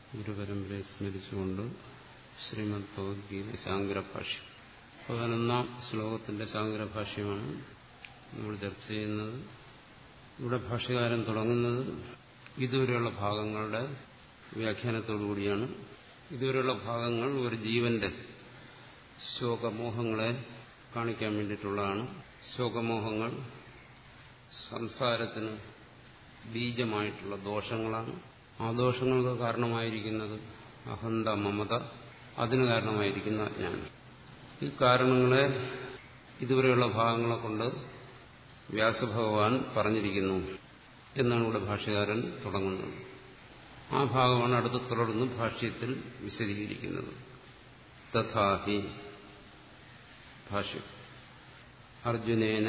ഗുരുപരമ്പരയെ സ്മരിച്ചുകൊണ്ട് ശ്രീമദ് ഭഗവത്ഗീത ശാങ്കരഭാഷ്യം പതിനൊന്നാം ശ്ലോകത്തിന്റെ ശാങ്കരഭാഷ്യമാണ് നമ്മൾ ചർച്ച ചെയ്യുന്നത് ഇവിടെ ഭാഷ്യകാരൻ തുടങ്ങുന്നത് ഇതുവരെയുള്ള ഭാഗങ്ങളുടെ വ്യാഖ്യാനത്തോടുകൂടിയാണ് ഇതുവരെയുള്ള ഭാഗങ്ങൾ ഒരു ജീവന്റെ ശോകമോഹങ്ങളെ കാണിക്കാൻ വേണ്ടിയിട്ടുള്ളതാണ് ശോകമോഹങ്ങൾ സംസാരത്തിന് ബീജമായിട്ടുള്ള ദോഷങ്ങളാണ് ആ ദോഷങ്ങൾക്ക് കാരണമായിരിക്കുന്നത് അഹന്ത മമത അതിന് കാരണമായിരിക്കുന്ന അജ്ഞാനം ഈ കാരണങ്ങളെ ഇതുവരെയുള്ള ഭാഗങ്ങളെ കൊണ്ട് വ്യാസഭഗവാൻ പറഞ്ഞിരിക്കുന്നു എന്നാണ് ഇവിടെ ഭാഷ്യകാരൻ തുടങ്ങുന്നത് ആ ഭാഗമാണ് അടുത്ത് തുടർന്ന് ഭാഷ്യത്തിൽ വിശദീകരിക്കുന്നത് തഥാഹി ഭാഷ്യം അർജുനേന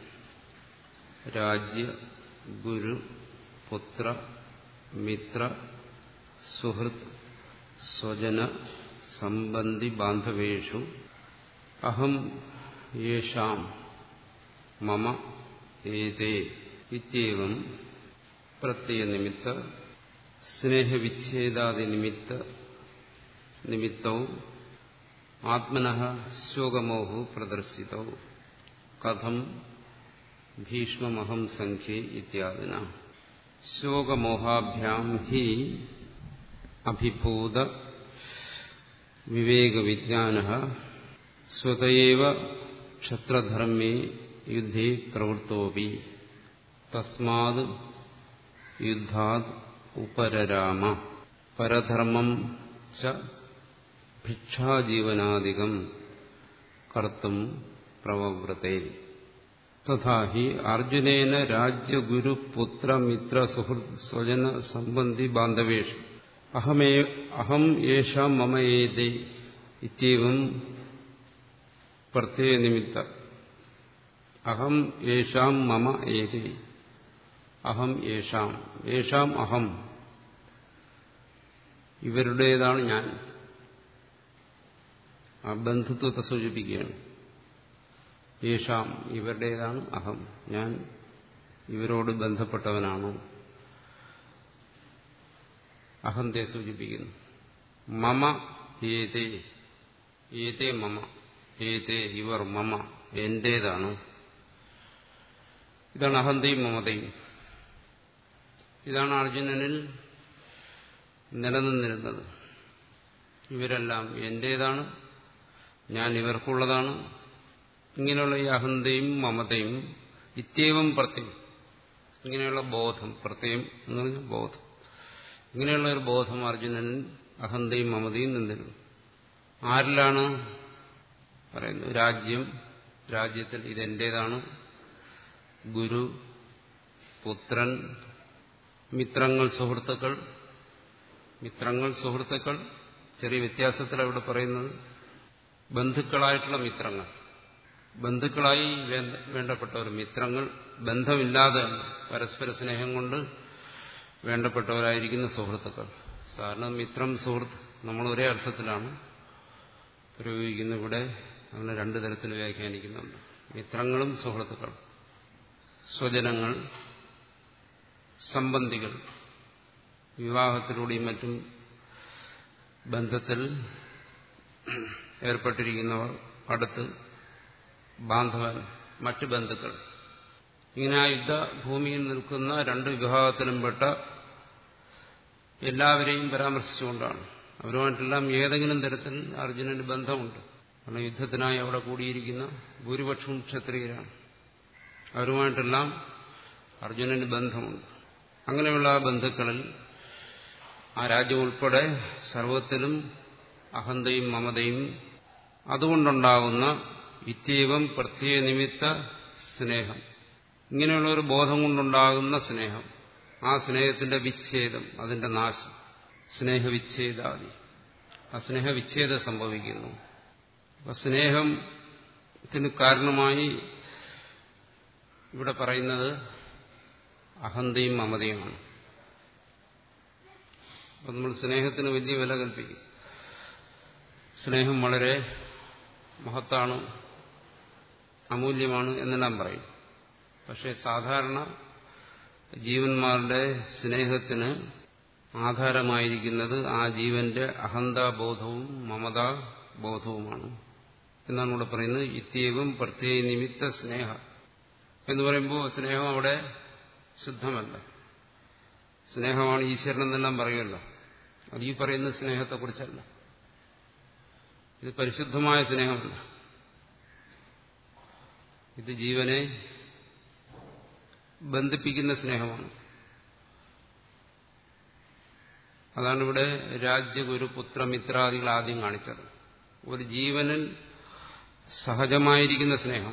രാജ്യ ഗുരു പുത്ര മിത്ര സുഹൃത് സ്വജന സംബന്ധി ബാന്ധവേഷു അഹം യേഷാം മമ ഏതേ ഇത്യവം പ്രത്യയനിമിത്ത സ്നേഹവിച്ഛേദാദിനിമിത്ത നിമിത്തവും ആത്മന ശോകമോഹു പ്രദർശിതൗ കഥം ഭീഷ്മമഹം സംഖ്യേ ഇത്യാദിന ശോകമോഹാഭ്യാം ഹി അഭിഭൂത വിവേകവിജ്ഞാന സ്വതയേവ ക്ഷത്രധർമ്മേ യുദ്ധേ പ്രവൃത്തോപി തസ്മാത് യുദ്ധാത് ഉപരരാമ പരധർമ്മം ച ഭിക്ഷാജീവനാദികം കർത്തും പ്രവവൃത്തെ തഥാ ഹി അർജുനേന രാജ്യഗുരു പുത്ര മിത്ര സുഹൃത് സ്വജന സംബന്ധി ബാന്ധവേഷു അഹമേ അഹം യേഷാം മമ ഏതേ ഇത്യവം പ്രത്യയനിമിത്ത അഹം യേഷാം മമ ഏതേ അഹം യേഷാം യേഷാം അഹം ഇവരുടേതാണ് ഞാൻ ആ ബന്ധുത്വത്തെ സൂചിപ്പിക്കുകയാണ് യേഷാം ഇവരുടേതാണ് അഹം ഞാൻ ഇവരോട് ബന്ധപ്പെട്ടവനാണോ അഹന്തയെ സൂചിപ്പിക്കുന്നു മമ ഏതേ ഏതേ മമ ഏതേ ഇവർ മമ എന്റേതാണ് ഇതാണ് അഹന്തയും മമതയും ഇതാണ് അർജുനനിൽ നിലനിന്നിരുന്നത് ഇവരെല്ലാം എന്റേതാണ് ഞാൻ ഇവർക്കുള്ളതാണ് ഇങ്ങനെയുള്ള ഈ അഹന്തയും മമതയും ഇത്യവും പ്രത്യം ഇങ്ങനെയുള്ള ബോധം പ്രത്യം എന്ന് പറഞ്ഞാൽ ബോധം ഇങ്ങനെയുള്ള ഒരു ബോധം അർജുനൻ അഹന്തയും മമതയും നിന്നിരുന്നു ആരിലാണ് പറയുന്നത് രാജ്യം രാജ്യത്തിൽ ഇതെന്റേതാണ് ഗുരു പുത്രൻ മിത്രങ്ങൾ സുഹൃത്തുക്കൾ മിത്രങ്ങൾ സുഹൃത്തുക്കൾ ചെറിയ വ്യത്യാസത്തിൽ അവിടെ പറയുന്നത് ബന്ധുക്കളായിട്ടുള്ള മിത്രങ്ങൾ ബന്ധുക്കളായി വേണ്ടപ്പെട്ടവർ മിത്രങ്ങൾ ബന്ധമില്ലാതെ പരസ്പര സ്നേഹം കൊണ്ട് വേണ്ടപ്പെട്ടവരായിരിക്കുന്ന സുഹൃത്തുക്കൾ സാധാരണ മിത്രം സുഹൃത്ത് നമ്മൾ ഒരേ അർത്ഥത്തിലാണ് പ്രയോഗിക്കുന്ന ഇവിടെ അങ്ങനെ രണ്ടു തരത്തിൽ വ്യാഖ്യാനിക്കുന്നുണ്ട് മിത്രങ്ങളും സുഹൃത്തുക്കളും സ്വജനങ്ങൾ സംബന്ധികൾ വിവാഹത്തിലൂടെയും മറ്റും ബന്ധത്തിൽ ഏർപ്പെട്ടിരിക്കുന്നവർ അടുത്ത് ബാന്ധവൻ മറ്റു ബന്ധുക്കൾ ഇങ്ങനെ ആ യുദ്ധഭൂമിയിൽ നിൽക്കുന്ന രണ്ട് വിഭാഗത്തിലും പെട്ട എല്ലാവരെയും പരാമർശിച്ചുകൊണ്ടാണ് അവരുമായിട്ടെല്ലാം ഏതെങ്കിലും തരത്തിൽ അർജുനന് ബന്ധമുണ്ട് കാരണം യുദ്ധത്തിനായി അവിടെ കൂടിയിരിക്കുന്ന ഭൂരിപക്ഷവും ക്ഷത്രിയരാണ് അവരുമായിട്ടെല്ലാം അർജുനന് ബന്ധമുണ്ട് അങ്ങനെയുള്ള ആ ബന്ധുക്കളിൽ ആ രാജ്യം ഉൾപ്പെടെ സർവത്തിലും അഹന്തയും മമതയും അതുകൊണ്ടുണ്ടാകുന്ന ഇത്യവം പ്രത്യേക നിമിത്ത സ്നേഹം ഇങ്ങനെയുള്ള ഒരു ബോധം കൊണ്ടുണ്ടാകുന്ന സ്നേഹം ആ സ്നേഹത്തിന്റെ വിച്ഛേദം അതിന്റെ നാശം സ്നേഹവിച്ഛേദാദി ആ സ്നേഹവിച്ഛേദം സംഭവിക്കുന്നു അപ്പൊ സ്നേഹത്തിന് കാരണമായി ഇവിടെ പറയുന്നത് അഹന്തയും മമതയുമാണ് അപ്പൊ നമ്മൾ സ്നേഹത്തിന് വലിയ വില കൽപ്പിക്കും സ്നേഹം വളരെ മഹത്താണ് അമൂല്യമാണ് എന്നെല്ലാം പറയും പക്ഷെ സാധാരണ ജീവന്മാരുടെ സ്നേഹത്തിന് ആധാരമായിരിക്കുന്നത് ആ ജീവന്റെ അഹന്താബോധവും മമതാബോധവുമാണ് എന്നാണ് ഇവിടെ പറയുന്നത് ഇത്യവും പ്രത്യേക നിമിത്ത സ്നേഹ എന്ന് പറയുമ്പോൾ സ്നേഹം അവിടെ ശുദ്ധമല്ല സ്നേഹമാണ് ഈശ്വരൻ എന്നെല്ലാം പറയുമല്ലോ അത് ഈ പറയുന്ന സ്നേഹത്തെക്കുറിച്ചല്ല ഇത് പരിശുദ്ധമായ സ്നേഹമല്ല ഇത് ജീവനെ ബന്ധിപ്പിക്കുന്ന സ്നേഹമാണ് അതാണ് ഇവിടെ രാജ്യഗുരു പുത്രമിത്രാദികൾ ആദ്യം കാണിച്ചത് ഒരു ജീവനിൽ സഹജമായിരിക്കുന്ന സ്നേഹം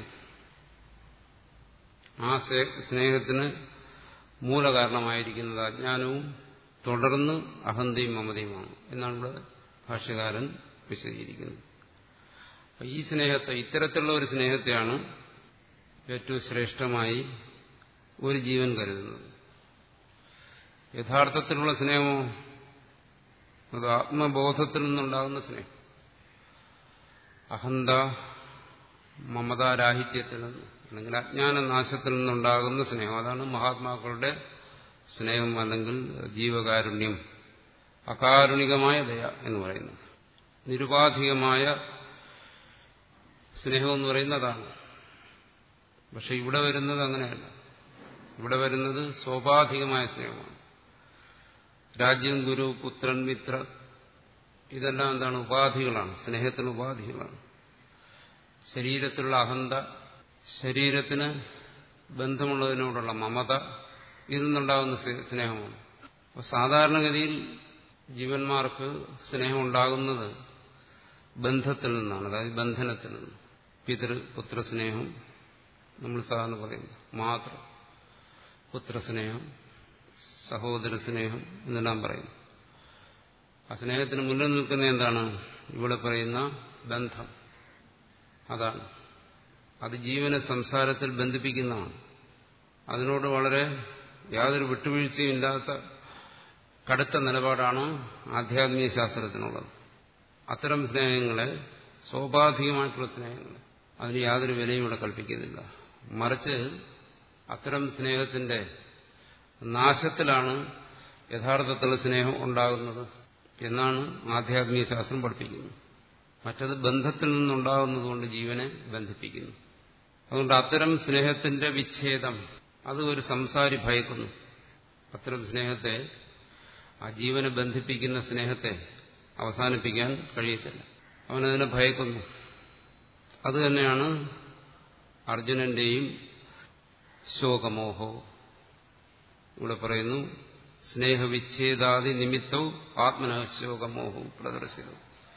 ആ സ്നേഹത്തിന് മൂലകാരണമായിരിക്കുന്നത് അജ്ഞാനവും തുടർന്ന് അഹന്തയും മമതയുമാണ് എന്നാണ് ഇവിടെ ഭാഷ്യകാരൻ വിശദീകരിക്കുന്നത് ഈ സ്നേഹത്തെ ഇത്തരത്തിലുള്ള ഒരു സ്നേഹത്തെയാണ് ഏറ്റവും ശ്രേഷ്ഠമായി ഒരു ജീവൻ കരുതുന്നത് യഥാർത്ഥത്തിലുള്ള സ്നേഹമോ അത് ആത്മബോധത്തിൽ നിന്നുണ്ടാകുന്ന സ്നേഹം അഹന്ത മമതാരാഹിത്യത്തിൽ നിന്ന് അല്ലെങ്കിൽ അജ്ഞാനനാശത്തിൽ നിന്നുണ്ടാകുന്ന സ്നേഹം അതാണ് മഹാത്മാക്കളുടെ സ്നേഹം അല്ലെങ്കിൽ ജീവകാരുണ്യം അകാരുണികമായ ദയ എന്ന് പറയുന്നത് നിരുപാധികമായ സ്നേഹം എന്ന് പറയുന്നതാണ് പക്ഷെ ഇവിടെ വരുന്നത് അങ്ങനെയല്ല ഇവിടെ വരുന്നത് സ്വാഭാവികമായ സ്നേഹമാണ് രാജ്യം ഗുരു പുത്രൻ മിത്ര ഇതെല്ലാം എന്താണ് ഉപാധികളാണ് സ്നേഹത്തിന് ഉപാധികളാണ് ശരീരത്തിലുള്ള അഹന്ത ശരീരത്തിന് ബന്ധമുള്ളതിനോടുള്ള മമത ഇതിൽ നിന്നുണ്ടാകുന്ന സ്നേഹമാണ് അപ്പോൾ സാധാരണഗതിയിൽ ജീവന്മാർക്ക് സ്നേഹം ഉണ്ടാകുന്നത് ബന്ധത്തിൽ നിന്നാണ് അതായത് ബന്ധനത്തിൽ നിന്ന് പിതൃ പുത്രസ്നേഹം നമ്മൾ സാധാരണ പറയുന്നു മാത്രം പുത്രസ്നേഹം സഹോദര സ്നേഹം എന്നെല്ലാം പറയുന്നു ആ സ്നേഹത്തിന് മുന്നിൽ നിൽക്കുന്ന എന്താണ് ഇവിടെ പറയുന്ന ബന്ധം അതാണ് അത് ജീവനെ സംസാരത്തിൽ ബന്ധിപ്പിക്കുന്നതാണ് അതിനോട് വളരെ യാതൊരു വിട്ടുവീഴ്ചയും ഇല്ലാത്ത കടുത്ത നിലപാടാണ് ആധ്യാത്മിക ശാസ്ത്രത്തിനുള്ളത് അത്തരം സ്നേഹങ്ങളെ സ്വാഭാവികമായിട്ടുള്ള സ്നേഹങ്ങൾ അതിന് യാതൊരു വിലയും ഇവിടെ കൽപ്പിക്കുന്നില്ല മറിച്ച് അത്തരം സ്നേഹത്തിന്റെ നാശത്തിലാണ് യഥാർത്ഥത്തിലുള്ള സ്നേഹം ഉണ്ടാകുന്നത് എന്നാണ് ആധ്യാത്മിക ശാസ്ത്രം പഠിപ്പിക്കുന്നത് മറ്റത് ബന്ധത്തിൽ നിന്നുണ്ടാകുന്നതുകൊണ്ട് ജീവനെ ബന്ധിപ്പിക്കുന്നു അതുകൊണ്ട് അത്തരം സ്നേഹത്തിന്റെ വിച്ഛേദം അത് ഒരു സംസാരി ഭയക്കുന്നു അത്തരം സ്നേഹത്തെ ആ ജീവനെ ബന്ധിപ്പിക്കുന്ന സ്നേഹത്തെ അവസാനിപ്പിക്കാൻ കഴിയത്തില്ല അവനതിനെ ഭയക്കുന്നു അതുതന്നെയാണ് അർജുനന്റെയും ശോകമോഹവും ഇവിടെ പറയുന്നു സ്നേഹവിച്ഛേദാദി നിമിത്തവും ആത്മനശോകമോഹവും പ്രദർശിതവും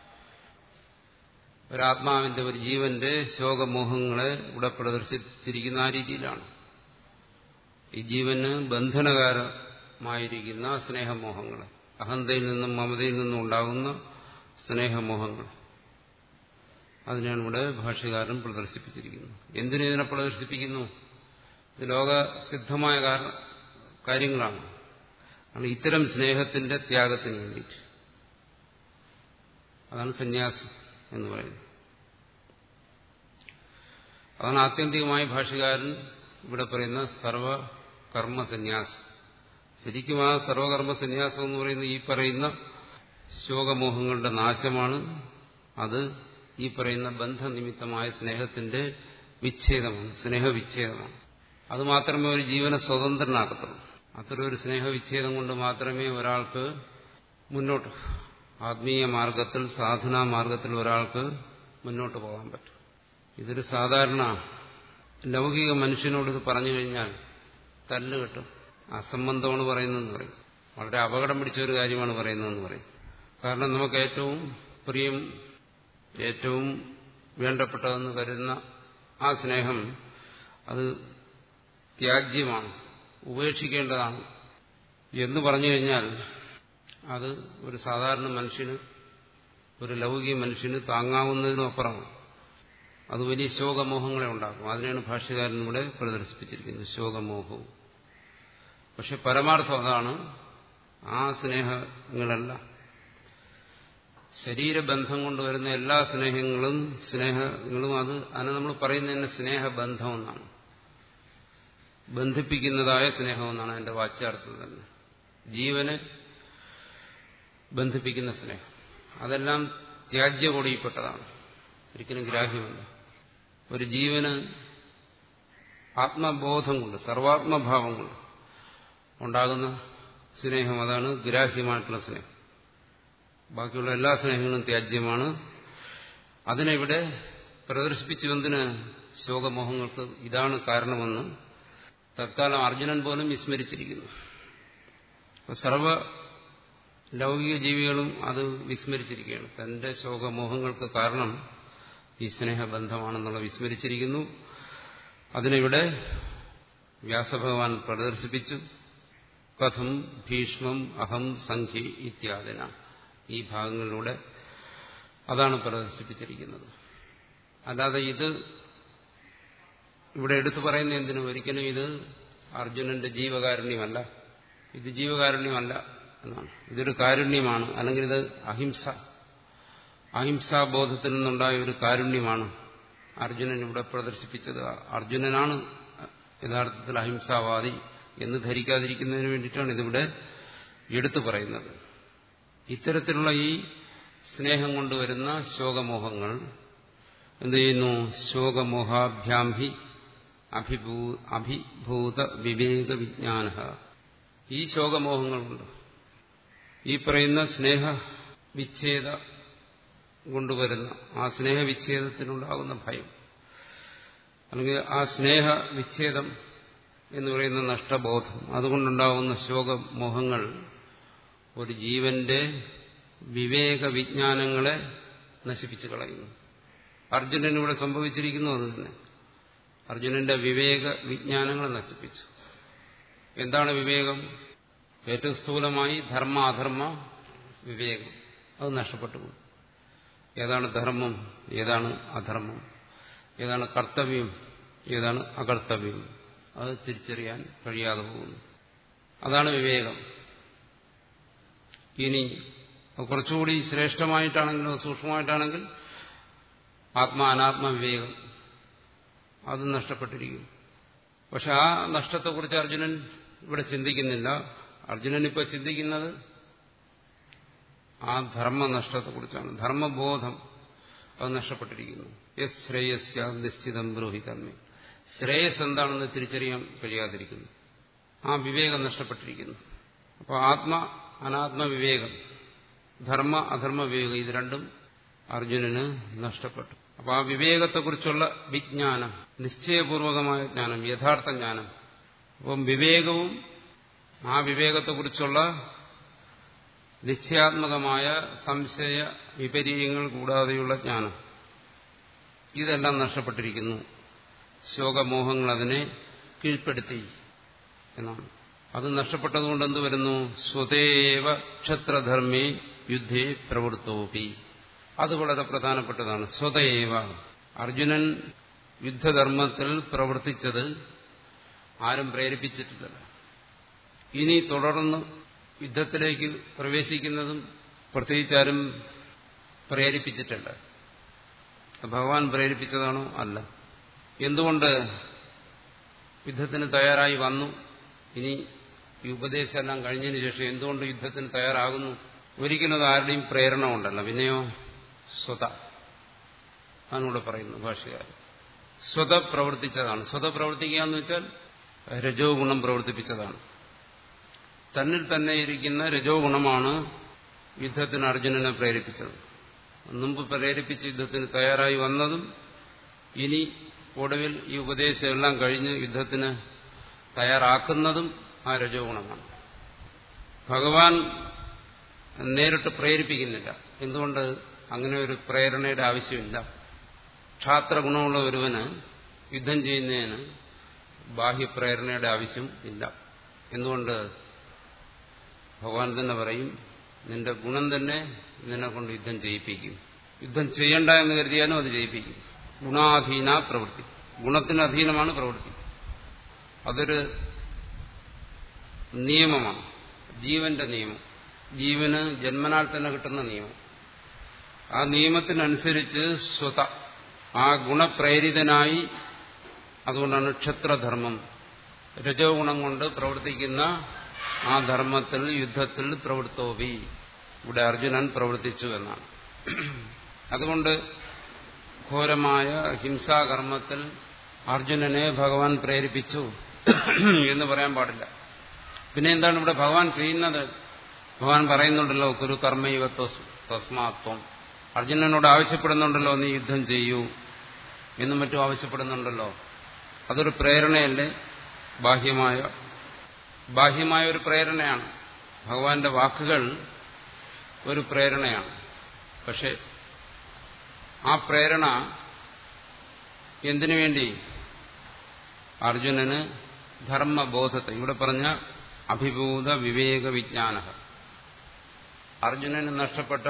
ഒരാത്മാവിന്റെ ഒരു ജീവന്റെ ശോകമോഹങ്ങളെ ഇവിടെ പ്രദർശിച്ചിരിക്കുന്ന ആ രീതിയിലാണ് ഈ ജീവന് ബന്ധനകാരമായിരിക്കുന്ന സ്നേഹമോഹങ്ങൾ അഹന്തയിൽ നിന്നും മമതയിൽ നിന്നും ഉണ്ടാകുന്ന സ്നേഹമോഹങ്ങൾ അതിനാണ് ഇവിടെ ഭാഷ്യകാരൻ പ്രദർശിപ്പിച്ചിരിക്കുന്നത് എന്തിനു ഇതിനെ പ്രദർശിപ്പിക്കുന്നു ഇത് ലോകസിദ്ധമായ കാര്യങ്ങളാണ് ആണ് ഇത്തരം സ്നേഹത്തിന്റെ ത്യാഗത്തിന് വേണ്ടിയിട്ട് അതാണ് സന്യാസം എന്ന് പറയുന്നത് അതാണ് ആത്യന്തികമായി ഭാഷകാരൻ ഇവിടെ പറയുന്ന സർവകർമ്മ സന്യാസം ശരിക്കും ആ സർവകർമ്മ സന്യാസം എന്ന് പറയുന്ന ഈ പറയുന്ന ശോകമോഹങ്ങളുടെ നാശമാണ് അത് ഈ പറയുന്ന ബന്ധനിമിത്തമായ സ്നേഹത്തിന്റെ വിച്ഛേദമാണ് സ്നേഹവിച്ഛേദമാണ് അത് മാത്രമേ ഒരു ജീവനെ സ്വതന്ത്രനാക്കത്തുള്ളൂ അത്തരം ഒരു സ്നേഹവിച്ഛേദം കൊണ്ട് മാത്രമേ ഒരാൾക്ക് മുന്നോട്ട് ആത്മീയ മാർഗത്തിൽ സാധനാ മാർഗത്തിൽ ഒരാൾക്ക് മുന്നോട്ട് പോകാൻ പറ്റും ഇതൊരു സാധാരണ ലൗകിക മനുഷ്യനോട് ഇത് പറഞ്ഞു കഴിഞ്ഞാൽ തല്ല് കിട്ടും അസംബന്ധമാണ് പറയുന്നതെന്ന് പറയും വളരെ അപകടം പിടിച്ച ഒരു കാര്യമാണ് പറയുന്നതെന്ന് പറയും കാരണം നമുക്ക് ഏറ്റവും പ്രിയം ഏറ്റവും വേണ്ടപ്പെട്ടതെന്ന് കരുതുന്ന ആ സ്നേഹം അത് ത്യാജ്യമാണ് ഉപേക്ഷിക്കേണ്ടതാണ് എന്ന് പറഞ്ഞു കഴിഞ്ഞാൽ അത് ഒരു സാധാരണ മനുഷ്യന് ഒരു ലൗകിക മനുഷ്യന് താങ്ങാവുന്നതിനും അപ്പുറമാണ് അത് വലിയ ശോകമോഹങ്ങളെ ഉണ്ടാക്കും അതിനെയാണ് ഭാഷ്യകാരൻ ഇവിടെ പ്രദർശിപ്പിച്ചിരിക്കുന്നത് ശോകമോഹവും പക്ഷെ പരമാർത്ഥം അതാണ് ആ സ്നേഹങ്ങളെല്ലാം ശരീരബന്ധം കൊണ്ടുവരുന്ന എല്ലാ സ്നേഹങ്ങളും സ്നേഹങ്ങളും അത് അതിനെ നമ്മൾ പറയുന്നതിന് സ്നേഹബന്ധം എന്നാണ് ബന്ധിപ്പിക്കുന്നതായ സ്നേഹം എന്നാണ് അതിന്റെ വാച്യാർത്ഥം തന്നെ ജീവന് ബന്ധിപ്പിക്കുന്ന സ്നേഹം അതെല്ലാം ത്യാജ്യകൊടിയിൽപ്പെട്ടതാണ് ഒരിക്കലും ഗ്രാഹ്യമല്ല ഒരു ജീവന് ആത്മബോധം കൊണ്ട് സർവാത്മഭാവം കൊണ്ട് ഉണ്ടാകുന്ന സ്നേഹം അതാണ് ഗ്രാഹ്യമായിട്ടുള്ള സ്നേഹം ബാക്കിയുള്ള എല്ലാ സ്നേഹങ്ങളും ത്യാജ്യമാണ് അതിനെവിടെ പ്രദർശിപ്പിച്ചു എന്തിന് ശോകമോഹങ്ങൾക്ക് ഇതാണ് കാരണമെന്ന് തൽക്കാലം അർജുനൻ പോലും വിസ്മരിച്ചിരിക്കുന്നു സർവ ലൗകിക ജീവികളും അത് വിസ്മരിച്ചിരിക്കുകയാണ് തന്റെ ശോകമോഹങ്ങൾക്ക് കാരണം ഈ സ്നേഹബന്ധമാണെന്നുള്ള വിസ്മരിച്ചിരിക്കുന്നു അതിനിവിടെ വ്യാസഭഗവാൻ പ്രദർശിപ്പിച്ചു കഥം ഭീഷ്മം അഹം സംഖ്യ ഇത്യാദിന ഈ ഭാഗങ്ങളിലൂടെ അതാണ് പ്രദർശിപ്പിച്ചിരിക്കുന്നത് അല്ലാതെ ഇത് ഇവിടെ എടുത്തു പറയുന്ന എന്തിനും ഒരിക്കലും ഇത് അർജുനന്റെ ജീവകാരുണ്യമല്ല ഇത് ജീവകാരുണ്യമല്ല എന്നാണ് ഇതൊരു കാരുണ്യമാണ് അല്ലെങ്കിൽ ഇത് അഹിംസ അഹിംസാബോധത്തിൽ നിന്നുണ്ടായ ഒരു കാരുണ്യമാണ് അർജുനൻ ഇവിടെ പ്രദർശിപ്പിച്ചത് അർജുനനാണ് യഥാർത്ഥത്തിൽ അഹിംസാവാദി എന്ന് ധരിക്കാതിരിക്കുന്നതിന് വേണ്ടിയിട്ടാണ് ഇതിവിടെ എടുത്തു പറയുന്നത് ഇത്തരത്തിലുള്ള ഈ സ്നേഹം കൊണ്ടുവരുന്ന ശോകമോഹങ്ങൾ എന്ത് ചെയ്യുന്നു ശോകമോഹാഭ്യാംഹി അഭിഭൂ അഭിഭൂത വിവേക വിജ്ഞാന ഈ ശോകമോഹങ്ങളുണ്ട് ഈ പറയുന്ന സ്നേഹ വിച്ഛേദ കൊണ്ടുവരുന്ന ആ സ്നേഹവിച്ഛേദത്തിനുണ്ടാകുന്ന ഭയം അല്ലെങ്കിൽ ആ സ്നേഹ വിച്ഛേദം എന്ന് പറയുന്ന നഷ്ടബോധം അതുകൊണ്ടുണ്ടാകുന്ന ശോകമോഹങ്ങൾ ഒരു ജീവന്റെ വിവേക വിജ്ഞാനങ്ങളെ നശിപ്പിച്ചു കളയുന്നു അർജുനൻ ഇവിടെ സംഭവിച്ചിരിക്കുന്നു അത് തന്നെ അർജുനന്റെ വിവേക വിജ്ഞാനങ്ങളെ നശിപ്പിച്ചു എന്താണ് വിവേകം ഏറ്റവും സ്ഥൂലമായി ധർമ്മ അധർമ്മ വിവേകം അത് നഷ്ടപ്പെട്ടു പോകും ഏതാണ് ധർമ്മം ഏതാണ് അധർമ്മം ഏതാണ് കർത്തവ്യം ഏതാണ് അകർത്തവ്യം അത് തിരിച്ചറിയാൻ കഴിയാതെ പോകുന്നു അതാണ് വിവേകം ഇനി കുറച്ചുകൂടി ശ്രേഷ്ഠമായിട്ടാണെങ്കിലോ സൂക്ഷ്മമായിട്ടാണെങ്കിൽ ആത്മാ അനാത്മ വിവേകം അത് നഷ്ടപ്പെട്ടിരിക്കും പക്ഷെ ആ നഷ്ടത്തെക്കുറിച്ച് അർജുനൻ ഇവിടെ ചിന്തിക്കുന്നില്ല അർജുനൻ ഇപ്പോൾ ചിന്തിക്കുന്നത് ആ ധർമ്മനഷ്ടത്തെക്കുറിച്ചാണ് ധർമ്മബോധം അത് നഷ്ടപ്പെട്ടിരിക്കുന്നു യസ് ശ്രേയസ്യ നിശ്ചിതം ബ്രൂഹിതമ്മ ശ്രേയസ് എന്താണെന്ന് തിരിച്ചറിയാൻ കഴിയാതിരിക്കുന്നു ആ വിവേകം നഷ്ടപ്പെട്ടിരിക്കുന്നു അപ്പോൾ ആത്മ അനാത്മ വിവേകം ധർമ്മ അധർമ്മ വിവേകം ഇത് രണ്ടും അർജുനന് നഷ്ടപ്പെട്ടു അപ്പോൾ ആ വിവേകത്തെക്കുറിച്ചുള്ള വിജ്ഞാനം നിശ്ചയപൂർവകമായ ജ്ഞാനം യഥാർത്ഥ ജ്ഞാനം അപ്പം വിവേകവും ആ വിവേകത്തെക്കുറിച്ചുള്ള നിശ്ചയാത്മകമായ സംശയ വിപരീയങ്ങൾ കൂടാതെയുള്ള ജ്ഞാനം ഇതെല്ലാം നഷ്ടപ്പെട്ടിരിക്കുന്നു ശോകമോഹങ്ങൾ അതിനെ കീഴ്പ്പെടുത്തി എന്നാണ് അത് നഷ്ടപ്പെട്ടതുകൊണ്ട് എന്ത് വരുന്നു സ്വതേവ ക്ഷത്രധർമ്മേ യുദ്ധേ പ്രവൃത്തോപി അത് വളരെ പ്രധാനപ്പെട്ടതാണ് സ്വതേവ അർജുനൻ യുദ്ധധർമ്മത്തിൽ പ്രവർത്തിച്ചത് ആരും പ്രേരിപ്പിച്ചിട്ടില്ല ഇനി തുടർന്ന് യുദ്ധത്തിലേക്ക് പ്രവേശിക്കുന്നതും പ്രത്യേകിച്ചാരും പ്രേരിപ്പിച്ചിട്ടില്ല ഭഗവാൻ പ്രേരിപ്പിച്ചതാണോ അല്ല എന്തുകൊണ്ട് യുദ്ധത്തിന് തയ്യാറായി വന്നു ഇനി ഈ ഉപദേശമെല്ലാം കഴിഞ്ഞതിന് ശേഷം എന്തുകൊണ്ട് യുദ്ധത്തിന് തയ്യാറാകുന്നു ഒരിക്കലും അത് ആരുടെയും പ്രേരണ ഉണ്ടല്ലോ പിന്നെയോ സ്വത അതാണ് പറയുന്നു ഭാഷകാരൻ സ്വത പ്രവർത്തിച്ചതാണ് സ്വത പ്രവർത്തിക്കുക എന്ന് വെച്ചാൽ രജോ ഗുണം പ്രവർത്തിപ്പിച്ചതാണ് തന്നിൽ തന്നെ ഇരിക്കുന്ന രജോ ഗുണമാണ് യുദ്ധത്തിന് അർജുനനെ പ്രേരിപ്പിച്ചത് മുമ്പ് പ്രേരിപ്പിച്ച് യുദ്ധത്തിന് തയ്യാറായി വന്നതും ഇനി ഒടുവിൽ ഈ ഉപദേശമെല്ലാം കഴിഞ്ഞ് യുദ്ധത്തിന് തയ്യാറാക്കുന്നതും ആ രജോ ഗുണമാണ് ഭഗവാൻ നേരിട്ട് പ്രേരിപ്പിക്കുന്നില്ല എന്തുകൊണ്ട് അങ്ങനെ ഒരു പ്രേരണയുടെ ആവശ്യമില്ല ക്ഷാത്ര ഗുണമുള്ള ഒരുവന് യുദ്ധം ചെയ്യുന്നതിന് ബാഹ്യപ്രേരണയുടെ ആവശ്യം ഇല്ല എന്തുകൊണ്ട് ഭഗവാൻ തന്നെ പറയും നിന്റെ ഗുണം തന്നെ നിന്നെ കൊണ്ട് യുദ്ധം ചെയ്യിപ്പിക്കും യുദ്ധം ചെയ്യണ്ട എന്ന് കരുതിയാലും അത് ചെയ്യിപ്പിക്കും ഗുണാധീന പ്രവൃത്തി ഗുണത്തിന് അധീനമാണ് പ്രവൃത്തി അതൊരു നിയമമാണ് ജീവന്റെ നിയമം ജീവന് ജന്മനാൽ തന്നെ കിട്ടുന്ന നിയമം ആ നിയമത്തിനനുസരിച്ച് സ്വത ആ ഗുണപ്രേരിതനായി അതുകൊണ്ടാണ് ക്ഷത്രധർമ്മം രജോ ഗുണം കൊണ്ട് പ്രവർത്തിക്കുന്ന ആ ധർമ്മത്തിൽ യുദ്ധത്തിൽ പ്രവൃത്തോവി ഇവിടെ അർജുനൻ പ്രവർത്തിച്ചു എന്നാണ് അതുകൊണ്ട് ഘോരമായ ഹിംസാകർമ്മത്തിൽ അർജുനനെ ഭഗവാൻ പ്രേരിപ്പിച്ചു എന്ന് പറയാൻ പാടില്ല പിന്നെ എന്താണ് ഇവിടെ ഭഗവാൻ ചെയ്യുന്നത് ഭഗവാൻ പറയുന്നുണ്ടല്ലോ കുരു കർമ്മൈവ തസ്മാത്വം അർജുനനോട് ആവശ്യപ്പെടുന്നുണ്ടല്ലോ നീ യുദ്ധം ചെയ്യൂ എന്നും മറ്റും ആവശ്യപ്പെടുന്നുണ്ടല്ലോ അതൊരു പ്രേരണയല്ലേ ബാഹ്യമായ ബാഹ്യമായ ഒരു പ്രേരണയാണ് ഭഗവാന്റെ വാക്കുകൾ ഒരു പ്രേരണയാണ് പക്ഷെ ആ പ്രേരണ എന്തിനു വേണ്ടി അർജുനന് ധർമ്മബോധത്തെ ഇവിടെ പറഞ്ഞ അഭിഭൂത വിവേക വിജ്ഞാന അർജുനന് നഷ്ടപ്പെട്ട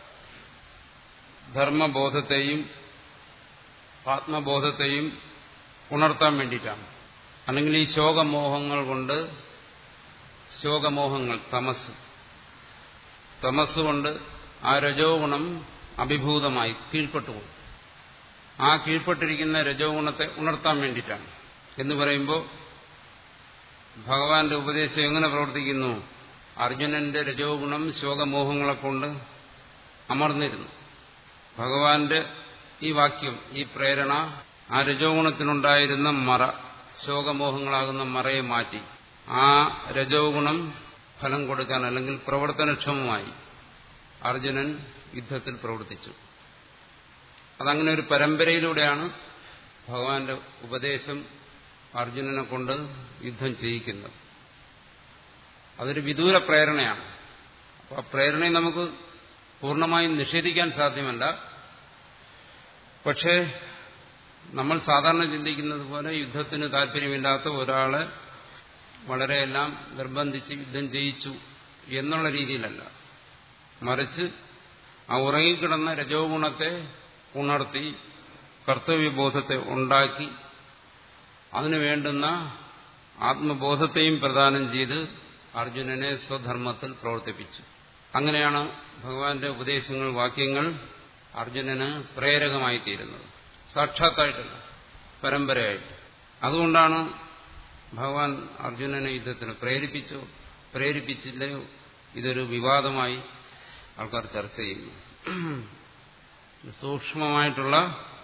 ധർമ്മബോധത്തെയും ആത്മബോധത്തെയും ഉണർത്താൻ വേണ്ടിയിട്ടാണ് അല്ലെങ്കിൽ ഈ ശോകമോഹങ്ങൾ കൊണ്ട് ശോകമോഹങ്ങൾ തമസ് തമസ് കൊണ്ട് ആ രജോ ഗുണം അഭിഭൂതമായി കീഴ്പ്പെട്ടുപോയി ആ കീഴ്പ്പെട്ടിരിക്കുന്ന രജോ ഗുണത്തെ ഉണർത്താൻ വേണ്ടിയിട്ടാണ് എന്ന് പറയുമ്പോൾ ഭഗവാന്റെ ഉപദേശം എങ്ങനെ പ്രവർത്തിക്കുന്നു അർജുനന്റെ രജോ ഗുണം ശോകമോഹങ്ങളെ കൊണ്ട് അമർന്നിരുന്നു ഭഗവാന്റെ ഈ വാക്യം ഈ പ്രേരണ ആ രജോ ഗുണത്തിനുണ്ടായിരുന്ന മറ ശോകമോഹങ്ങളാകുന്ന മറയെ മാറ്റി ആ രജോ ഗുണം ഫലം കൊടുക്കാൻ അല്ലെങ്കിൽ പ്രവർത്തനക്ഷമമായി അർജുനൻ യുദ്ധത്തിൽ പ്രവർത്തിച്ചു അതങ്ങനെ ഒരു പരമ്പരയിലൂടെയാണ് ഭഗവാന്റെ ഉപദേശം അർജുനനെ കൊണ്ട് യുദ്ധം ചെയ്യിക്കുന്നത് അതൊരു വിദൂര പ്രേരണയാണ് അപ്പോൾ ആ പ്രേരണയെ നമുക്ക് പൂർണ്ണമായും നിഷേധിക്കാൻ സാധ്യമല്ല പക്ഷേ നമ്മൾ സാധാരണ ചിന്തിക്കുന്നത് പോലെ യുദ്ധത്തിന് താല്പര്യമില്ലാത്ത ഒരാളെ വളരെയെല്ലാം നിർബന്ധിച്ച് യുദ്ധം ചെയ്യിച്ചു എന്നുള്ള രീതിയിലല്ല മറിച്ച് ആ ഉറങ്ങിക്കിടന്ന രജോ ഗുണത്തെ ഉണർത്തി കർത്തവ്യബോധത്തെ ഉണ്ടാക്കി അതിനു വേണ്ടുന്ന ആത്മബോധത്തെയും പ്രദാനം ചെയ്ത് അർജുനനെ സ്വധർമ്മത്തിൽ പ്രവർത്തിപ്പിച്ചു അങ്ങനെയാണ് ഭഗവാന്റെ ഉപദേശങ്ങൾ വാക്യങ്ങൾ അർജുനന് പ്രേരകമായി തീരുന്നത് സാക്ഷാത്തായിട്ടല്ല പരമ്പരയായിട്ട് അതുകൊണ്ടാണ് ഭഗവാൻ അർജുനനെ യുദ്ധത്തിന് പ്രേരിപ്പിച്ചോ പ്രേരിപ്പിച്ചില്ലയോ ഇതൊരു വിവാദമായി ആൾക്കാർ ചർച്ച ചെയ്യുന്നു സൂക്ഷ്മമായിട്ടുള്ള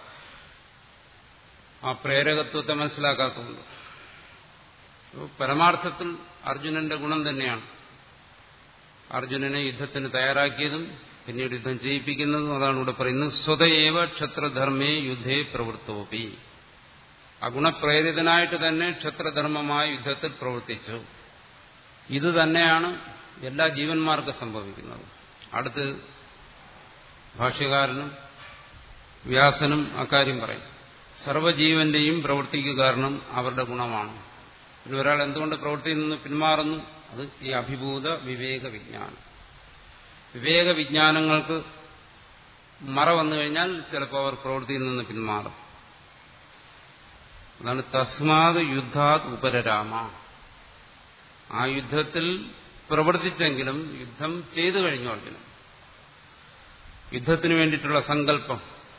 ആ പ്രേരകത്വത്തെ മനസ്സിലാക്കാത്തതുകൊണ്ട് പരമാർത്ഥത്തിൽ അർജുനന്റെ ഗുണം തന്നെയാണ് അർജുനനെ യുദ്ധത്തിന് തയ്യാറാക്കിയതും പിന്നീട് യുദ്ധം ചെയ്യിപ്പിക്കുന്നതും അതാണ് ഇവിടെ പറയുന്നത് സ്വതയേവ ക്ഷത്രധർമ്മേ യുദ്ധേ പ്രവൃത്തോപി ആ ഗുണപ്രേരിതനായിട്ട് തന്നെ ക്ഷത്രധർമ്മമായ യുദ്ധത്തിൽ പ്രവർത്തിച്ചു ഇത് തന്നെയാണ് എല്ലാ ജീവന്മാർക്കും സംഭവിക്കുന്നത് അടുത്ത് ഭാഷ്യകാരനും വ്യാസനും അക്കാര്യം പറയും സർവജീവന്റെയും പ്രവൃത്തിക്ക് കാരണം അവരുടെ ഗുണമാണ് പിന്നെ ഒരാൾ എന്തുകൊണ്ട് പ്രവൃത്തിയിൽ നിന്ന് പിന്മാറുന്നു അത് ഈ അഭിഭൂത വിവേക വിജ്ഞാനം വിവേക വിജ്ഞാനങ്ങൾക്ക് മറ വന്നു കഴിഞ്ഞാൽ ചിലപ്പോൾ അവർ പ്രവൃത്തിയിൽ നിന്ന് പിന്മാറും അതാണ് തസ്മാത് യുദ്ധാത് ഉപരരാമ ആ യുദ്ധത്തിൽ പ്രവർത്തിച്ചെങ്കിലും യുദ്ധം ചെയ്തു കഴിഞ്ഞു അർജുനൻ യുദ്ധത്തിന് വേണ്ടിയിട്ടുള്ള സങ്കല്പം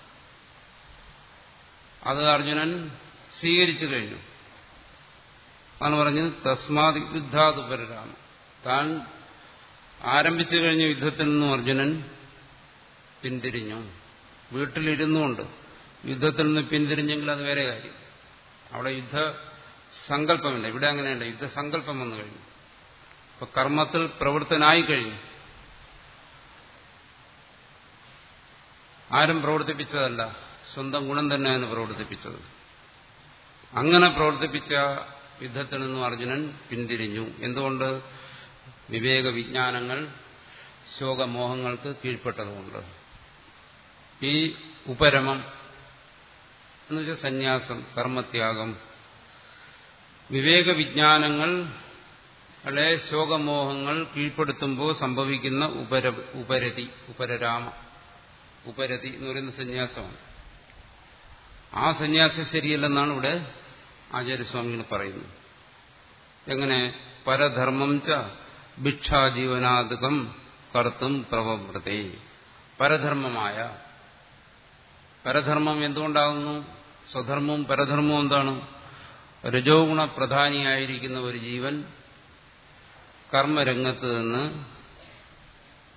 അത് അർജുനൻ സ്വീകരിച്ചു കഴിഞ്ഞു അതാണ് പറഞ്ഞത് തസ്മാത് യുദ്ധാത് ഉപരരാമ താൻ ആരംഭിച്ചു കഴിഞ്ഞ യുദ്ധത്തിൽ നിന്നും അർജുനൻ പിന്തിരിഞ്ഞു വീട്ടിലിരുന്നുകൊണ്ട് യുദ്ധത്തിൽ നിന്ന് പിന്തിരിഞ്ഞെങ്കിൽ അത് വേറെ കാര്യം അവിടെ യുദ്ധ സങ്കല്പമില്ല ഇവിടെ അങ്ങനെയല്ല യുദ്ധസങ്കല്പം വന്നു കഴിഞ്ഞു അപ്പൊ കർമ്മത്തിൽ പ്രവൃത്തനായി കഴിഞ്ഞു ആരും പ്രവർത്തിപ്പിച്ചതല്ല സ്വന്തം ഗുണം തന്നെയാണ് പ്രവർത്തിപ്പിച്ചത് അങ്ങനെ പ്രവർത്തിപ്പിച്ച യുദ്ധത്തിൽ നിന്നും അർജുനൻ പിന്തിരിഞ്ഞു എന്തുകൊണ്ട് വിവേക വിജ്ഞാനങ്ങൾ ശോകമോഹങ്ങൾക്ക് കീഴ്പ്പെട്ടതുകൊണ്ട് ഈ ഉപരമം എന്നുവെച്ചാൽ സന്യാസം കർമ്മത്യാഗം വിവേക വിജ്ഞാനങ്ങൾ അല്ലെ ശോകമോഹങ്ങൾ കീഴ്പ്പെടുത്തുമ്പോൾ സംഭവിക്കുന്ന ഉപര ഉപരതി ഉപരരാമ ഉപരതി എന്ന് പറയുന്ന സന്യാസമാണ് ആ സന്യാസം ശരിയല്ലെന്നാണ് ഇവിടെ ആചാര്യസ്വാമികൾ പറയുന്നത് എങ്ങനെ പരധർമ്മം ച ഭിക്ഷാജീവനാധികം കർത്തും പ്രവൃത്തി പരധർമ്മമായ പരധർമ്മം എന്തുകൊണ്ടാകുന്നു സ്വധർമ്മവും പരധർമ്മവും എന്താണ് രജോ ഗുണ പ്രധാനിയായിരിക്കുന്ന ഒരു ജീവൻ കർമ്മരംഗത്ത് നിന്ന്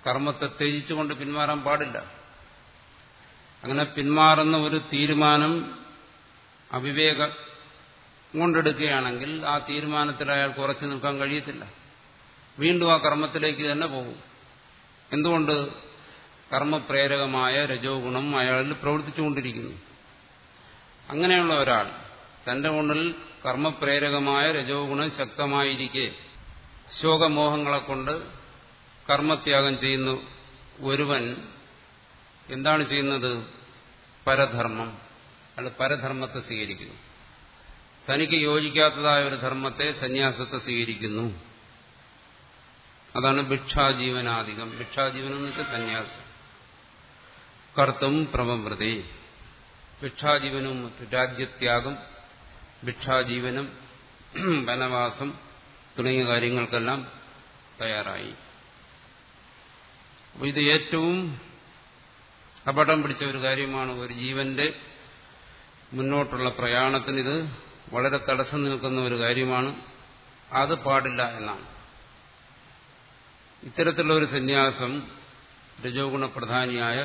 കർമ്മത്തെ ത്യജിച്ചുകൊണ്ട് പിന്മാറാൻ പാടില്ല അങ്ങനെ പിന്മാറുന്ന ഒരു തീരുമാനം അവിവേകം കൊണ്ടെടുക്കുകയാണെങ്കിൽ ആ തീരുമാനത്തിൽ അയാൾക്ക് ഉറച്ചു നിൽക്കാൻ കഴിയത്തില്ല വീണ്ടും ആ കർമ്മത്തിലേക്ക് തന്നെ പോകും എന്തുകൊണ്ട് കർമ്മപ്രേരകമായ രജോ ഗുണം അയാളിൽ പ്രവർത്തിച്ചുകൊണ്ടിരിക്കുന്നു അങ്ങനെയുള്ള ഒരാൾ തന്റെ ഉള്ളിൽ കർമ്മപ്രേരകമായ രജോ ഗുണം ശക്തമായിരിക്കെ ശോകമോഹങ്ങളെ കൊണ്ട് കർമ്മത്യാഗം ചെയ്യുന്ന ഒരുവൻ എന്താണ് ചെയ്യുന്നത് പരധർമ്മം അല്ല പരധർമ്മത്തെ സ്വീകരിക്കുന്നു തനിക്ക് യോജിക്കാത്തതായ ഒരു ധർമ്മത്തെ സന്യാസത്തെ സ്വീകരിക്കുന്നു അതാണ് ഭിക്ഷാജീവനാധികം ഭിക്ഷാജീവനം എന്ന് വെച്ചാൽ സന്യാസം കർത്തും പ്രമവൃതി ഭിക്ഷാജീവനും മറ്റു രാജ്യത്യാഗം ഭിക്ഷാജീവനം വനവാസം തുടങ്ങിയ കാര്യങ്ങൾക്കെല്ലാം തയ്യാറായി അപ്പോൾ ഇത് ഏറ്റവും അപകടം പിടിച്ച ഒരു കാര്യമാണ് ഒരു ജീവന്റെ മുന്നോട്ടുള്ള പ്രയാണത്തിന് ഇത് വളരെ തടസ്സം നിൽക്കുന്ന ഒരു കാര്യമാണ് അത് പാടില്ല എന്നാണ് ഇത്തരത്തിലുള്ള ഒരു സന്യാസം രജോഗുണ പ്രധാനിയായ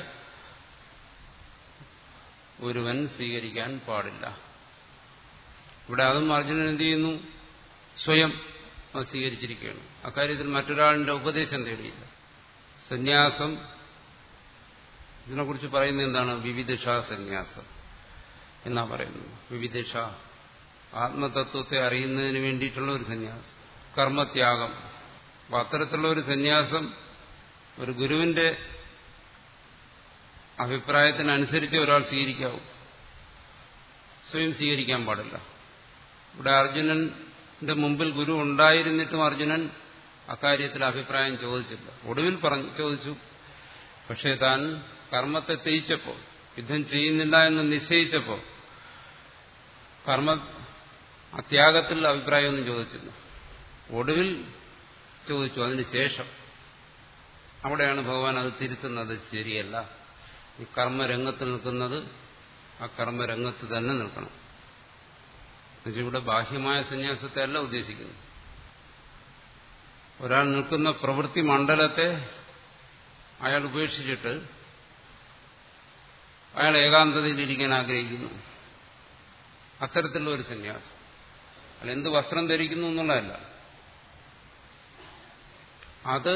ഒരുവൻ സ്വീകരിക്കാൻ പാടില്ല ഇവിടെ അതും അർജുനൻ എന്ത് ചെയ്യുന്നു സ്വയം അത് സ്വീകരിച്ചിരിക്കുകയാണ് അക്കാര്യത്തിൽ മറ്റൊരാളിന്റെ ഉപദേശം തേടിയില്ല സന്യാസം ഇതിനെക്കുറിച്ച് പറയുന്നത് എന്താണ് വിവിധിഷ സന്യാസം എന്നാ പറയുന്നത് വിവിധിഷ ആത്മതത്വത്തെ അറിയുന്നതിന് വേണ്ടിയിട്ടുള്ള ഒരു സന്യാസം കർമ്മത്യാഗം അപ്പൊ അത്തരത്തിലുള്ള ഒരു സന്യാസം ഒരു ഗുരുവിന്റെ അഭിപ്രായത്തിനനുസരിച്ച് ഒരാൾ സ്വീകരിക്കാവൂ സ്വയം സ്വീകരിക്കാൻ പാടില്ല ഇവിടെ അർജുനന്റെ മുമ്പിൽ ഗുരു ഉണ്ടായിരുന്നിട്ടും അർജുനൻ അക്കാര്യത്തിൽ അഭിപ്രായം ചോദിച്ചില്ല ഒടുവിൽ പറഞ്ഞു ചോദിച്ചു പക്ഷേ താൻ കർമ്മത്തെ തെയിച്ചപ്പോൾ യുദ്ധം ചെയ്യുന്നില്ല എന്ന് നിശ്ചയിച്ചപ്പോൾ കർമ്മ അത്യാഗത്തിൽ അഭിപ്രായമൊന്നും ചോദിച്ചില്ല ഒടുവിൽ ചോദിച്ചു അതിന് ശേഷം അവിടെയാണ് ഭഗവാൻ അത് തിരുത്തുന്നത് ശരിയല്ല ഈ കർമ്മരംഗത്ത് നിൽക്കുന്നത് ആ കർമ്മരംഗത്ത് തന്നെ നിൽക്കണം എന്നുവെച്ചാൽ ഇവിടെ ബാഹ്യമായ സന്യാസത്തെ അല്ല ഉദ്ദേശിക്കുന്നു ഒരാൾ നിൽക്കുന്ന പ്രവൃത്തി മണ്ഡലത്തെ അയാൾ ഉപേക്ഷിച്ചിട്ട് അയാൾ ഏകാന്തതയിലിരിക്കാൻ ആഗ്രഹിക്കുന്നു അത്തരത്തിലുള്ള ഒരു സന്യാസം അയാൾ എന്ത് വസ്ത്രം ധരിക്കുന്നു എന്നുള്ളതല്ല അത്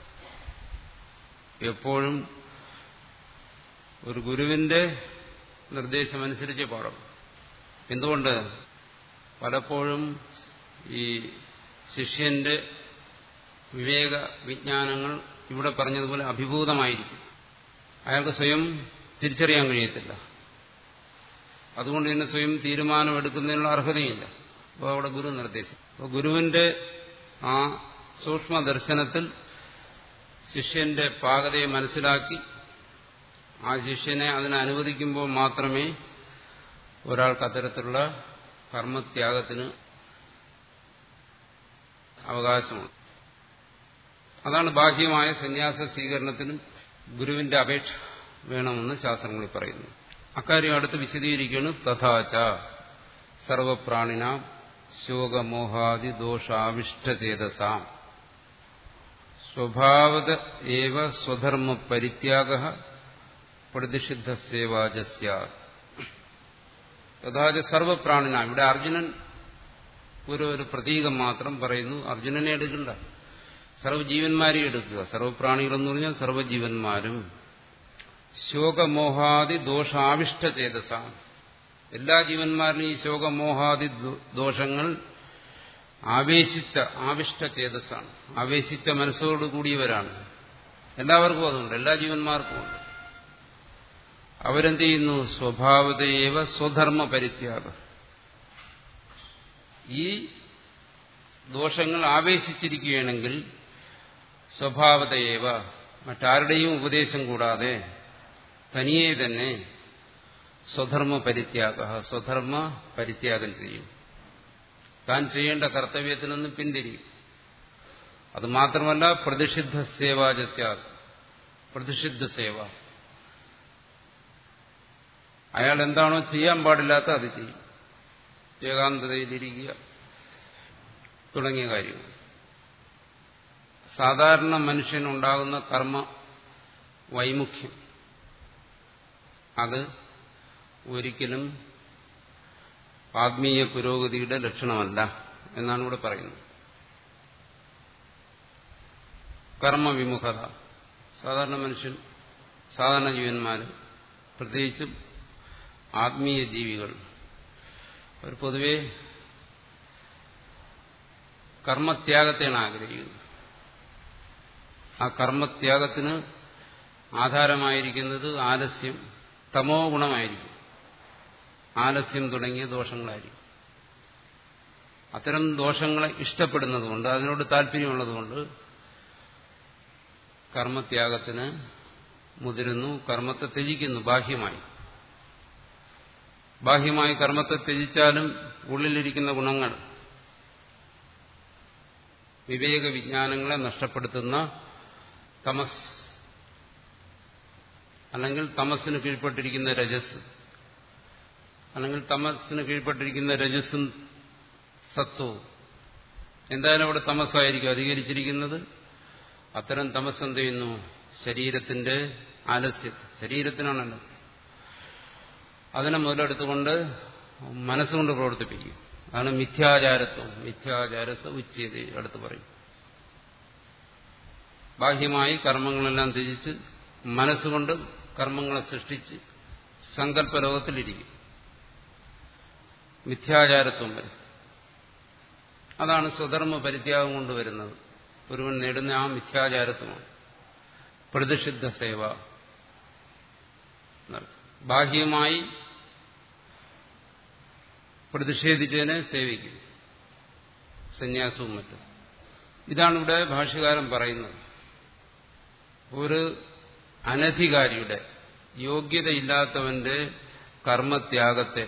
എപ്പോഴും ഒരു ഗുരുവിന്റെ നിർദ്ദേശമനുസരിച്ച് പാടും എന്തുകൊണ്ട് പലപ്പോഴും ഈ ശിഷ്യന്റെ വിവേക വിജ്ഞാനങ്ങൾ ഇവിടെ പറഞ്ഞതുപോലെ അഭിഭൂതമായിരിക്കും അയാൾക്ക് സ്വയം തിരിച്ചറിയാൻ കഴിയത്തില്ല അതുകൊണ്ട് തന്നെ സ്വയം തീരുമാനമെടുക്കുന്നതിനുള്ള അർഹതയില്ല അപ്പോൾ അവിടെ ഗുരു നിർദ്ദേശിക്കും അപ്പോൾ ഗുരുവിന്റെ ആ സൂക്ഷ്മ ദർശനത്തിൽ ശിഷ്യന്റെ പാകതയെ മനസ്സിലാക്കി ആ ശിഷ്യനെ അതിനെ അനുവദിക്കുമ്പോൾ മാത്രമേ ഒരാൾക്ക് അത്തരത്തിലുള്ള കർമ്മത്യാഗത്തിന് അവകാശമുള്ളൂ അതാണ് ബാഹ്യമായ സന്യാസ സ്വീകരണത്തിനും ഗുരുവിന്റെ അപേക്ഷ വേണമെന്ന് ശാസ്ത്രങ്ങളിൽ പറയുന്നു അക്കാര്യം അടുത്ത് വിശദീകരിക്കുകയാണ് തഥാച സർവപ്രാണിന ശോകമോഹാദി ദോഷാവിഷ്ടചേതസാം സ്വഭാവത ഏവ സ്വധർമ്മ പരിത്യാഗ പ്രതിഷിദ്ധ സേവാജസ്യ തഥാച സർവപ്രാണിന ഇവിടെ അർജുനൻ ഒരു ഒരു പ്രതീകം മാത്രം പറയുന്നു അർജുനനെ എടുക്കണ്ട സർവ്വജീവന്മാരെ എടുക്കുക സർവപ്രാണികളെന്ന് പറഞ്ഞാൽ സർവ്വജീവന്മാരും ശോകമോഹാദി ദോഷാവിഷ്ട ചേതസ എല്ലാ ജീവന്മാരിലും ഈ ശോകമോഹാദി ദോഷങ്ങൾ ആവേശിച്ച ആവിഷ്ട ചേതസ്സാണ് ആവേശിച്ച മനസ്സോട് കൂടിയവരാണ് എല്ലാവർക്കും അതുണ്ട് എല്ലാ ജീവന്മാർക്കും ഉണ്ട് അവരെന്ത് ചെയ്യുന്നു സ്വഭാവതയേവ സ്വധർമ്മ പരിത്യാഗം ഈ ദോഷങ്ങൾ ആവേശിച്ചിരിക്കുകയാണെങ്കിൽ സ്വഭാവതയേവ മറ്റാരുടെയും ഉപദേശം കൂടാതെ തനിയെ തന്നെ സ്വധർമ്മ പരിത്യാഗ സ്വധർമ്മ പരിത്യാഗം ചെയ്യും താൻ ചെയ്യേണ്ട കർത്തവ്യത്തിൽ നിന്ന് പിന്തിരിയും അത് മാത്രമല്ല പ്രതിഷിദ്ധ സേവാജസ്യ പ്രതിഷിദ്ധ സേവ അയാൾ എന്താണോ ചെയ്യാൻ പാടില്ലാത്ത അത് ചെയ്യും ഏകാന്തതയിലിരിക്കുക തുടങ്ങിയ കാര്യങ്ങൾ സാധാരണ മനുഷ്യനുണ്ടാകുന്ന കർമ്മ വൈമുഖ്യം അത് ഒരിക്കലും ആത്മീയ പുരോഗതിയുടെ ലക്ഷണമല്ല എന്നാണ് ഇവിടെ പറയുന്നത് കർമ്മവിമുഖത സാധാരണ മനുഷ്യൻ സാധാരണ ജീവന്മാർ പ്രത്യേകിച്ചും ആത്മീയ ജീവികൾ അവർ പൊതുവെ കർമ്മത്യാഗത്തെയാണ് ആഗ്രഹിക്കുന്നത് ആ കർമ്മത്യാഗത്തിന് ആധാരമായിരിക്കുന്നത് ആലസ്യം തമോ ഗുണമായിരിക്കും ആലസ്യം തുടങ്ങിയ ദോഷങ്ങളായിരിക്കും അത്തരം ദോഷങ്ങളെ ഇഷ്ടപ്പെടുന്നതുകൊണ്ട് അതിനോട് താല്പര്യമുള്ളതുകൊണ്ട് കർമ്മത്യാഗത്തിന് മുതിരുന്നു കർമ്മത്തെ ത്യജിക്കുന്നു ബാഹ്യമായി ബാഹ്യമായി കർമ്മത്തെ ത്യജിച്ചാലും ഉള്ളിലിരിക്കുന്ന ഗുണങ്ങൾ വിവേക വിജ്ഞാനങ്ങളെ നഷ്ടപ്പെടുത്തുന്ന തമസ് അല്ലെങ്കിൽ തമസിന് കീഴ്പ്പെട്ടിരിക്കുന്ന രജസ് അല്ലെങ്കിൽ തമസിന് കീഴ്പ്പെട്ടിരിക്കുന്ന രജസ്സും സത്വവും എന്തായാലും അവിടെ തമസ്സായിരിക്കും അധികരിച്ചിരിക്കുന്നത് അത്തരം തമസ് എന്ത് ചെയ്യുന്നു ശരീരത്തിന്റെ ആലസ്യം ശരീരത്തിനാണ് ആലസ്യം അതിനെ മുതലെടുത്തുകൊണ്ട് മനസ്സുകൊണ്ട് പ്രവർത്തിപ്പിക്കും അതാണ് മിഥ്യാചാരത്വം മിഥ്യാചാരസ ഉച്ചയത് അടുത്ത് പറയും ബാഹ്യമായി കർമ്മങ്ങളെല്ലാം ത്യജിച്ച് മനസ്സുകൊണ്ട് കർമ്മങ്ങളെ സൃഷ്ടിച്ച് സങ്കല്പലോകത്തിലിരിക്കും മിഥ്യാചാരത്വം വരും അതാണ് സ്വധർമ്മ പരിത്യാഗം കൊണ്ടുവരുന്നത് ഒരുവൻ നേടുന്ന ആ മിഥ്യാചാരത്വമാണ് പ്രതിഷിദ്ധ സേവ ബാഹ്യമായി പ്രതിഷേധിച്ചതിനെ സേവിക്കും സന്യാസവും മറ്റും ഇതാണ് ഇവിടെ ഭാഷ്യകാരൻ പറയുന്നത് ഒരു അനധികാരിയുടെ യോഗ്യതയില്ലാത്തവന്റെ കർമ്മത്യാഗത്തെ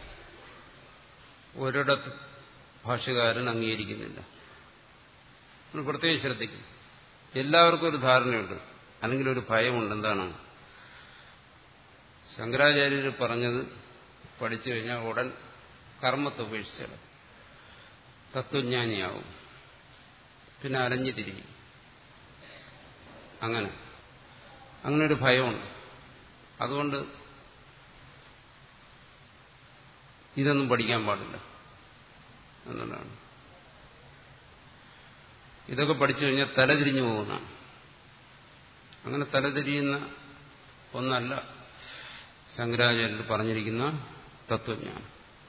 ഒരിടത്ത് ഭാഷ്യകാരൻ അംഗീകരിക്കുന്നില്ല നമ്മൾ പ്രത്യേകം ശ്രദ്ധിക്കും എല്ലാവർക്കും ഒരു ധാരണയുണ്ട് അല്ലെങ്കിൽ ഒരു ഭയമുണ്ട് എന്താണ് ശങ്കരാചാര്യർ പറഞ്ഞത് പഠിച്ചു കഴിഞ്ഞാൽ ഉടൻ കർമ്മത്തെ ഉപേക്ഷിച്ചാൽ തത്വജ്ഞാനിയാവും പിന്നെ അലഞ്ഞു തിരിയും അങ്ങനെ അങ്ങനെ ഒരു ഭയമുണ്ട് അതുകൊണ്ട് ഇതൊന്നും പഠിക്കാൻ പാടില്ല എന്നുള്ളതാണ് ഇതൊക്കെ പഠിച്ചു കഴിഞ്ഞാൽ തലതിരിഞ്ഞു പോകുന്നതാണ് അങ്ങനെ തലതിരിയുന്ന ഒന്നല്ല ശങ്കരാചാര്യർ പറഞ്ഞിരിക്കുന്ന തത്വജ്ഞാനം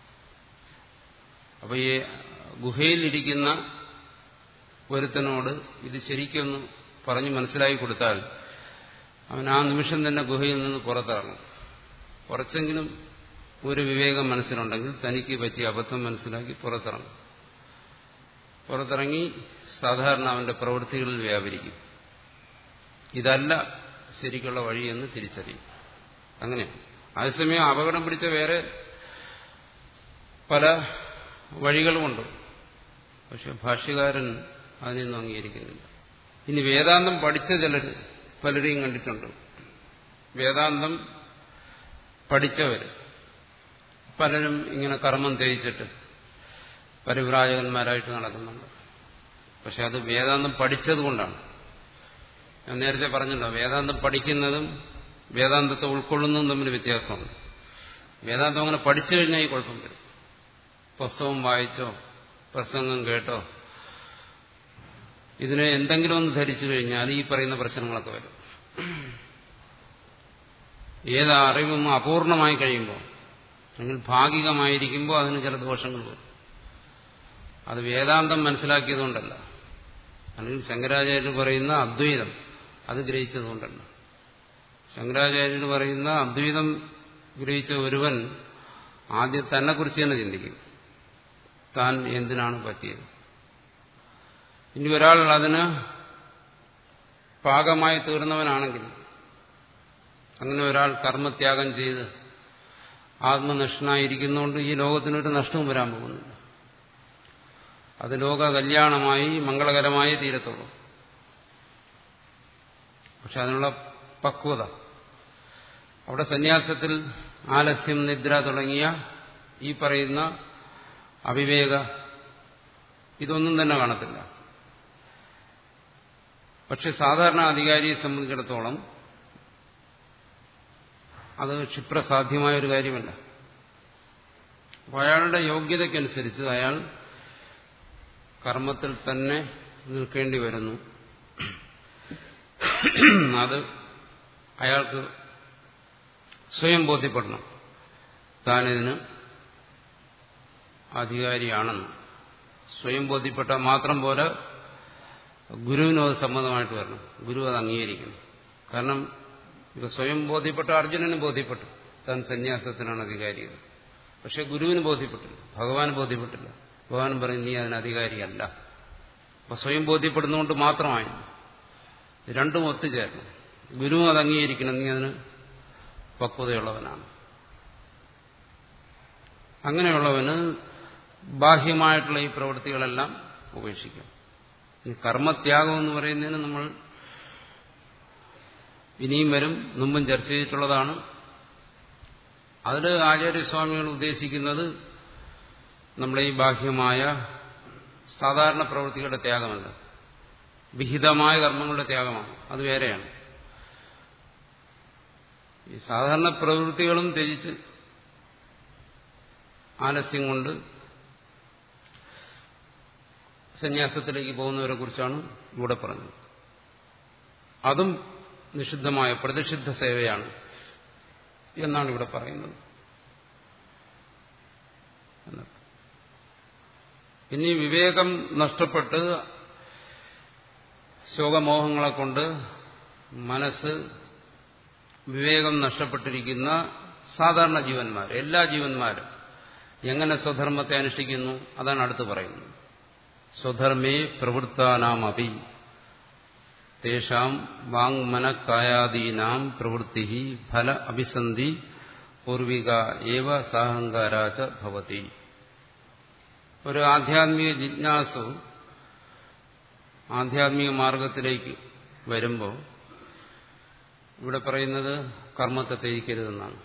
അപ്പൊ ഈ ഗുഹയിലിരിക്കുന്ന ഒരുത്തനോട് ഇത് ശരിക്കൊന്ന് പറഞ്ഞ് മനസ്സിലാക്കി കൊടുത്താൽ അവൻ ആ നിമിഷം തന്നെ ഗുഹയിൽ നിന്ന് പുറത്തിറങ്ങും കുറച്ചെങ്കിലും ഒരു വിവേകം മനസ്സിലുണ്ടെങ്കിൽ തനിക്ക് പറ്റിയ അബദ്ധം മനസ്സിലാക്കി പുറത്തിറങ്ങും പുറത്തിറങ്ങി സാധാരണ അവന്റെ പ്രവൃത്തികളിൽ വ്യാപരിക്കും ഇതല്ല ശരിക്കുള്ള വഴിയെന്ന് തിരിച്ചറിയും അങ്ങനെ അതേസമയം അപകടം പിടിച്ച വേറെ പല വഴികളുമുണ്ട് പക്ഷെ ഭാഷ്യകാരൻ അതിനൊന്നും അംഗീകരിക്കുന്നില്ല ഇനി വേദാന്തം പഠിച്ച ചിലർ പലരെയും കണ്ടിട്ടുണ്ട് വേദാന്തം പഠിച്ചവർ പലരും ഇങ്ങനെ കർമ്മം തേച്ചിട്ട് പരിവ്രാജകന്മാരായിട്ട് നടക്കുന്നുണ്ട് പക്ഷെ അത് വേദാന്തം പഠിച്ചതുകൊണ്ടാണ് ഞാൻ നേരത്തെ പറഞ്ഞല്ലോ വേദാന്തം പഠിക്കുന്നതും വേദാന്തത്തെ ഉൾക്കൊള്ളുന്നതും തമ്മിൽ വ്യത്യാസമുണ്ട് വേദാന്തം അങ്ങനെ പഠിച്ചു കഴിഞ്ഞാൽ ഈ കുഴപ്പം വരും പുസ്തകം വായിച്ചോ പ്രസംഗം കേട്ടോ ഇതിനെ എന്തെങ്കിലും ഒന്ന് ധരിച്ചു കഴിഞ്ഞാൽ ഈ പറയുന്ന പ്രശ്നങ്ങളൊക്കെ വരും ഏത് അറിവും അപൂർണമായി കഴിയുമ്പോൾ അല്ലെങ്കിൽ ഭാഗികമായിരിക്കുമ്പോൾ അതിന് ചില ദോഷങ്ങൾ വരും അത് വേദാന്തം മനസ്സിലാക്കിയതുകൊണ്ടല്ല അല്ലെങ്കിൽ ശങ്കരാചാര്യർ പറയുന്ന അദ്വൈതം അത് ഗ്രഹിച്ചതുകൊണ്ടല്ല ശങ്കരാചാര്യർ പറയുന്ന അദ്വൈതം ഗ്രഹിച്ച ഒരുവൻ ആദ്യം തന്നെ കുറിച്ച് തന്നെ ചിന്തിക്കും താൻ എന്തിനാണ് പറ്റിയത് ഇനി ഒരാൾ അതിന് പാകമായി തീർന്നവനാണെങ്കിൽ അങ്ങനെ ഒരാൾ കർമ്മത്യാഗം ചെയ്ത് ആത്മനിഷ്ഠനായിരിക്കുന്നതുകൊണ്ട് ഈ ലോകത്തിനൊരു നഷ്ടവും വരാൻ പോകുന്നില്ല അത് ലോക കല്യാണമായി മംഗളകരമായി തീരത്തുള്ളൂ പക്ഷെ അതിനുള്ള പക്വത അവിടെ സന്യാസത്തിൽ ആലസ്യം നിദ്ര തുടങ്ങിയ ഈ പറയുന്ന അവിവേക ഇതൊന്നും തന്നെ കാണത്തില്ല പക്ഷെ സാധാരണ അധികാരിയെ സംബന്ധിച്ചിടത്തോളം അത് ക്ഷിപ്രസാധ്യമായ ഒരു കാര്യമല്ല അപ്പോൾ അയാളുടെ യോഗ്യതയ്ക്കനുസരിച്ച് അയാൾ കർമ്മത്തിൽ തന്നെ നിൽക്കേണ്ടി വരുന്നു അത് അയാൾക്ക് സ്വയം ബോധ്യപ്പെടണം താനിതിന് അധികാരിയാണെന്ന് സ്വയം ബോധ്യപ്പെട്ടാൽ മാത്രം പോരാ ഗുരുവിനും അത് സമ്മതമായിട്ട് വരണം ഗുരു അത് അംഗീകരിക്കണം കാരണം ഇപ്പൊ സ്വയം ബോധ്യപ്പെട്ട അർജുനന് ബോധ്യപ്പെട്ടു താൻ സന്യാസത്തിനാണ് അധികാരിയത് പക്ഷെ ഗുരുവിന് ബോധ്യപ്പെട്ടില്ല ഭഗവാൻ ബോധ്യപ്പെട്ടില്ല ഭഗവാൻ പറയും നീ അതിന് അധികാരിയല്ല അപ്പൊ സ്വയം ബോധ്യപ്പെടുന്നതുകൊണ്ട് മാത്രമായി രണ്ടും ഒത്തുചേരണം ഗുരുവും അത് അംഗീകരിക്കണം നീ അതിന് പക്വതയുള്ളവനാണ് അങ്ങനെയുള്ളവന് ബാഹ്യമായിട്ടുള്ള ഈ പ്രവൃത്തികളെല്ലാം ഉപേക്ഷിക്കാം ഈ കർമ്മത്യാഗം എന്ന് പറയുന്നതിന് നമ്മൾ ഇനിയും വരും മുമ്പും ചർച്ച ചെയ്തിട്ടുള്ളതാണ് അതിൽ ആചാര്യസ്വാമികൾ ഉദ്ദേശിക്കുന്നത് നമ്മളെ ഈ ബാഹ്യമായ സാധാരണ പ്രവൃത്തികളുടെ ത്യാഗമല്ല വിഹിതമായ കർമ്മങ്ങളുടെ ത്യാഗമാണ് അത് വേറെയാണ് ഈ സാധാരണ പ്രവൃത്തികളും ത്യജിച്ച് ആലസ്യം കൊണ്ട് സന്യാസത്തിലേക്ക് പോകുന്നവരെ കുറിച്ചാണ് ഇവിടെ പറഞ്ഞത് അതും നിഷിദ്ധമായ പ്രതിഷിദ്ധ സേവയാണ് എന്നാണ് ഇവിടെ പറയുന്നത് ഇനി വിവേകം നഷ്ടപ്പെട്ട് ശോകമോഹങ്ങളെ കൊണ്ട് മനസ്സ് വിവേകം നഷ്ടപ്പെട്ടിരിക്കുന്ന സാധാരണ ജീവന്മാർ എല്ലാ ജീവന്മാരും എങ്ങനെ സ്വധർമ്മത്തെ അനുഷ്ഠിക്കുന്നു അതാണ് അടുത്ത് പറയുന്നത് സ്വധർമ്മേ പ്രവൃത്താനാമപി തേഷാം വാങ്മനക്കായാദീനാം പ്രവൃത്തി ഫല അഭിസന്ധി പൂർവിക ഏവ സാഹങ്കാരാച ഭവതി ഒരു ആധ്യാത്മിക ജിജ്ഞാസു ആധ്യാത്മിക മാർഗത്തിലേക്ക് വരുമ്പോൾ ഇവിടെ പറയുന്നത് കർമ്മത്തെ ത്യജിക്കരുതെന്നാണ്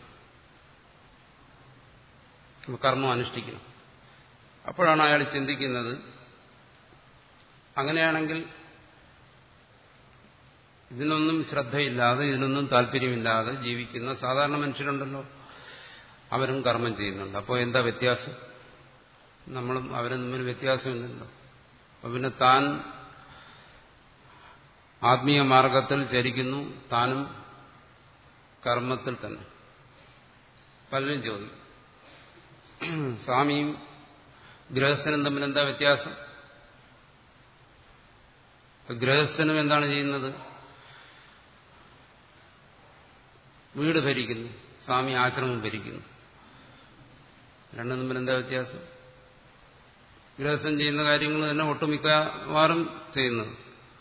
കർമ്മം അനുഷ്ഠിക്കണം അപ്പോഴാണ് അയാൾ ചിന്തിക്കുന്നത് അങ്ങനെയാണെങ്കിൽ ഇതിനൊന്നും ശ്രദ്ധയില്ലാതെ ഇതിനൊന്നും താല്പര്യമില്ലാതെ ജീവിക്കുന്ന സാധാരണ മനുഷ്യരുണ്ടല്ലോ അവരും കർമ്മം ചെയ്യുന്നുണ്ട് അപ്പോൾ എന്താ വ്യത്യാസം നമ്മളും അവരും തമ്മിൽ വ്യത്യാസമില്ലല്ലോ അപ്പൊ പിന്നെ താൻ ആത്മീയ മാർഗത്തിൽ ചരിക്കുന്നു താനും കർമ്മത്തിൽ തന്നെ പലരും ചോദിക്കും സ്വാമിയും ഗൃഹസ്ഥനും തമ്മിൽ എന്താ വ്യത്യാസം ഗൃഹസ്ഥനും എന്താണ് ചെയ്യുന്നത് വീട് ഭരിക്കുന്നു സ്വാമി ആശ്രമം ഭരിക്കുന്നു രണ്ടും തമ്മിൽ എന്താ വ്യത്യാസം ഗൃഹസ്ഥൻ ചെയ്യുന്ന കാര്യങ്ങൾ തന്നെ ഒട്ടുമിക്കവാറും ചെയ്യുന്നത്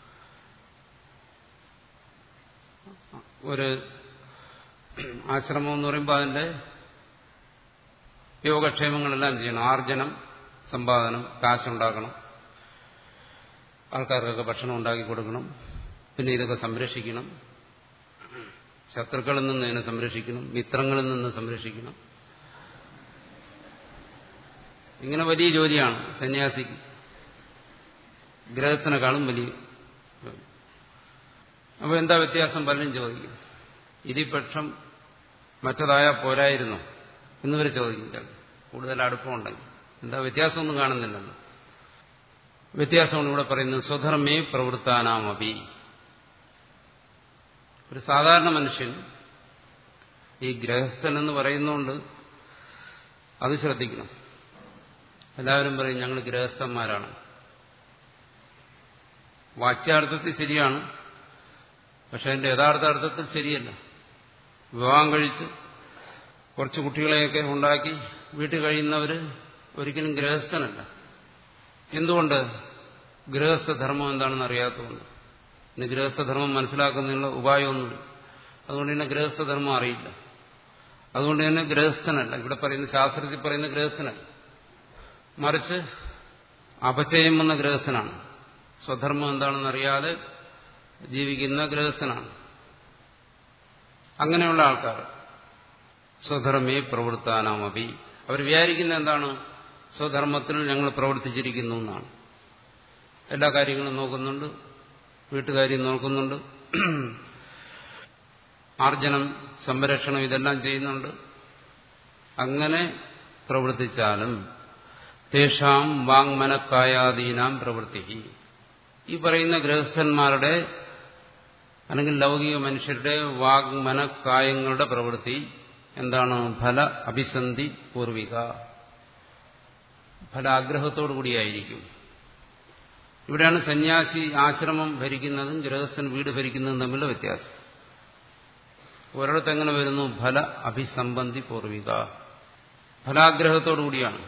ഒരു ആശ്രമം എന്ന് പറയുമ്പോൾ അതിന്റെ യോഗക്ഷേമങ്ങളെല്ലാം ചെയ്യണം ആർജനം സമ്പാദനം കാശുണ്ടാക്കണം ആൾക്കാർക്കൊക്കെ ഭക്ഷണം ഉണ്ടാക്കി കൊടുക്കണം പിന്നെ ഇതൊക്കെ സംരക്ഷിക്കണം ശത്രുക്കളിൽ നിന്ന് ഇതിനെ സംരക്ഷിക്കണം മിത്രങ്ങളിൽ നിന്ന് സംരക്ഷിക്കണം ഇങ്ങനെ വലിയ ജോലിയാണ് സന്യാസിക്ക് ഗ്രഹത്തിനെക്കാളും വലിയ ജോലി അപ്പോൾ എന്താ വ്യത്യാസം പലരും ചോദിക്കും ഇതിപക്ഷം മറ്റതായ പോരായിരുന്നു എന്നിവരെ ചോദിക്കും കൂടുതൽ അടുപ്പമുണ്ടെങ്കിൽ എന്താ വ്യത്യാസമൊന്നും കാണുന്നില്ലല്ലോ വ്യത്യാസമാണ് ഇവിടെ പറയുന്നത് സ്വധർമ്മേ പ്രവൃത്താനാമപി ഒരു സാധാരണ മനുഷ്യൻ ഈ ഗ്രഹസ്ഥൻ എന്ന് പറയുന്നതുകൊണ്ട് അത് ശ്രദ്ധിക്കണം എല്ലാവരും പറയും ഞങ്ങൾ ഗൃഹസ്ഥന്മാരാണ് വാച്യാർത്ഥത്തിൽ ശരിയാണ് പക്ഷെ അതിന്റെ യഥാർത്ഥ അർത്ഥത്തിൽ ശരിയല്ല വിവാഹം കഴിച്ച് കുറച്ച് കുട്ടികളെയൊക്കെ ഉണ്ടാക്കി വീട്ടിൽ കഴിയുന്നവർ ഒരിക്കലും ഗൃഹസ്ഥനല്ല എന്തുകൊണ്ട് ഗൃഹസ്ഥധർമ്മം എന്താണെന്ന് അറിയാത്തതുകൊണ്ട് ഇന്ന് ഗൃഹസ്ഥധർമ്മം മനസ്സിലാക്കുന്നതിനുള്ള ഉപായമൊന്നുമില്ല അതുകൊണ്ട് തന്നെ ഗൃഹസ്ഥധർമ്മം അറിയില്ല അതുകൊണ്ട് തന്നെ ഗൃഹസ്ഥനല്ല ഇവിടെ പറയുന്ന ശാസ്ത്രത്തിൽ പറയുന്ന ഗൃഹസ്ഥനല്ല മറിച്ച് അപചയം വന്ന ഗൃഹസ്ഥനാണ് സ്വധർമ്മം എന്താണെന്ന് അറിയാതെ ജീവിക്കുന്ന ഗൃഹസ്ഥനാണ് അങ്ങനെയുള്ള ആൾക്കാർ സ്വധർമ്മേ പ്രവൃത്താനാമപി അവർ വിചാരിക്കുന്ന എന്താണ് സ്വധർമ്മത്തിൽ ഞങ്ങൾ പ്രവർത്തിച്ചിരിക്കുന്നു എന്നാണ് എല്ലാ കാര്യങ്ങളും നോക്കുന്നുണ്ട് വീട്ടുകാര്യം നോക്കുന്നുണ്ട് ആർജനം സംരക്ഷണം ഇതെല്ലാം ചെയ്യുന്നുണ്ട് അങ്ങനെ പ്രവർത്തിച്ചാലും തേഷാം വാങ്മനക്കായാദീനാം പ്രവൃത്തി ഈ പറയുന്ന ഗൃഹസ്ഥന്മാരുടെ അല്ലെങ്കിൽ ലൗകിക മനുഷ്യരുടെ വാഗ്മനക്കായങ്ങളുടെ പ്രവൃത്തി എന്താണ് ഫല അഭിസന്ധി പൂർവിക ഫലാഗ്രഹത്തോടു കൂടിയായിരിക്കും ഇവിടെയാണ് സന്യാസി ആശ്രമം ഭരിക്കുന്നതും ഗൃഹസ്ഥൻ വീട് ഭരിക്കുന്നതും തമ്മിലുള്ള വ്യത്യാസം ഒരിടത്ത് എങ്ങനെ വരുന്നു ഫല അഭിസംബന്ധി പൂർവിക ഫലാഗ്രഹത്തോടു കൂടിയാണ്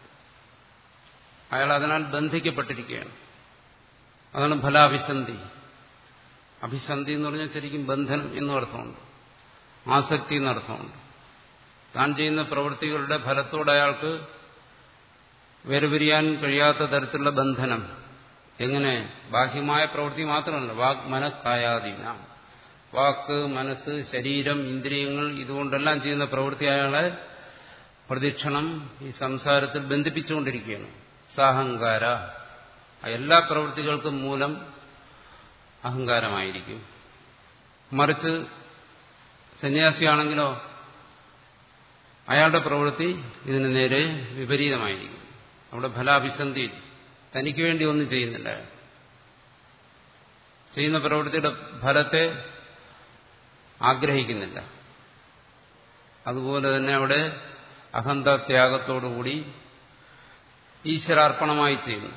അയാൾ അതിനാൽ ബന്ധിക്കപ്പെട്ടിരിക്കുകയാണ് അതാണ് ഫലാഭിസന്ധി അഭിസന്ധി എന്ന് പറഞ്ഞാൽ ശരിക്കും ബന്ധനം എന്നും അർത്ഥമുണ്ട് ആസക്തി എന്നർത്ഥമുണ്ട് താൻ ചെയ്യുന്ന പ്രവൃത്തികളുടെ ഫലത്തോട് അയാൾക്ക് വേർപിരിയാൻ കഴിയാത്ത തരത്തിലുള്ള ബന്ധനം എങ്ങനെ ബാഹ്യമായ പ്രവൃത്തി മാത്രമല്ല വാക് മനക്കായാധീന വാക്ക് മനസ്സ് ശരീരം ഇന്ദ്രിയങ്ങൾ ഇതുകൊണ്ടെല്ലാം ചെയ്യുന്ന പ്രവൃത്തി അയാളെ പ്രദക്ഷിണം ഈ സംസാരത്തിൽ ബന്ധിപ്പിച്ചുകൊണ്ടിരിക്കുകയാണ് സാഹങ്കാര എല്ലാ പ്രവൃത്തികൾക്കും മൂലം അഹങ്കാരമായിരിക്കും മറിച്ച് സന്യാസിയാണെങ്കിലോ അയാളുടെ പ്രവൃത്തി ഇതിന് നേരെ വിപരീതമായിരിക്കും അവിടെ ഫലാഭിസന്ധി തനിക്ക് വേണ്ടി ഒന്നും ചെയ്യുന്നില്ല ചെയ്യുന്ന പ്രവൃത്തിയുടെ ഫലത്തെ ആഗ്രഹിക്കുന്നില്ല അതുപോലെ തന്നെ അവിടെ അഹന്ത ത്യാഗത്തോടുകൂടി ഈശ്വരാർപ്പണമായി ചെയ്യുന്നു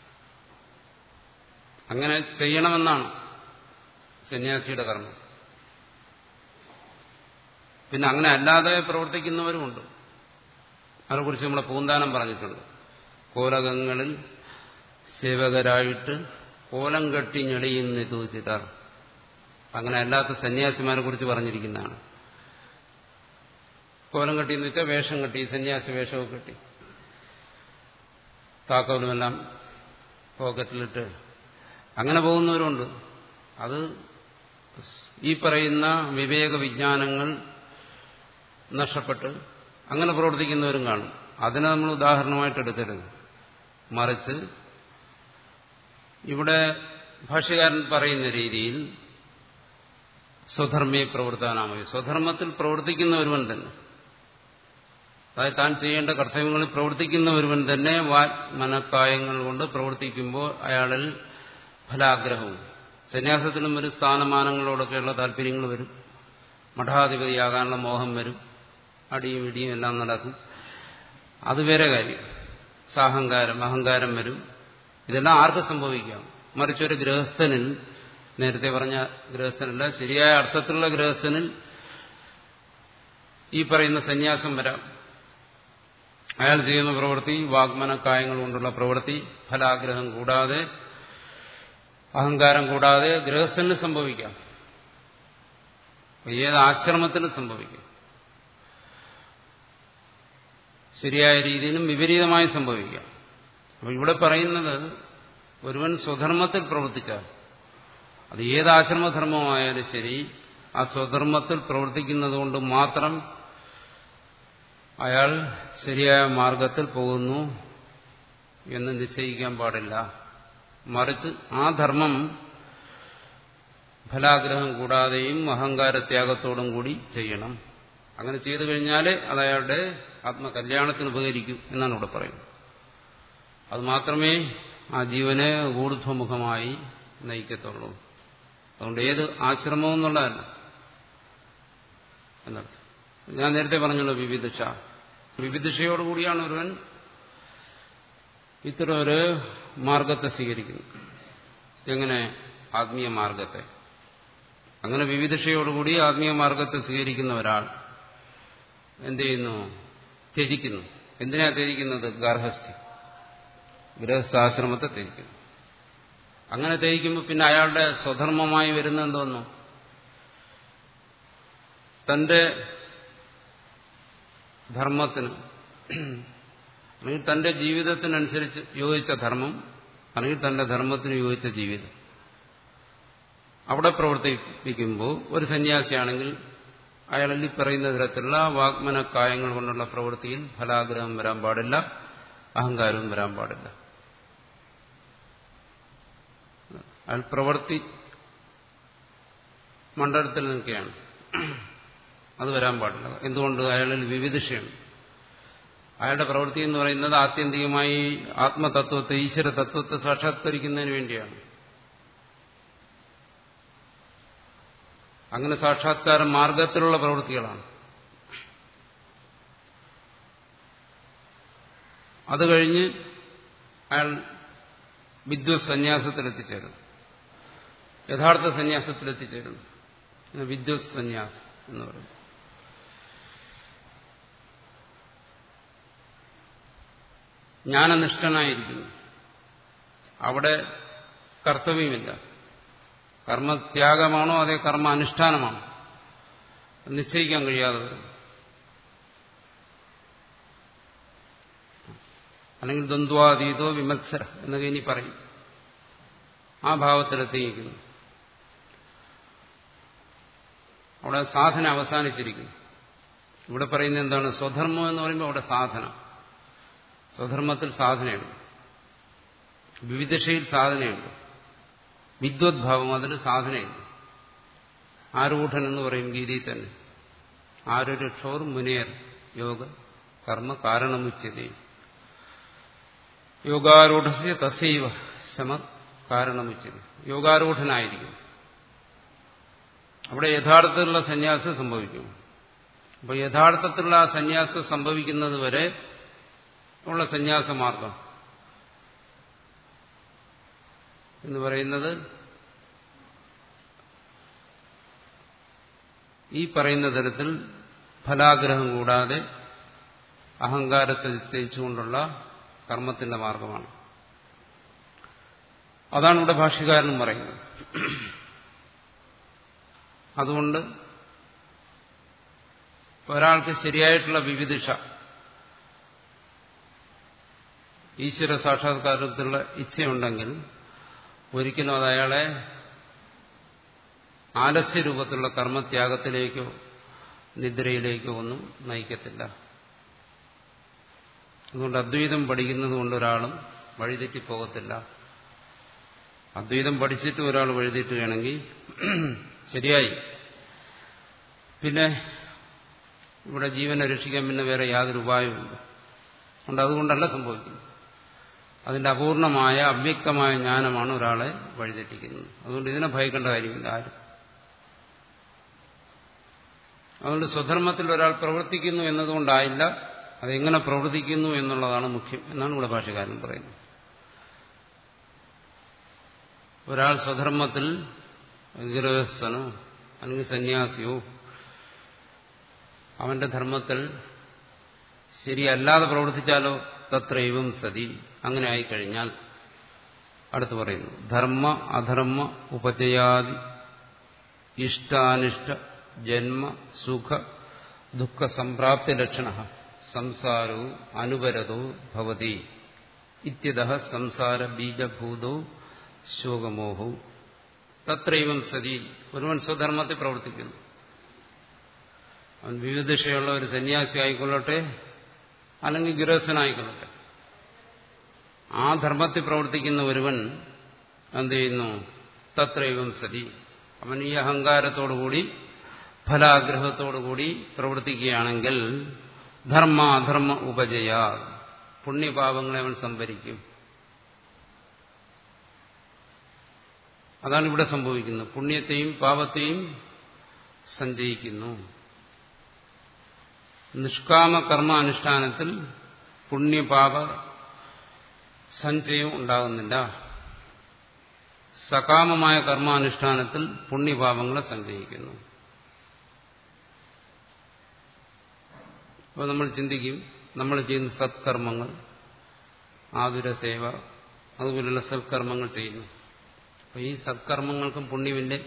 അങ്ങനെ ചെയ്യണമെന്നാണ് സന്യാസിയുടെ കർമ്മം പിന്നെ അങ്ങനെ അല്ലാതെ പ്രവർത്തിക്കുന്നവരുമുണ്ട് അതിനെക്കുറിച്ച് നമ്മളെ പൂന്താനം പറഞ്ഞിട്ടുണ്ട് കോലകങ്ങളിൽ സേവകരായിട്ട് കോലം കെട്ടി ഞെളിയുന്ന തൂച്ചിട്ടാർ അങ്ങനെ അല്ലാത്ത സന്യാസിമാരെ കുറിച്ച് പറഞ്ഞിരിക്കുന്നതാണ് കോലം കെട്ടി എന്ന് വെച്ചാൽ വേഷം കെട്ടി സന്യാസി വേഷമൊക്കെ കെട്ടി താക്കോലുമെല്ലാം പോക്കറ്റിലിട്ട് അങ്ങനെ പോകുന്നവരുണ്ട് അത് ഈ പറയുന്ന വിവേക വിജ്ഞാനങ്ങൾ നഷ്ടപ്പെട്ട് അങ്ങനെ പ്രവർത്തിക്കുന്നവരും കാണും അതിനെ നമ്മൾ ഉദാഹരണമായിട്ട് എടുക്കരുത് മറിച്ച് ഇവിടെ ഭാഷ്യകാരൻ പറയുന്ന രീതിയിൽ സ്വധർമ്മയെ പ്രവർത്താനാമതി സ്വധർമ്മത്തിൽ പ്രവർത്തിക്കുന്ന ഒരുവൻ തന്നെ അതായത് താൻ ചെയ്യേണ്ട കർത്തവ്യങ്ങളിൽ പ്രവർത്തിക്കുന്ന ഒരുവൻ തന്നെ വാക് മനക്കായങ്ങൾ കൊണ്ട് പ്രവർത്തിക്കുമ്പോൾ അയാളിൽ ഫലാഗ്രഹവും സന്യാസത്തിലും ഒരു സ്ഥാനമാനങ്ങളോടൊക്കെയുള്ള താല്പര്യങ്ങൾ വരും മഠാധിപതിയാകാനുള്ള മോഹം വരും അടിയും ഇടിയും എല്ലാം നടക്കും അത് വേറെ കാര്യം സാഹങ്കാരം അഹങ്കാരം വരും ഇതെല്ലാം ആർക്ക് സംഭവിക്കാം മറിച്ചൊരു ഗൃഹസ്ഥനിൽ നേരത്തെ പറഞ്ഞ ഗൃഹസ്ഥനല്ല ശരിയായ അർത്ഥത്തിലുള്ള ഗൃഹസ്ഥനിൽ ഈ പറയുന്ന സന്യാസം വരാം അയാൾ ചെയ്യുന്ന പ്രവൃത്തി വാഗ്മനക്കായങ്ങൾ കൊണ്ടുള്ള പ്രവൃത്തി ഫലാഗ്രഹം കൂടാതെ അഹങ്കാരം കൂടാതെ ഗൃഹസ്ഥന് സംഭവിക്കാം ഏത് ആശ്രമത്തിനും സംഭവിക്കും ശരിയായ രീതിയിലും വിപരീതമായി സംഭവിക്കാം അപ്പൊ ഇവിടെ പറയുന്നത് ഒരുവൻ സ്വധർമ്മത്തിൽ പ്രവർത്തിച്ചാൽ അത് ഏത് ആശ്രമധർമ്മമായാലും ശരി ആ സ്വധർമ്മത്തിൽ പ്രവർത്തിക്കുന്നത് കൊണ്ട് മാത്രം അയാൾ ശരിയായ മാർഗത്തിൽ പോകുന്നു എന്ന് നിശ്ചയിക്കാൻ പാടില്ല മറിച്ച് ആ ധർമ്മം ഫലാഗ്രഹം കൂടാതെയും അഹങ്കാരത്യാഗത്തോടും കൂടി ചെയ്യണം അങ്ങനെ ചെയ്തു കഴിഞ്ഞാൽ അത് അയാളുടെ ആത്മകല്യാണത്തിന് ഉപകരിക്കും എന്നാണ് ഇവിടെ പറയുന്നത് അത് മാത്രമേ ആ ജീവനെ ഊർധ്വമുഖമായി നയിക്കത്തുള്ളൂ അതുകൊണ്ട് ഏത് ആശ്രമവും എന്നുള്ളതല്ല എന്നർത്ഥം ഞാൻ നേരത്തെ പറഞ്ഞല്ലോ വിവിധ വിവിധയോടുകൂടിയാണ് ഒരുവൻ ഇത്തരം ഒരു മാർഗത്തെ സ്വീകരിക്കുന്നത് എങ്ങനെ ആത്മീയ മാർഗത്തെ അങ്ങനെ വിവിധയോടുകൂടി ആത്മീയ മാർഗത്തെ സ്വീകരിക്കുന്ന ഒരാൾ എന്ത് ചെയ്യുന്നു ത്യജിക്കുന്നു എന്തിനാ ത്യജിക്കുന്നത് ഗാർഹസ്ഥ്യം ഗൃഹസ്ഥാശ്രമത്തെ ത്യജിക്കുന്നു അങ്ങനെ ത്യജിക്കുമ്പോൾ പിന്നെ അയാളുടെ സ്വധർമ്മമായി വരുന്ന എന്തോന്നു തന്റെ ധർമ്മത്തിന് അല്ലെങ്കിൽ തന്റെ ജീവിതത്തിനനുസരിച്ച് യോജിച്ച ധർമ്മം അല്ലെങ്കിൽ തന്റെ ധർമ്മത്തിന് യോജിച്ച ജീവിതം അവിടെ പ്രവർത്തിപ്പിക്കുമ്പോൾ ഒരു സന്യാസിയാണെങ്കിൽ അയാളിൽ പറയുന്ന തരത്തിലുള്ള വാഗ്മനക്കായങ്ങൾ കൊണ്ടുള്ള പ്രവൃത്തിയിൽ ഫലാഗ്രഹം വരാൻ പാടില്ല അഹങ്കാരവും വരാൻ പാടില്ല അയാൾ പ്രവൃത്തി മണ്ഡലത്തിൽ നിൽക്കുകയാണ് അത് വരാൻ പാടില്ല എന്തുകൊണ്ട് അയാളിൽ വിവിധിഷയാണ് അയാളുടെ പ്രവൃത്തി എന്ന് പറയുന്നത് ആത്യന്തികമായി ആത്മതത്വത്തെ ഈശ്വര തത്വത്തെ സാക്ഷാത്കരിക്കുന്നതിന് വേണ്ടിയാണ് അങ്ങനെ സാക്ഷാത്കാര മാർഗത്തിലുള്ള പ്രവൃത്തികളാണ് അത് കഴിഞ്ഞ് അയാൾ വിദ്വത് സന്യാസത്തിലെത്തിച്ചേരുന്നു യഥാർത്ഥ സന്യാസത്തിലെത്തിച്ചേരുന്നു വിദ്വത് സന്യാസം എന്ന് പറയുന്നത് ജ്ഞാനനിഷ്ഠനായിരിക്കുന്നു അവിടെ കർത്തവ്യമില്ല കർമ്മത്യാഗമാണോ അതേ കർമ്മ അനുഷ്ഠാനമാണോ നിശ്ചയിക്കാൻ കഴിയാതെ വരും അല്ലെങ്കിൽ ദ്വന്ദ്വാതീതോ വിമത്സര എന്നൊക്കെ ഇനി പറയും ആ ഭാവത്തിലെത്തിയിരിക്കുന്നു അവിടെ സാധന അവസാനിച്ചിരിക്കുന്നു ഇവിടെ പറയുന്നത് എന്താണ് സ്വധർമ്മം എന്ന് പറയുമ്പോൾ അവിടെ സാധന സ്വധർമ്മത്തിൽ സാധനയുണ്ട് വിവിധഷയിൽ സാധനയുണ്ട് വിദ്വദ്ഭാവം അതിന് സാധനയുണ്ട് ആരൂഢൻ എന്ന് പറയും ഗീതയിൽ തന്നെ ആരൊരുക്ഷോർ മുനേർ യോഗ കർമ്മ കാരണമുച്ചതേ യോഗാരൂഢസ്യ തസൈവ ശമ കാരണമുച്ചത് യോഗാരൂഢനായിരിക്കും അവിടെ യഥാർത്ഥത്തിലുള്ള സന്യാസം സംഭവിക്കും അപ്പോൾ യഥാർത്ഥത്തിലുള്ള ആ സന്യാസം സംഭവിക്കുന്നത് വരെ ഉള്ള സന്യാസമാർഗം എന്ന് പറയുന്നത് ഈ പറയുന്ന തരത്തിൽ ഫലാഗ്രഹം കൂടാതെ അഹങ്കാരത്തെ നിശ്ചയിച്ചുകൊണ്ടുള്ള കർമ്മത്തിന്റെ മാർഗമാണ് അതാണ് ഇവിടെ ഭാഷ്യകാരനും പറയുന്നത് അതുകൊണ്ട് ഒരാൾക്ക് ശരിയായിട്ടുള്ള വിവിധിഷ ഈശ്വര സാക്ഷാത്കാരത്തിലുള്ള ഇച്ഛയുണ്ടെങ്കിൽ ഒരിക്കലും അത് അയാളെ ആലസ്യ രൂപത്തിലുള്ള കർമ്മത്യാഗത്തിലേക്കോ നിദ്രയിലേക്കോ ഒന്നും നയിക്കത്തില്ല അതുകൊണ്ട് അദ്വൈതം പഠിക്കുന്നത് കൊണ്ട് ഒരാളും വഴിതെറ്റിപ്പോകത്തില്ല അദ്വൈതം പഠിച്ചിട്ട് ഒരാൾ വഴിതെറ്റുകയാണെങ്കിൽ ശരിയായി പിന്നെ ഇവിടെ ജീവനെ രക്ഷിക്കാൻ പിന്നെ വേറെ യാതൊരു ഉപായവുമില്ല അതുകൊണ്ട് അതുകൊണ്ടല്ല സംഭവിക്കുന്നത് അതിന്റെ അപൂർണമായ അവ്യക്തമായ ജ്ഞാനമാണ് ഒരാളെ വഴിതെറ്റിക്കുന്നത് അതുകൊണ്ട് ഇതിനെ ഭയക്കേണ്ട കാര്യമില്ല ആരും അതുകൊണ്ട് സ്വധർമ്മത്തിൽ ഒരാൾ പ്രവർത്തിക്കുന്നു എന്നതുകൊണ്ടായില്ല അതെങ്ങനെ പ്രവർത്തിക്കുന്നു എന്നുള്ളതാണ് മുഖ്യം എന്നാണ് ഇവിടെ ഭാഷകാരൻ പറയുന്നത് ഒരാൾ സ്വധർമ്മത്തിൽ ഗൃഹസ്ഥനോ അല്ലെങ്കിൽ സന്യാസിയോ അവന്റെ ധർമ്മത്തിൽ ശരിയല്ലാതെ പ്രവർത്തിച്ചാലോ തത്രൈവം സതി അങ്ങനെ ആയിക്കഴിഞ്ഞാൽ അടുത്ത് പറയുന്നു ധർമ്മ അധർമ്മ ഉപജയാദി ഇഷ്ടാനിഷ്ട ജന്മ സുഖ ദുഃഖ സംപ്രാപ്തി ലക്ഷണ സംസാരവും അനുപരതോ ഭവതി ഇത്യത സംസാര ബീജഭൂതോ ശോകമോഹവും തത്രൈവം സതി ഒരുവൻ സ്വധർമ്മത്തിൽ പ്രവർത്തിക്കുന്നു അവൻ വിവിധയുള്ള ഒരു സന്യാസി ആയിക്കൊള്ളട്ടെ അല്ലെങ്കിൽ ഗൃഹസ്ഥനായിക്കൊള്ളട്ടെ ആ ധർമ്മത്തിൽ പ്രവർത്തിക്കുന്ന ഒരുവൻ എന്ത് ചെയ്യുന്നു തത്രൈവം സതി അവൻ ഈ അഹങ്കാരത്തോടുകൂടി ഫലാഗ്രഹത്തോടുകൂടി പ്രവർത്തിക്കുകയാണെങ്കിൽ ധർമ്മ അധർമ്മ ഉപജയ പുണ്യപാപങ്ങളെ അവൻ സംഭരിക്കും അതാണ് ഇവിടെ സംഭവിക്കുന്നത് പുണ്യത്തെയും പാപത്തെയും സഞ്ചയിക്കുന്നു നിഷ്കാമ കർമ്മ അനുഷ്ഠാനത്തിൽ പുണ്യപാപ സഞ്ചയം ഉണ്ടാകുന്നില്ല സകാമമായ കർമാനുഷ്ഠാനത്തിൽ പുണ്യപാപങ്ങളെ സഞ്ചയിക്കുന്നു അപ്പോൾ നമ്മൾ ചിന്തിക്കും നമ്മൾ ചെയ്യുന്ന സത്കർമ്മങ്ങൾ ആതുര സേവ അതുപോലുള്ള സത്കർമ്മങ്ങൾ ചെയ്യുന്നു അപ്പോൾ ഈ സത്കർമ്മങ്ങൾക്കും പുണ്യമില്ലേ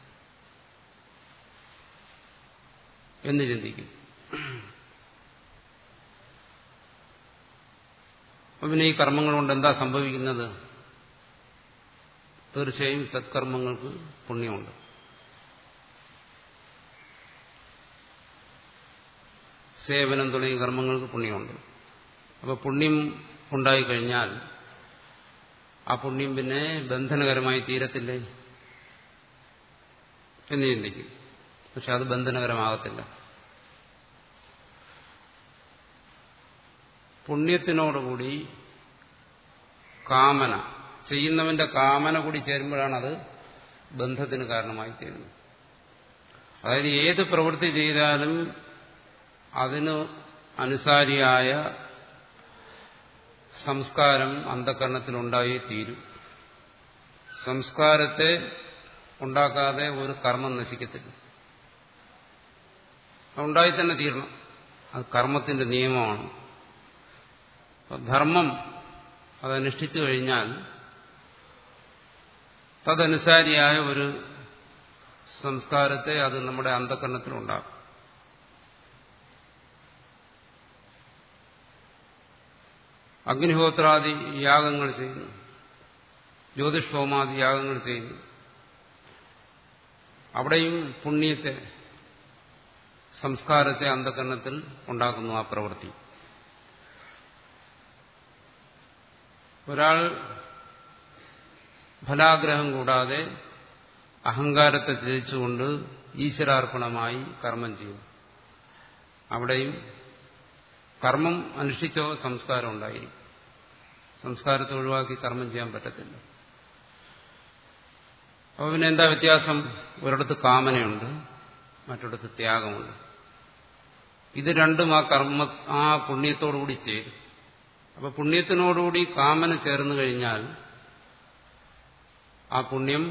എന്ന് ചിന്തിക്കും അപ്പം പിന്നെ ഈ കർമ്മങ്ങൾ കൊണ്ട് എന്താ സംഭവിക്കുന്നത് തീർച്ചയായും സത്കർമ്മങ്ങൾക്ക് പുണ്യമുണ്ട് സേവനം തുടങ്ങിയ കർമ്മങ്ങൾക്ക് പുണ്യമുണ്ട് അപ്പോൾ പുണ്യം ഉണ്ടായിക്കഴിഞ്ഞാൽ ആ പുണ്യം പിന്നെ ബന്ധനകരമായി തീരത്തില്ലേ എന്ന് ചിന്തിക്കും പക്ഷെ അത് ബന്ധനകരമാകത്തില്ല പുണ്യത്തിനോടുകൂടി കാമന ചെയ്യുന്നവന്റെ കാമന കൂടി ചേരുമ്പോഴാണ് അത് ബന്ധത്തിന് കാരണമായി തീരുന്നത് അതായത് ഏത് പ്രവൃത്തി ചെയ്താലും അതിന് അനുസാരിയായ സംസ്കാരം അന്ധകരണത്തിലുണ്ടായേ തീരും സംസ്കാരത്തെ ഉണ്ടാക്കാതെ ഒരു കർമ്മം നശിക്കത്തില്ല ഉണ്ടായി തന്നെ തീരണം അത് കർമ്മത്തിന്റെ നിയമമാണ് ധർമ്മം അതനുഷ്ഠിച്ചു കഴിഞ്ഞാൽ തദനുസാരിയായ ഒരു സംസ്കാരത്തെ അത് നമ്മുടെ അന്ധകരണത്തിലുണ്ടാകും അഗ്നിഹോത്രാദി യാഗങ്ങൾ ചെയ്യുന്നു ജ്യോതിഷ്ഠോമാദി യാഗങ്ങൾ ചെയ്യുന്നു അവിടെയും പുണ്യത്തെ സംസ്കാരത്തെ അന്ധകരണത്തിൽ ഉണ്ടാക്കുന്നു ആ പ്രവൃത്തി ഒരാൾ ഫലാഗ്രഹം കൂടാതെ അഹങ്കാരത്തെ ത്യജിച്ചുകൊണ്ട് ഈശ്വരാർപ്പണമായി കർമ്മം ചെയ്യും അവിടെയും കർമ്മം അനുഷ്ഠിച്ചോ സംസ്കാരം ഉണ്ടായിരിക്കും സംസ്കാരത്തെ ഒഴിവാക്കി കർമ്മം ചെയ്യാൻ പറ്റത്തില്ല അപ്പോൾ പിന്നെ എന്താ വ്യത്യാസം ഒരിടത്ത് കാമനയുണ്ട് മറ്റൊരിടത്ത് ത്യാഗമുണ്ട് ഇത് രണ്ടും ആ കർമ്മ ആ പുണ്യത്തോടുകൂടി ചേരും അപ്പൊ പുണ്യത്തിനോടുകൂടി കാമന ചേർന്ന് കഴിഞ്ഞാൽ ആ പുണ്യം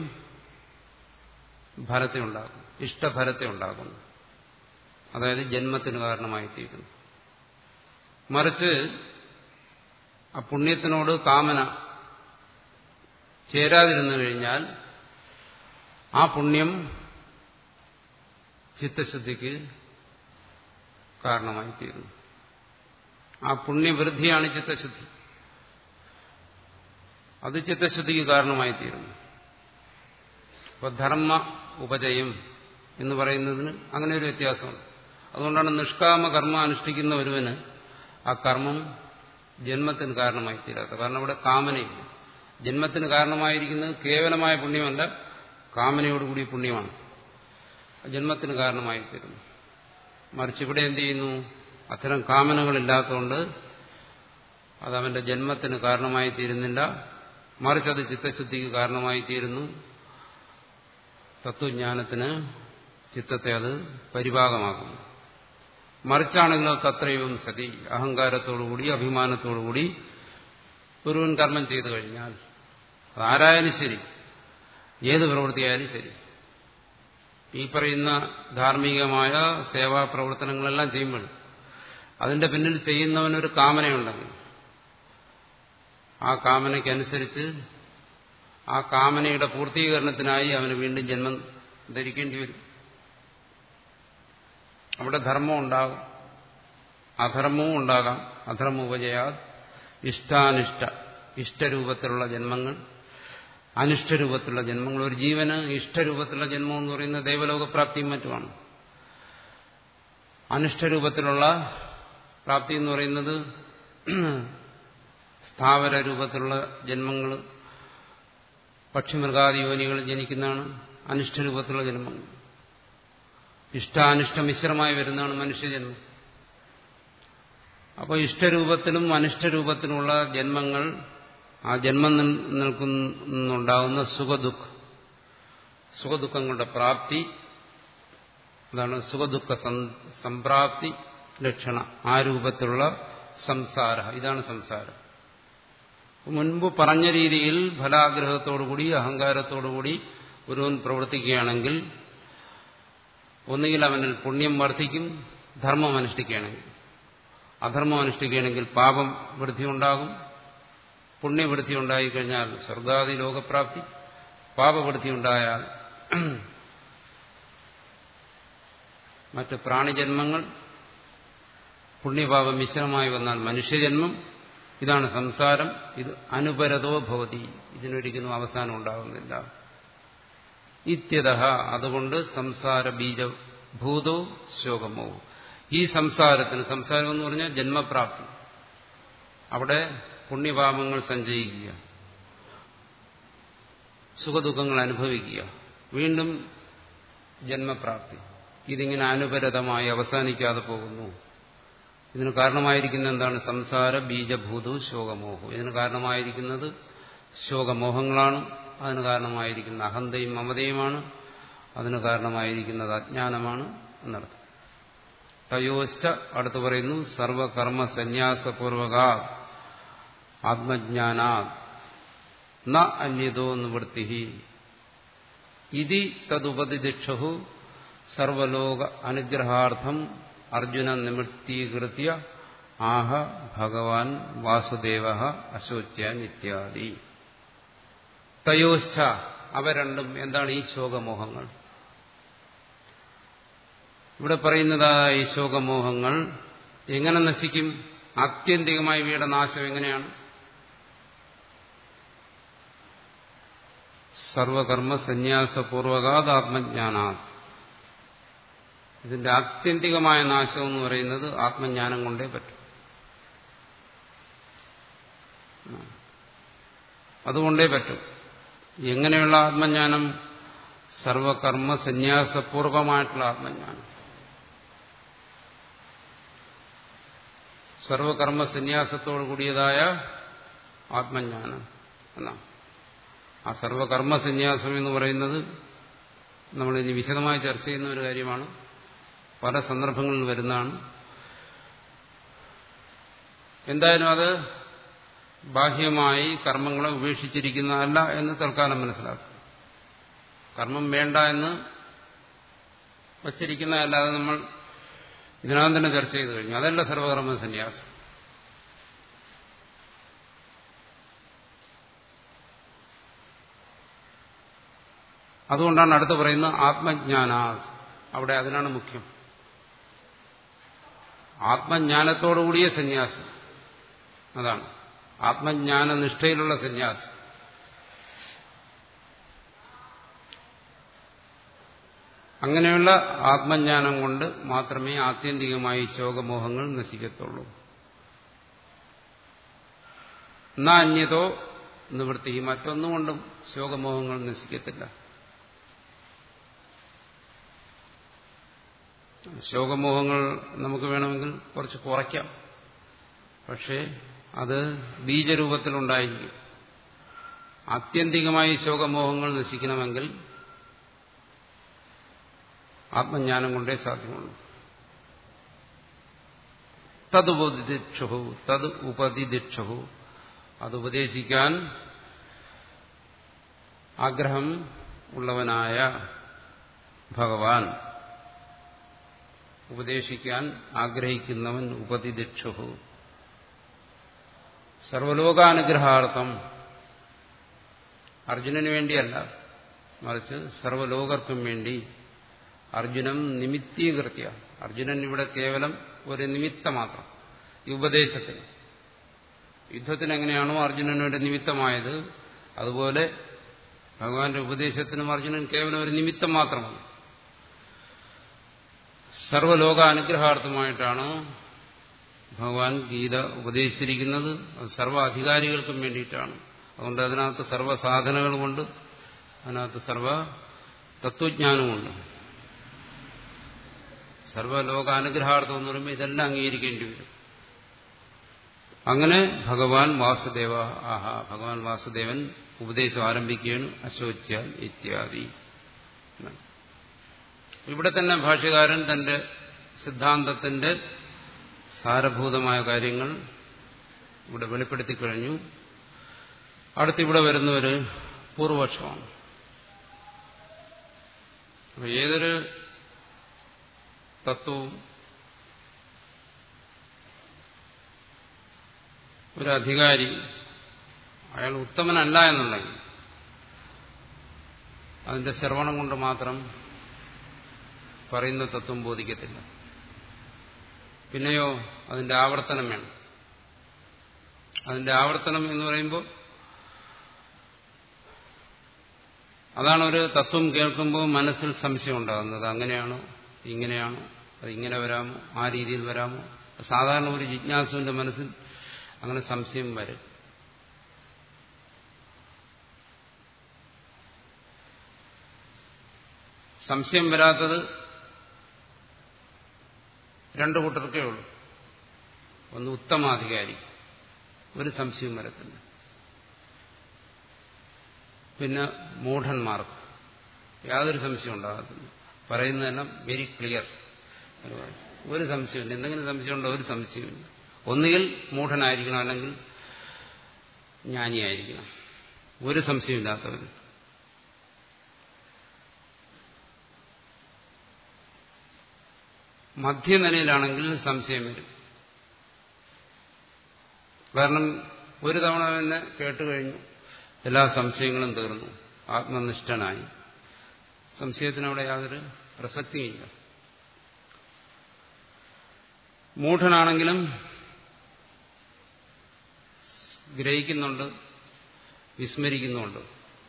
ഫലത്തെ ഉണ്ടാക്കും ഇഷ്ടഫലത്തെ ഉണ്ടാക്കുന്നു അതായത് ജന്മത്തിന് കാരണമായി തീരുന്നു മറിച്ച് ആ പുണ്യത്തിനോട് കാമന ചേരാതിരുന്നു കഴിഞ്ഞാൽ ആ പുണ്യം ചിത്തശുദ്ധിക്ക് കാരണമായി തീരുന്നു ആ പുണ്യവൃദ്ധിയാണ് ചിത്തശുദ്ധി അത് ചിത്തശുദ്ധിക്ക് കാരണമായി തീരുന്നു അപ്പൊ ധർമ്മ ഉപജയം എന്ന് പറയുന്നതിന് അങ്ങനെ ഒരു വ്യത്യാസമുണ്ട് അതുകൊണ്ടാണ് നിഷ്കാമ കർമ്മം അനുഷ്ഠിക്കുന്ന ഒരുവന് ആ കർമ്മം ജന്മത്തിന് കാരണമായി തീരാത്തത് കാരണം അവിടെ കാമനയില്ല ജന്മത്തിന് കാരണമായിരിക്കുന്നത് കേവലമായ പുണ്യമല്ല കാമനയോടുകൂടി പുണ്യമാണ് ജന്മത്തിന് കാരണമായി തീരുന്നു മറിച്ച് ഇവിടെ എന്ത് ചെയ്യുന്നു അത്തരം കാമനകളില്ലാത്തതുകൊണ്ട് അത് അവന്റെ ജന്മത്തിന് കാരണമായി തീരുന്നില്ല മറിച്ച് അത് ചിത്തശുദ്ധിക്ക് കാരണമായി തീരുന്നു തത്വജ്ഞാനത്തിന് ചിത്തത്തെ അത് പരിഭാഗമാക്കുന്നു മറിച്ചാണെങ്കിലോ തത്രയും സതി അഹങ്കാരത്തോടുകൂടി അഭിമാനത്തോടുകൂടി ഒരുവൻ കർമ്മം ചെയ്തു കഴിഞ്ഞാൽ അതാരായാലും ശരി ഏത് പ്രവൃത്തിയായാലും ശരി ഈ പറയുന്ന ധാർമ്മികമായ സേവാ പ്രവർത്തനങ്ങളെല്ലാം ചെയ്യുമ്പോൾ അതിന്റെ പിന്നിൽ ചെയ്യുന്നവനൊരു കാമനയുണ്ടെങ്കിൽ ആ കാമനയ്ക്കനുസരിച്ച് ആ കാമനയുടെ പൂർത്തീകരണത്തിനായി അവന് വീണ്ടും ജന്മം ധരിക്കേണ്ടി വരും അവിടെ ധർമ്മം ഉണ്ടാകും അധർമ്മവും ഉണ്ടാകാം അധർമ്മ ഉപജയാ ഇഷ്ടാനിഷ്ട ഇഷ്ടരൂപത്തിലുള്ള ജന്മങ്ങൾ അനിഷ്ടരൂപത്തിലുള്ള ജന്മങ്ങൾ ഒരു ജീവന് ഇഷ്ടരൂപത്തിലുള്ള ജന്മം എന്ന് പറയുന്നത് ദൈവലോകപ്രാപ്തിയും മറ്റുമാണ് അനിഷ്ടരൂപത്തിലുള്ള പ്രാപ്തി എന്ന് പറയുന്നത് സ്ഥാവര രൂപത്തിലുള്ള ജന്മങ്ങൾ പക്ഷിമൃഗാദി യോനികൾ ജനിക്കുന്നതാണ് അനിഷ്ടരൂപത്തിലുള്ള ജന്മങ്ങൾ ഇഷ്ടാനിഷ്ട മിശ്രമായി വരുന്നതാണ് മനുഷ്യജന്മം അപ്പോൾ ഇഷ്ടരൂപത്തിലും അനിഷ്ടരൂപത്തിലുമുള്ള ജന്മങ്ങൾ ആ ജന്മം നിൽക്കുന്നുണ്ടാകുന്ന സുഖദുഃഖ സുഖദുഃഖങ്ങളുടെ പ്രാപ്തി അതാണ് സുഖദുഃഖ സംപ്രാപ്തി ലക്ഷണ ആ രൂപത്തിലുള്ള സംസാര ഇതാണ് സംസാരം മുൻപ് പറഞ്ഞ രീതിയിൽ ഫലാഗ്രഹത്തോടുകൂടി അഹങ്കാരത്തോടുകൂടി ഒരുവൻ പ്രവർത്തിക്കുകയാണെങ്കിൽ ഒന്നുകിൽ അവനിൽ പുണ്യം വർദ്ധിക്കും ധർമ്മം അനുഷ്ഠിക്കുകയാണെങ്കിൽ അധർമ്മം അനുഷ്ഠിക്കുകയാണെങ്കിൽ പാപം വൃദ്ധി ഉണ്ടാകും പുണ്യവൃദ്ധി ഉണ്ടായിക്കഴിഞ്ഞാൽ സ്വർഗാദി ലോകപ്രാപ്തി പാപവൃദ്ധി ഉണ്ടായാൽ മറ്റ് പ്രാണിജന്മങ്ങൾ പുണ്യപാപം മിശ്രമായി വന്നാൽ മനുഷ്യജന്മം ഇതാണ് സംസാരം ഇത് അനുപരതോ ഭവതി ഇതിനൊരിക്കലും അവസാനം ഉണ്ടാകുന്നില്ല ഇത്യത അതുകൊണ്ട് സംസാര ബീജ ഭൂതോ ശോകമോ ഈ സംസാരത്തിന് സംസാരം എന്ന് പറഞ്ഞാൽ ജന്മപ്രാപ്തി അവിടെ പുണ്യപാപങ്ങൾ സഞ്ചയിക്കുക സുഖദുഃഖങ്ങൾ അനുഭവിക്കുക വീണ്ടും ജന്മപ്രാപ്തി ഇതിങ്ങനെ അനുപരതമായി അവസാനിക്കാതെ പോകുന്നു ഇതിന് കാരണമായിരിക്കുന്ന എന്താണ് സംസാര ബീജഭൂതു ശോകമോഹം ഇതിന് കാരണമായിരിക്കുന്നത് ശോകമോഹങ്ങളാണ് അതിന് കാരണമായിരിക്കുന്ന അഹന്തയും മമതയുമാണ് അതിന് കാരണമായിരിക്കുന്നത് അജ്ഞാനമാണ് എന്നർത്ഥം തയോശ്ച അടുത്ത് പറയുന്നു സർവകർമ്മ സന്യാസപൂർവക ആത്മജ്ഞാനാ ന അന്യതോ നിവൃത്തി ഇതി തതുപതിദിക്ഷു സർവലോക അനുഗ്രഹാർത്ഥം അർജുന നിവൃത്തീകൃത്യ ആഹ ഭഗവാൻ വാസുദേവ അശോച്യാൻ ഇത്യാദി തയോശ്ച അവ രണ്ടും എന്താണ് ഈ ശോകമോഹങ്ങൾ ഇവിടെ പറയുന്നതായ ഈ ശോകമോഹങ്ങൾ എങ്ങനെ നശിക്കും ആത്യന്തികമായി ഇവയുടെ നാശം എങ്ങനെയാണ് സർവകർമ്മ സന്യാസപൂർവകാത് ആത്മജ്ഞാനാ ഇതിന്റെ ആത്യന്തികമായ നാശം എന്ന് പറയുന്നത് ആത്മജ്ഞാനം കൊണ്ടേ പറ്റും അതുകൊണ്ടേ പറ്റും എങ്ങനെയുള്ള ആത്മജ്ഞാനം സർവകർമ്മ സന്യാസപൂർവമായിട്ടുള്ള ആത്മജ്ഞാനം സർവകർമ്മ സന്യാസത്തോടു കൂടിയതായ ആത്മജ്ഞാനം എന്നാണ് ആ സർവകർമ്മ സന്യാസം എന്ന് പറയുന്നത് നമ്മൾ ഇനി വിശദമായി ചർച്ച ചെയ്യുന്ന ഒരു കാര്യമാണ് പല സന്ദർഭങ്ങളിൽ വരുന്നതാണ് എന്തായാലും അത് ബാഹ്യമായി കർമ്മങ്ങളെ ഉപേക്ഷിച്ചിരിക്കുന്നതല്ല എന്ന് തൽക്കാലം മനസ്സിലാക്കും കർമ്മം വേണ്ട എന്ന് വച്ചിരിക്കുന്നതല്ലാതെ നമ്മൾ ഇതിനകം തന്നെ ചർച്ച ചെയ്തു കഴിഞ്ഞു അതല്ല സർവകർമ്മ സന്യാസം അതുകൊണ്ടാണ് അടുത്ത് പറയുന്നത് ആത്മജ്ഞാന അവിടെ അതിനാണ് മുഖ്യം ആത്മജ്ഞാനത്തോടുകൂടിയ സന്യാസം അതാണ് ആത്മജ്ഞാന നിഷ്ഠയിലുള്ള സന്യാസം അങ്ങനെയുള്ള ആത്മജ്ഞാനം കൊണ്ട് മാത്രമേ ആത്യന്തികമായി ശോകമോഹങ്ങൾ നശിക്കത്തുള്ളൂ എന്നാ അന്യതോ നിവൃത്തി മറ്റൊന്നുകൊണ്ടും ശോകമോഹങ്ങൾ നശിക്കത്തില്ല ശോകമോഹങ്ങൾ നമുക്ക് വേണമെങ്കിൽ കുറച്ച് കുറയ്ക്കാം പക്ഷേ അത് ബീജരൂപത്തിലുണ്ടായിരിക്കും ആത്യന്തികമായി ശോകമോഹങ്ങൾ നശിക്കണമെങ്കിൽ ആത്മജ്ഞാനം കൊണ്ടേ സാധ്യമുള്ളൂ തതുപതിദിക്ഷു തത് ഉപതിദിക്ഷു അത് ഉപദേശിക്കാൻ ആഗ്രഹം ഉള്ളവനായ ഭഗവാൻ ഉപദേശിക്കാൻ ആഗ്രഹിക്കുന്നവൻ ഉപതിദിക്ഷു സർവലോകാനുഗ്രഹാർത്ഥം അർജുനന് വേണ്ടിയല്ല മറിച്ച് സർവലോകർക്കും വേണ്ടി അർജുനം നിമിത്തീകൃത്യ അർജുനൻ ഇവിടെ കേവലം ഒരു നിമിത്തം മാത്രം ഈ ഉപദേശത്തിന് യുദ്ധത്തിന് എങ്ങനെയാണോ അർജുനൻ ഒരു നിമിത്തമായത് അതുപോലെ ഭഗവാന്റെ ഉപദേശത്തിനും അർജുനൻ കേവലം ഒരു നിമിത്തം മാത്രമാണ് സർവലോക അനുഗ്രഹാർത്ഥമായിട്ടാണ് ഭഗവാൻ ഗീത ഉപദേശിച്ചിരിക്കുന്നത് അത് സർവ്വ അധികാരികൾക്കും വേണ്ടിയിട്ടാണ് അതുകൊണ്ട് അതിനകത്ത് സർവ്വ സാധനങ്ങളുമുണ്ട് അതിനകത്ത് സർവ്വ തത്വജ്ഞാനമുണ്ട് സർവ്വലോകാനുഗ്രഹാർത്ഥം എന്ന് പറയുമ്പോൾ ഇതെല്ലാം അംഗീകരിക്കേണ്ടി വരും അങ്ങനെ ഭഗവാൻ വാസുദേവ ആഹാ ഭഗവാൻ വാസുദേവൻ ഉപദേശം ആരംഭിക്കുകയാണ് അശോച്യാൽ ഇത്യാദി ഇവിടെ തന്നെ ഭാഷ്യകാരൻ തന്റെ സിദ്ധാന്തത്തിന്റെ സാരഭൂതമായ കാര്യങ്ങൾ ഇവിടെ വെളിപ്പെടുത്തി കഴിഞ്ഞു അടുത്തിവിടെ വരുന്ന ഒരു പൂർവപക്ഷമാണ് ഏതൊരു തത്വവും ഒരു അധികാരി അയാൾ ഉത്തമനല്ല എന്നുണ്ടെങ്കിൽ അതിന്റെ ശ്രവണം കൊണ്ട് മാത്രം പറയുന്ന തത്വം ബോധിക്കത്തില്ല പിന്നെയോ അതിന്റെ ആവർത്തനം വേണം അതിന്റെ ആവർത്തനം എന്ന് പറയുമ്പോൾ അതാണ് ഒരു തത്വം കേൾക്കുമ്പോൾ മനസ്സിൽ സംശയം ഉണ്ടാകുന്നത് അങ്ങനെയാണോ ഇങ്ങനെയാണോ അത് ഇങ്ങനെ വരാമോ ആ രീതിയിൽ വരാമോ സാധാരണ ഒരു ജിജ്ഞാസുവിന്റെ മനസ്സിൽ അങ്ങനെ സംശയം വരും സംശയം വരാത്തത് രണ്ടു കൂട്ടർക്കേ ഉള്ളൂ ഒന്ന് ഉത്തമാധികാരി ഒരു സംശയവും വരത്തില്ല പിന്നെ മൂഢന്മാർക്ക് യാതൊരു സംശയം ഉണ്ടാകത്തില്ല പറയുന്നതെല്ലാം വെരി ക്ലിയർ ഒരു സംശയമില്ല എന്തെങ്കിലും സംശയമുണ്ടോ ഒരു സംശയമില്ല ഒന്നുകിൽ മൂഢനായിരിക്കണം അല്ലെങ്കിൽ ജ്ഞാനിയായിരിക്കണം ഒരു സംശയമില്ലാത്തവർ മധ്യനിലയിലാണെങ്കിൽ സംശയം വരും കാരണം ഒരു തവണ തന്നെ കേട്ടുകഴിഞ്ഞു എല്ലാ സംശയങ്ങളും തീർന്നു ആത്മനിഷ്ഠനായി സംശയത്തിനവിടെ യാതൊരു പ്രസക്തിയില്ല മൂഢനാണെങ്കിലും ഗ്രഹിക്കുന്നുണ്ട് വിസ്മരിക്കുന്നുണ്ട്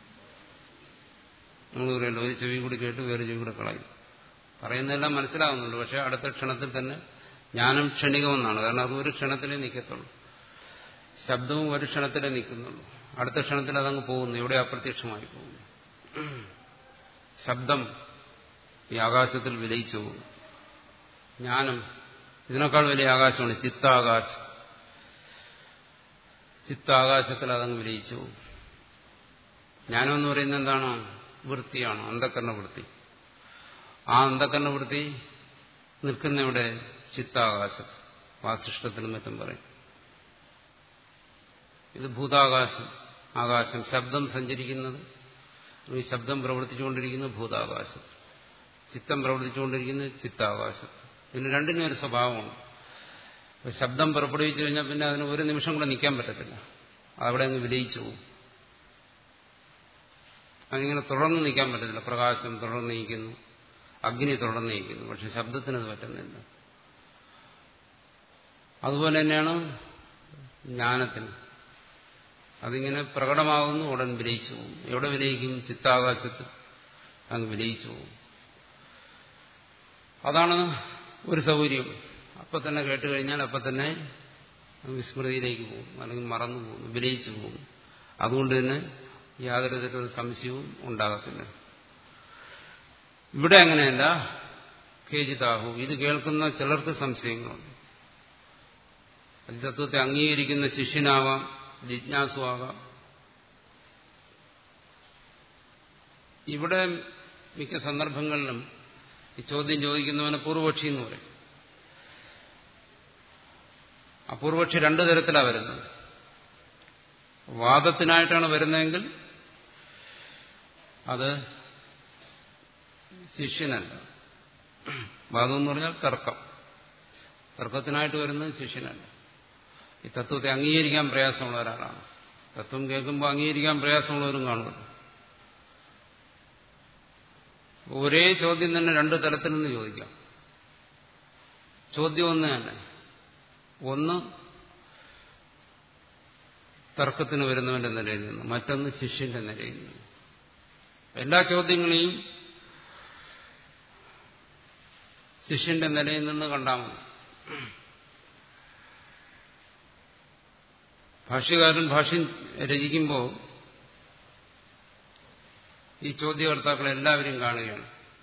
നമ്മൾ പറയല്ലോ ഒരു ചെവി കൂടി കേട്ട് വേറെ ചെവി കൂടെ കളയും പറയുന്നതെല്ലാം മനസ്സിലാവുന്നുണ്ട് പക്ഷെ അടുത്ത ക്ഷണത്തിൽ തന്നെ ജ്ഞാനം ക്ഷണികമെന്നാണ് കാരണം അത് ഒരു ക്ഷണത്തിലേ നിൽക്കത്തുള്ളൂ ശബ്ദവും ഒരു ക്ഷണത്തിലേ നിൽക്കുന്നുള്ളൂ അടുത്ത ക്ഷണത്തിൽ അതങ്ങ് പോകുന്നു എവിടെ അപ്രത്യക്ഷമായി പോകുന്നു ശബ്ദം ഈ ആകാശത്തിൽ വിലയിച്ചു പോകുന്നു ജ്ഞാനം ഇതിനേക്കാൾ വലിയ ആകാശമാണ് ചിത്താകാശം ചിത്താകാശത്തിൽ അതങ്ങ് വിലയിച്ചു പോകും ജ്ഞാനം എന്ന് പറയുന്നത് എന്താണ് വൃത്തിയാണ് അന്ധക്കരണ വൃത്തി ആ അന്ധക്കരണ വൃത്തി നിൽക്കുന്ന ഇവിടെ ചിത്താകാശം വാസിഷ്ടത്തിനും മറ്റും പറയും ഇത് ഭൂതാകാശം ആകാശം ശബ്ദം സഞ്ചരിക്കുന്നത് ഈ ശബ്ദം പ്രവർത്തിച്ചുകൊണ്ടിരിക്കുന്നത് ഭൂതാകാശം ചിത്തം പ്രവർത്തിച്ചുകൊണ്ടിരിക്കുന്നത് ചിത്താകാശം ഇതിന് രണ്ടിനും ഒരു സ്വഭാവമാണ് ശബ്ദം പുറപ്പെടുവിച്ചു കഴിഞ്ഞാൽ പിന്നെ അതിന് ഒരു നിമിഷം കൂടെ നിൽക്കാൻ പറ്റത്തില്ല അവിടെ അങ്ങ് വിലയിച്ചു പോകും അതിങ്ങനെ തുടർന്ന് നിൽക്കാൻ പറ്റത്തില്ല പ്രകാശം തുടർന്ന് നീക്കുന്നു അഗ്നി തുടർന്ന് നീക്കുന്നു പക്ഷെ ശബ്ദത്തിനത് പറ്റുന്നില്ല അതുപോലെ തന്നെയാണ് ജ്ഞാനത്തിന് അതിങ്ങനെ പ്രകടമാകുന്നു ഉടൻ വിലയിച്ചു പോകും എവിടെ വിലയിക്കും ചിത്താകാശത്ത് അങ്ങ് വിലയിച്ചു പോകും അതാണ് ഒരു സൗകര്യം അപ്പൊ തന്നെ കേട്ട് കഴിഞ്ഞാൽ അപ്പൊ തന്നെ വിസ്മൃതിയിലേക്ക് പോകും അല്ലെങ്കിൽ മറന്നു പോകും വിലയിച്ചു പോകും അതുകൊണ്ട് തന്നെ യാതൊരു തരത്തിലുള്ള സംശയവും ഉണ്ടാകത്തില്ല ഇവിടെ അങ്ങനെയല്ല കേജിതാഹു ഇത് കേൾക്കുന്ന ചിലർക്ക് സംശയങ്ങളുണ്ട് തത്വത്തെ അംഗീകരിക്കുന്ന ശിഷ്യനാവാം ജിജ്ഞാസുവാകാം ഇവിടെ മിക്ക സന്ദർഭങ്ങളിലും ഈ ചോദ്യം ചോദിക്കുന്നവനെ പൂർവപക്ഷി എന്ന് പറയും അപൂർവക്ഷി രണ്ടു തരത്തിലാണ് വരുന്നത് വാദത്തിനായിട്ടാണ് വരുന്നതെങ്കിൽ അത് ശിഷ്യനല്ല വാദം എന്ന് പറഞ്ഞാൽ തർക്കം തർക്കത്തിനായിട്ട് വരുന്നത് ശിഷ്യനല്ല ഈ തത്വത്തെ അംഗീകരിക്കാൻ പ്രയാസമുള്ള ഒരാളാണ് തത്വം കേൾക്കുമ്പോൾ അംഗീകരിക്കാൻ പ്രയാസമുള്ളവരും കാണുന്നു ഒരേ ചോദ്യം തന്നെ രണ്ട് തലത്തിൽ നിന്ന് ചോദിക്കാം ചോദ്യം ഒന്ന് തന്നെ ഒന്ന് തർക്കത്തിന് വരുന്നവന്റെ നിലയിൽ നിന്ന് മറ്റൊന്ന് ശിഷ്യന്റെ നിലയിൽ നിന്ന് എല്ലാ ചോദ്യങ്ങളെയും ശിഷ്യന്റെ നിലയിൽ നിന്ന് കണ്ടാൽ മതി ഭാഷ്യകാരൻ ഭാഷ്യം രചിക്കുമ്പോൾ ഈ ചോദ്യകർത്താക്കളെ എല്ലാവരെയും കാണുകയാണ്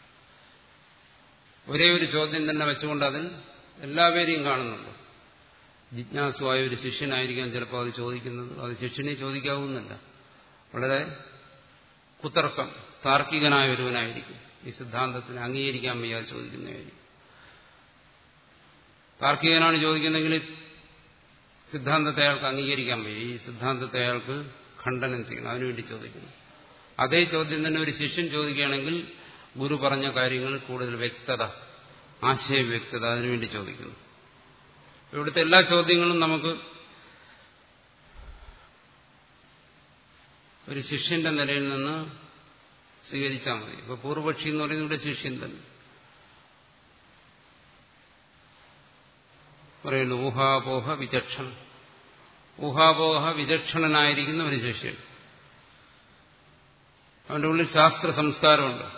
ഒരേ ഒരു ചോദ്യം തന്നെ വെച്ചുകൊണ്ട് അതിൽ എല്ലാവരെയും കാണുന്നുണ്ട് ജിജ്ഞാസുവായ ഒരു ശിഷ്യനായിരിക്കാം ചിലപ്പോൾ അത് ചോദിക്കുന്നത് അത് ശിഷ്യനെ ചോദിക്കാവുന്നില്ല വളരെ കുതർക്കം താർക്കികനായ ഒരുവനായിരിക്കും ഈ സിദ്ധാന്തത്തിന് അംഗീകരിക്കാൻ വയ്യാതെ ചോദിക്കുന്നതായിരിക്കും താർക്കികനാണ് ചോദിക്കുന്നെങ്കിൽ സിദ്ധാന്തത്തെ അയാൾക്ക് അംഗീകരിക്കാൻ വയ്യ ഈ സിദ്ധാന്തത്തെ അയാൾക്ക് ഖണ്ഡനം ചെയ്യണം അതിനുവേണ്ടി ചോദിക്കുന്നു അതേ ചോദ്യം തന്നെ ഒരു ശിഷ്യൻ ചോദിക്കുകയാണെങ്കിൽ ഗുരു പറഞ്ഞ കാര്യങ്ങൾ കൂടുതൽ വ്യക്തത ആശയവ്യക്തത അതിനുവേണ്ടി ചോദിക്കുന്നു ഇവിടുത്തെ എല്ലാ ചോദ്യങ്ങളും നമുക്ക് ഒരു ശിഷ്യന്റെ നിലയിൽ നിന്ന് സ്വീകരിച്ചാൽ മതി ഇപ്പൊ പൂർവപക്ഷി എന്ന് പറയുന്നത് ഇവിടെ ശിഷ്യൻ തന്നെ പറയുന്നു ഊഹാപോഹ വിചക്ഷണം ഊഹാപോഹ വിചക്ഷണനായിരിക്കുന്ന ഒരു ശിഷ്യൻ അവന്റെ ഉള്ളിൽ ശാസ്ത്ര സംസ്കാരമുണ്ട്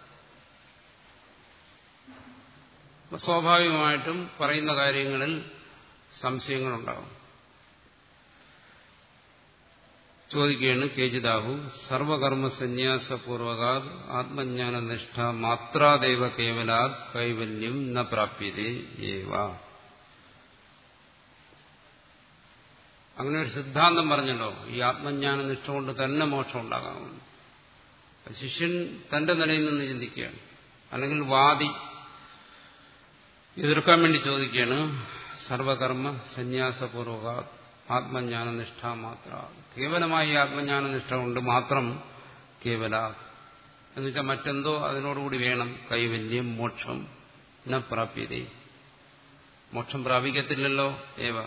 സ്വാഭാവികമായിട്ടും പറയുന്ന കാര്യങ്ങളിൽ സംശയങ്ങളുണ്ടാകും ചോദിക്കുകയാണ് കേജിതാഹു സർവകർമ്മ സന്യാസപൂർവകാത് ആത്മജ്ഞാനനിഷ്ഠ മാത്രാദേവ കേവലാത് കൈവല്യം ന പ്രാപ്യതേ ഏവ അങ്ങനെ ഒരു സിദ്ധാന്തം പറഞ്ഞല്ലോ ഈ ആത്മജ്ഞാനനിഷ്ഠ കൊണ്ട് തന്നെ മോക്ഷം ഉണ്ടാകാമെന്ന് ശിഷ്യൻ തന്റെ നിലയിൽ നിന്ന് ചിന്തിക്കുകയാണ് അല്ലെങ്കിൽ വാദി എതിർക്കാൻ വേണ്ടി ചോദിക്കുകയാണ് സർവകർമ്മ സന്യാസപൂർവക ആത്മജ്ഞാനനിഷ്ഠ മാത്ര കേവലമായി ആത്മജ്ഞാനനിഷ്ഠ കൊണ്ട് മാത്രം കേവല എന്നുവെച്ചാൽ മറ്റെന്തോ അതിനോടുകൂടി വേണം കൈവല്യം മോക്ഷം ന പ്രാപ്യതേ മോക്ഷം പ്രാപിക്കത്തില്ലല്ലോ ഏവ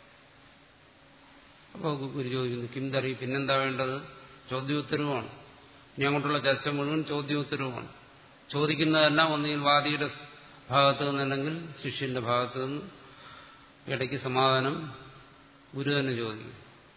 അപ്പോൾ ഗുരു ചോദിക്കുന്നു കിന്തറി പിന്നെന്താ വേണ്ടത് ചോദ്യോത്തരവുമാണ് ഇനി അങ്ങോട്ടുള്ള ചർച്ച മുഴുവൻ ചോദ്യോത്തരവുമാണ് ചോദിക്കുന്നതെല്ലാം ഒന്നുകിൽ വാദിയുടെ ഭാഗത്ത് നിന്നല്ലെങ്കിൽ ശിഷ്യന്റെ ഭാഗത്ത് നിന്ന് ഇടയ്ക്ക് സമാധാനം ഗുരു തന്നെ ചോദിക്കും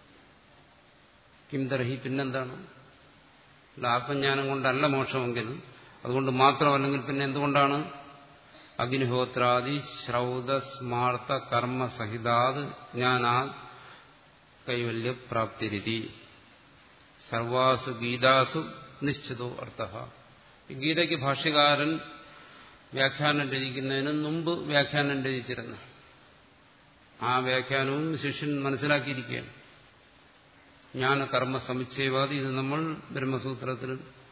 കിംതർഹി പിന്നെന്താണ് ആത്മജ്ഞാനം കൊണ്ടല്ല മോക്ഷമെങ്കിൽ അതുകൊണ്ട് മാത്രമല്ലെങ്കിൽ പിന്നെ എന്തുകൊണ്ടാണ് അഗ്നിഹോത്രാദി ശ്രൗത സ്മാർത്ത കർമ്മ സഹിതാത് ജ്ഞാനാ കൈവല്യപ്രാപ്തിരിതി സർവാസു ഗീതാസു നിശ്ചിതോ അർത്ഥ ഗീതയ്ക്ക് ഭാഷ്യകാരൻ വ്യാഖ്യാനം രചിക്കുന്നതിന് മുമ്പ് വ്യാഖ്യാനം രചിച്ചിരുന്നു ആ വ്യാഖ്യാനവും ശിഷ്യൻ മനസ്സിലാക്കിയിരിക്കുകയാണ് ജ്ഞാന കർമ്മ സമുച്ചയവാദി ഇത് നമ്മൾ ബ്രഹ്മസൂത്രത്തിൽ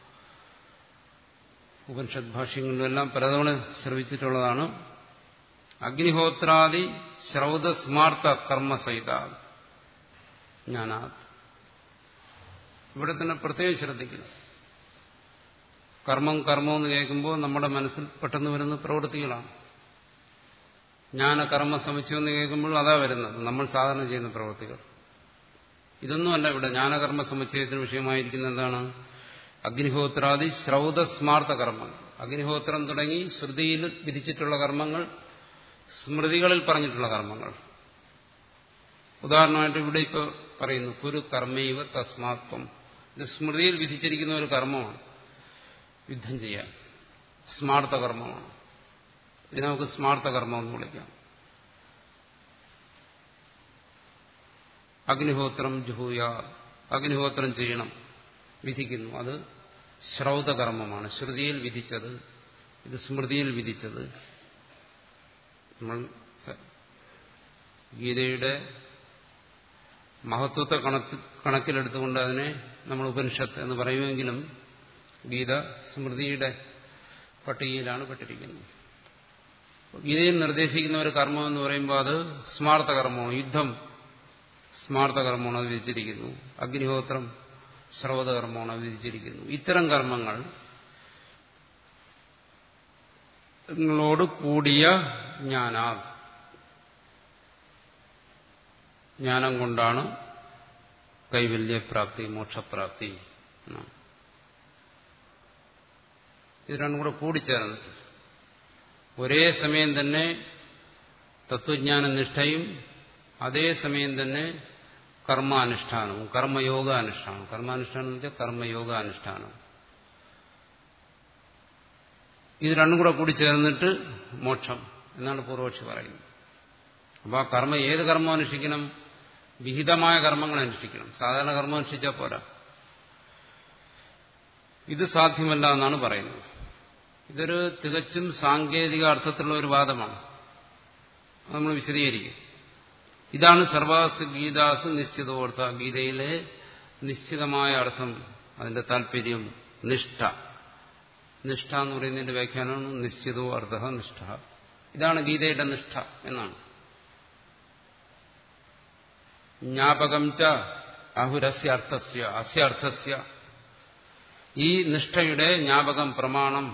ഉപനിഷത് ഭാഷ്യങ്ങളിലെല്ലാം പലതവണ ശ്രവിച്ചിട്ടുള്ളതാണ് അഗ്നിഹോത്രാദി ശ്രൗത സ്മാർത്ത കർമ്മസഹിത ജ്ഞാനാത് ഇവിടെ തന്നെ പ്രത്യേകം ശ്രദ്ധിക്കുന്നു കർമ്മം കർമ്മം എന്ന് കേൾക്കുമ്പോൾ നമ്മുടെ മനസ്സിൽ പെട്ടെന്ന് വരുന്ന പ്രവൃത്തികളാണ് ജ്ഞാന കർമ്മ സമുച്ചയം എന്ന് കേൾക്കുമ്പോൾ അതാ വരുന്നത് നമ്മൾ സാധാരണ ചെയ്യുന്ന പ്രവൃത്തികൾ ഇതൊന്നുമല്ല ഇവിടെ ജ്ഞാനകർമ്മ സമുച്ചയത്തിന് വിഷയമായിരിക്കുന്ന എന്താണ് അഗ്നിഹോത്രാദി ശ്രൗത സ്മാർത്ത കർമ്മങ്ങൾ അഗ്നിഹോത്രം തുടങ്ങി ശ്രുതിയിൽ വിധിച്ചിട്ടുള്ള കർമ്മങ്ങൾ സ്മൃതികളിൽ പറഞ്ഞിട്ടുള്ള കർമ്മങ്ങൾ ഉദാഹരണമായിട്ട് ഇവിടെ ഇപ്പോൾ പറയുന്നു കുരു കർമ്മൈവ തസ്മാത്വം ഇത് സ്മൃതിയിൽ വിധിച്ചിരിക്കുന്ന ഒരു കർമ്മമാണ് യുദ്ധം ചെയ്യാൻ സ്മാർത്ത കർമ്മമാണ് ഇത് നമുക്ക് സ്മാർത്ത കർമ്മം എന്ന് വിളിക്കാം അഗ്നിഹോത്രം ജുഹൂയ അഗ്നിഹോത്രം ചെയ്യണം വിധിക്കുന്നു അത് ശ്രൗതകർമ്മമാണ് ശ്രുതിയിൽ വിധിച്ചത് ഇത് സ്മൃതിയിൽ വിധിച്ചത് നമ്മൾ ഗീതയുടെ മഹത്വത്തെ കണക്കിലെടുത്തുകൊണ്ട് അതിനെ നമ്മൾ ഉപനിഷത്ത് എന്ന് പറയുമെങ്കിലും ഗീത സ്മൃതിയുടെ പട്ടികയിലാണ് പെട്ടിരിക്കുന്നത് ഗീതയിൽ നിർദ്ദേശിക്കുന്ന ഒരു കർമ്മം എന്ന് പറയുമ്പോൾ അത് സ്മാർത്ഥ കർമ്മമാണ് യുദ്ധം സ്മാർത്ഥ കർമ്മമാണ് അത് വിധിച്ചിരിക്കുന്നു അഗ്നിഹോത്രം ശ്രവതകർമ്മമാണ് അത് വിധിച്ചിരിക്കുന്നു ഇത്തരം കർമ്മങ്ങൾ ങ്ങളോട് കൂടിയ ജ്ഞാനാ ജ്ഞാനം കൊണ്ടാണ് കൈവല്യപ്രാപ്തി മോക്ഷപ്രാപ്തി ഇത് രണ്ടും കൂടെ കൂടിച്ചേർന്നിട്ട് ഒരേ സമയം തന്നെ തത്വജ്ഞാന നിഷ്ഠയും അതേസമയം തന്നെ കർമാനുഷ്ഠാനവും കർമ്മയോഗാനുഷ്ഠാനം കർമാനുഷ്ഠാനം എന്ന് വെച്ചാൽ കർമ്മയോഗാനുഷ്ഠാനം ഇത് രണ്ടും കൂടെ കൂടി ചേർന്നിട്ട് മോക്ഷം എന്നാണ് പൂർവക്ഷി പറയുന്നത് അപ്പോൾ ആ കർമ്മ ഏത് കർമ്മം അനുഷ്ഠിക്കണം വിഹിതമായ കർമ്മങ്ങൾ അനുഷ്ഠിക്കണം സാധാരണ കർമ്മം അനുഷ്ഠിച്ചാൽ പോരാ ഇത് സാധ്യമല്ല എന്നാണ് പറയുന്നത് ഇതൊരു തികച്ചും സാങ്കേതിക അർത്ഥത്തിലുള്ള ഒരു വാദമാണ് അത് നമ്മൾ വിശദീകരിക്കും ഇതാണ് സർവാസ് ഗീതാസ് നിശ്ചിതോർത്ഥ ഗീതയിലെ നിശ്ചിതമായ അർത്ഥം അതിന്റെ താല്പര്യം നിഷ്ഠ നിഷ്ഠ എന്ന് പറയുന്നതിന്റെ വ്യാഖ്യാനമാണ് നിശ്ചിതോ അർത്ഥ നിഷ്ഠ ഇതാണ് ഗീതയുടെ നിഷ്ഠ എന്നാണ് ജ്ഞാപകം ച അഹുരസ്യ അർത്ഥസ്യ അസ്യ അർത്ഥസ്യ ഈ നിഷ്ഠയുടെ ജ്ഞാപകം പ്രമാണം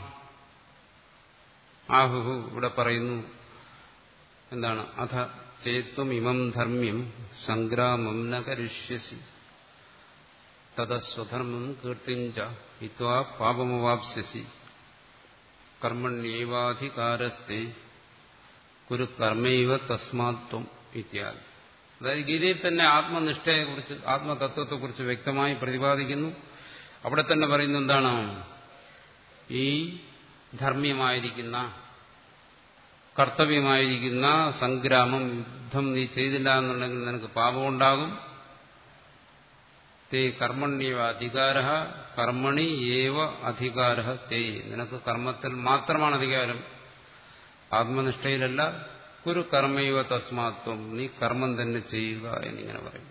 ആഹുഹു ഇവിടെ പറയുന്നു എന്താണ് അഥ ചേത്വം ഇമം ധർമ്മ്യം സംഗ്രാമം ന കരിഷ്യസി തതസ്വധർമ്മം കീർത്തിഞ്ച ഹിത്വാ പാപമവാപ്സ്യസി കർമ്മണ്യേവാധികാരസ്തെ കുരു കർമ്മൈവ തസ്മാത്വം ഇത്യാദി അതായത് ഗീതയിൽ തന്നെ ആത്മനിഷ്ഠയെക്കുറിച്ച് ആത്മതത്വത്തെക്കുറിച്ച് വ്യക്തമായി പ്രതിപാദിക്കുന്നു അവിടെ തന്നെ പറയുന്നത് എന്താണ് ഈ ധർമ്മ്യമായിരിക്കുന്ന കർത്തവ്യമായിരിക്കുന്ന സംഗ്രാമം യുദ്ധം നീ ചെയ്തില്ല എന്നുണ്ടെങ്കിൽ നിനക്ക് പാപമുണ്ടാകും തേ കർമ്മണ്യവ അധികാര കർമ്മണി ഏവ അധികാര തേ നിനക്ക് കർമ്മത്തിൽ മാത്രമാണ് അധികാരം ആത്മനിഷ്ഠയിലല്ല ഒരു കർമ്മയുവ തസ്മാത്വം നീ കർമ്മം തന്നെ ചെയ്യുക എന്നിങ്ങനെ പറയും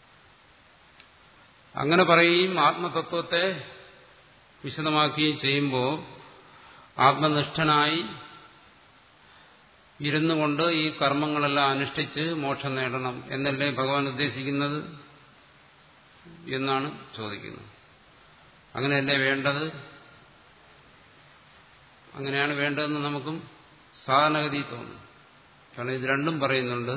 അങ്ങനെ പറയുകയും ആത്മതത്വത്തെ വിശദമാക്കുകയും ചെയ്യുമ്പോൾ ആത്മനിഷ്ഠനായി ഇരുന്നു കൊണ്ട് ഈ കർമ്മങ്ങളെല്ലാം അനുഷ്ഠിച്ച് മോക്ഷം നേടണം എന്നല്ലേ ഭഗവാൻ ഉദ്ദേശിക്കുന്നത് എന്നാണ് ചോദിക്കുന്നത് അങ്ങനെയല്ലേ വേണ്ടത് അങ്ങനെയാണ് വേണ്ടതെന്ന് നമുക്കും സാധാരണഗതി തോന്നും കാരണം ഇത് രണ്ടും പറയുന്നുണ്ട്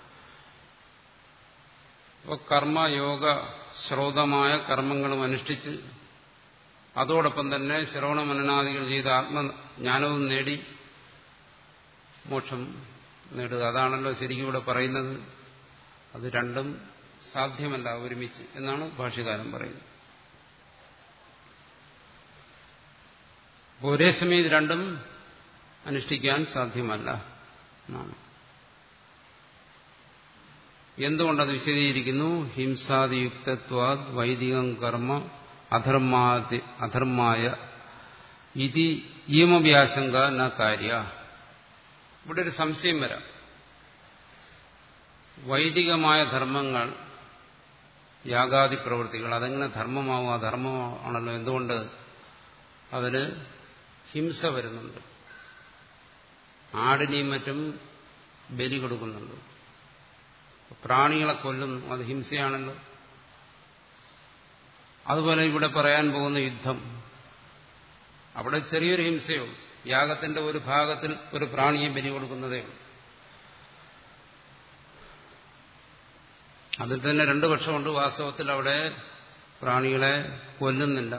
ഇപ്പോൾ കർമ്മയോഗ ശ്രോതമായ കർമ്മങ്ങളും അനുഷ്ഠിച്ച് അതോടൊപ്പം തന്നെ ശ്രവണ മനനാദികൾ ചെയ്ത് ആത്മജ്ഞാനവും നേടി മോക്ഷം നേടുക അതാണല്ലോ ശരിക്കും ഇവിടെ പറയുന്നത് അത് രണ്ടും സാധ്യമല്ല ഒരുമിച്ച് എന്നാണ് ഭാഷ്യകാരൻ പറയുന്നത് ഒരേ സമയം ഇത് രണ്ടും അനുഷ്ഠിക്കാൻ സാധ്യമല്ല എന്നാണ് എന്തുകൊണ്ടത് വിശദീകരിക്കുന്നു ഹിംസാദിയുക്തത്വാദ് വൈദികം കർമ്മ അധർമാതി അധർമായ ഇതി ഈമവ്യാശങ്ക ന കാര്യ ഇവിടെ ഒരു സംശയം വരാം വൈദികമായ ധർമ്മങ്ങൾ യാഗാദി പ്രവൃത്തികൾ അതെങ്ങനെ ധർമ്മമാവും അധർമ്മമാണല്ലോ എന്തുകൊണ്ട് അതിന് ഹിംസ വരുന്നുണ്ട് ആടിനെയും മറ്റും ബലി കൊടുക്കുന്നുണ്ട് പ്രാണികളെ കൊല്ലുന്നു അത് ഹിംസയാണല്ലോ അതുപോലെ ഇവിടെ പറയാൻ പോകുന്ന യുദ്ധം അവിടെ ചെറിയൊരു ഹിംസയോ യാഗത്തിന്റെ ഒരു ഭാഗത്തിൽ ഒരു പ്രാണിയെ ബലി കൊടുക്കുന്നതേ ഉള്ളൂ അതിൽ തന്നെ രണ്ടു പക്ഷമുണ്ട് വാസ്തവത്തിൽ അവിടെ പ്രാണികളെ കൊല്ലുന്നില്ല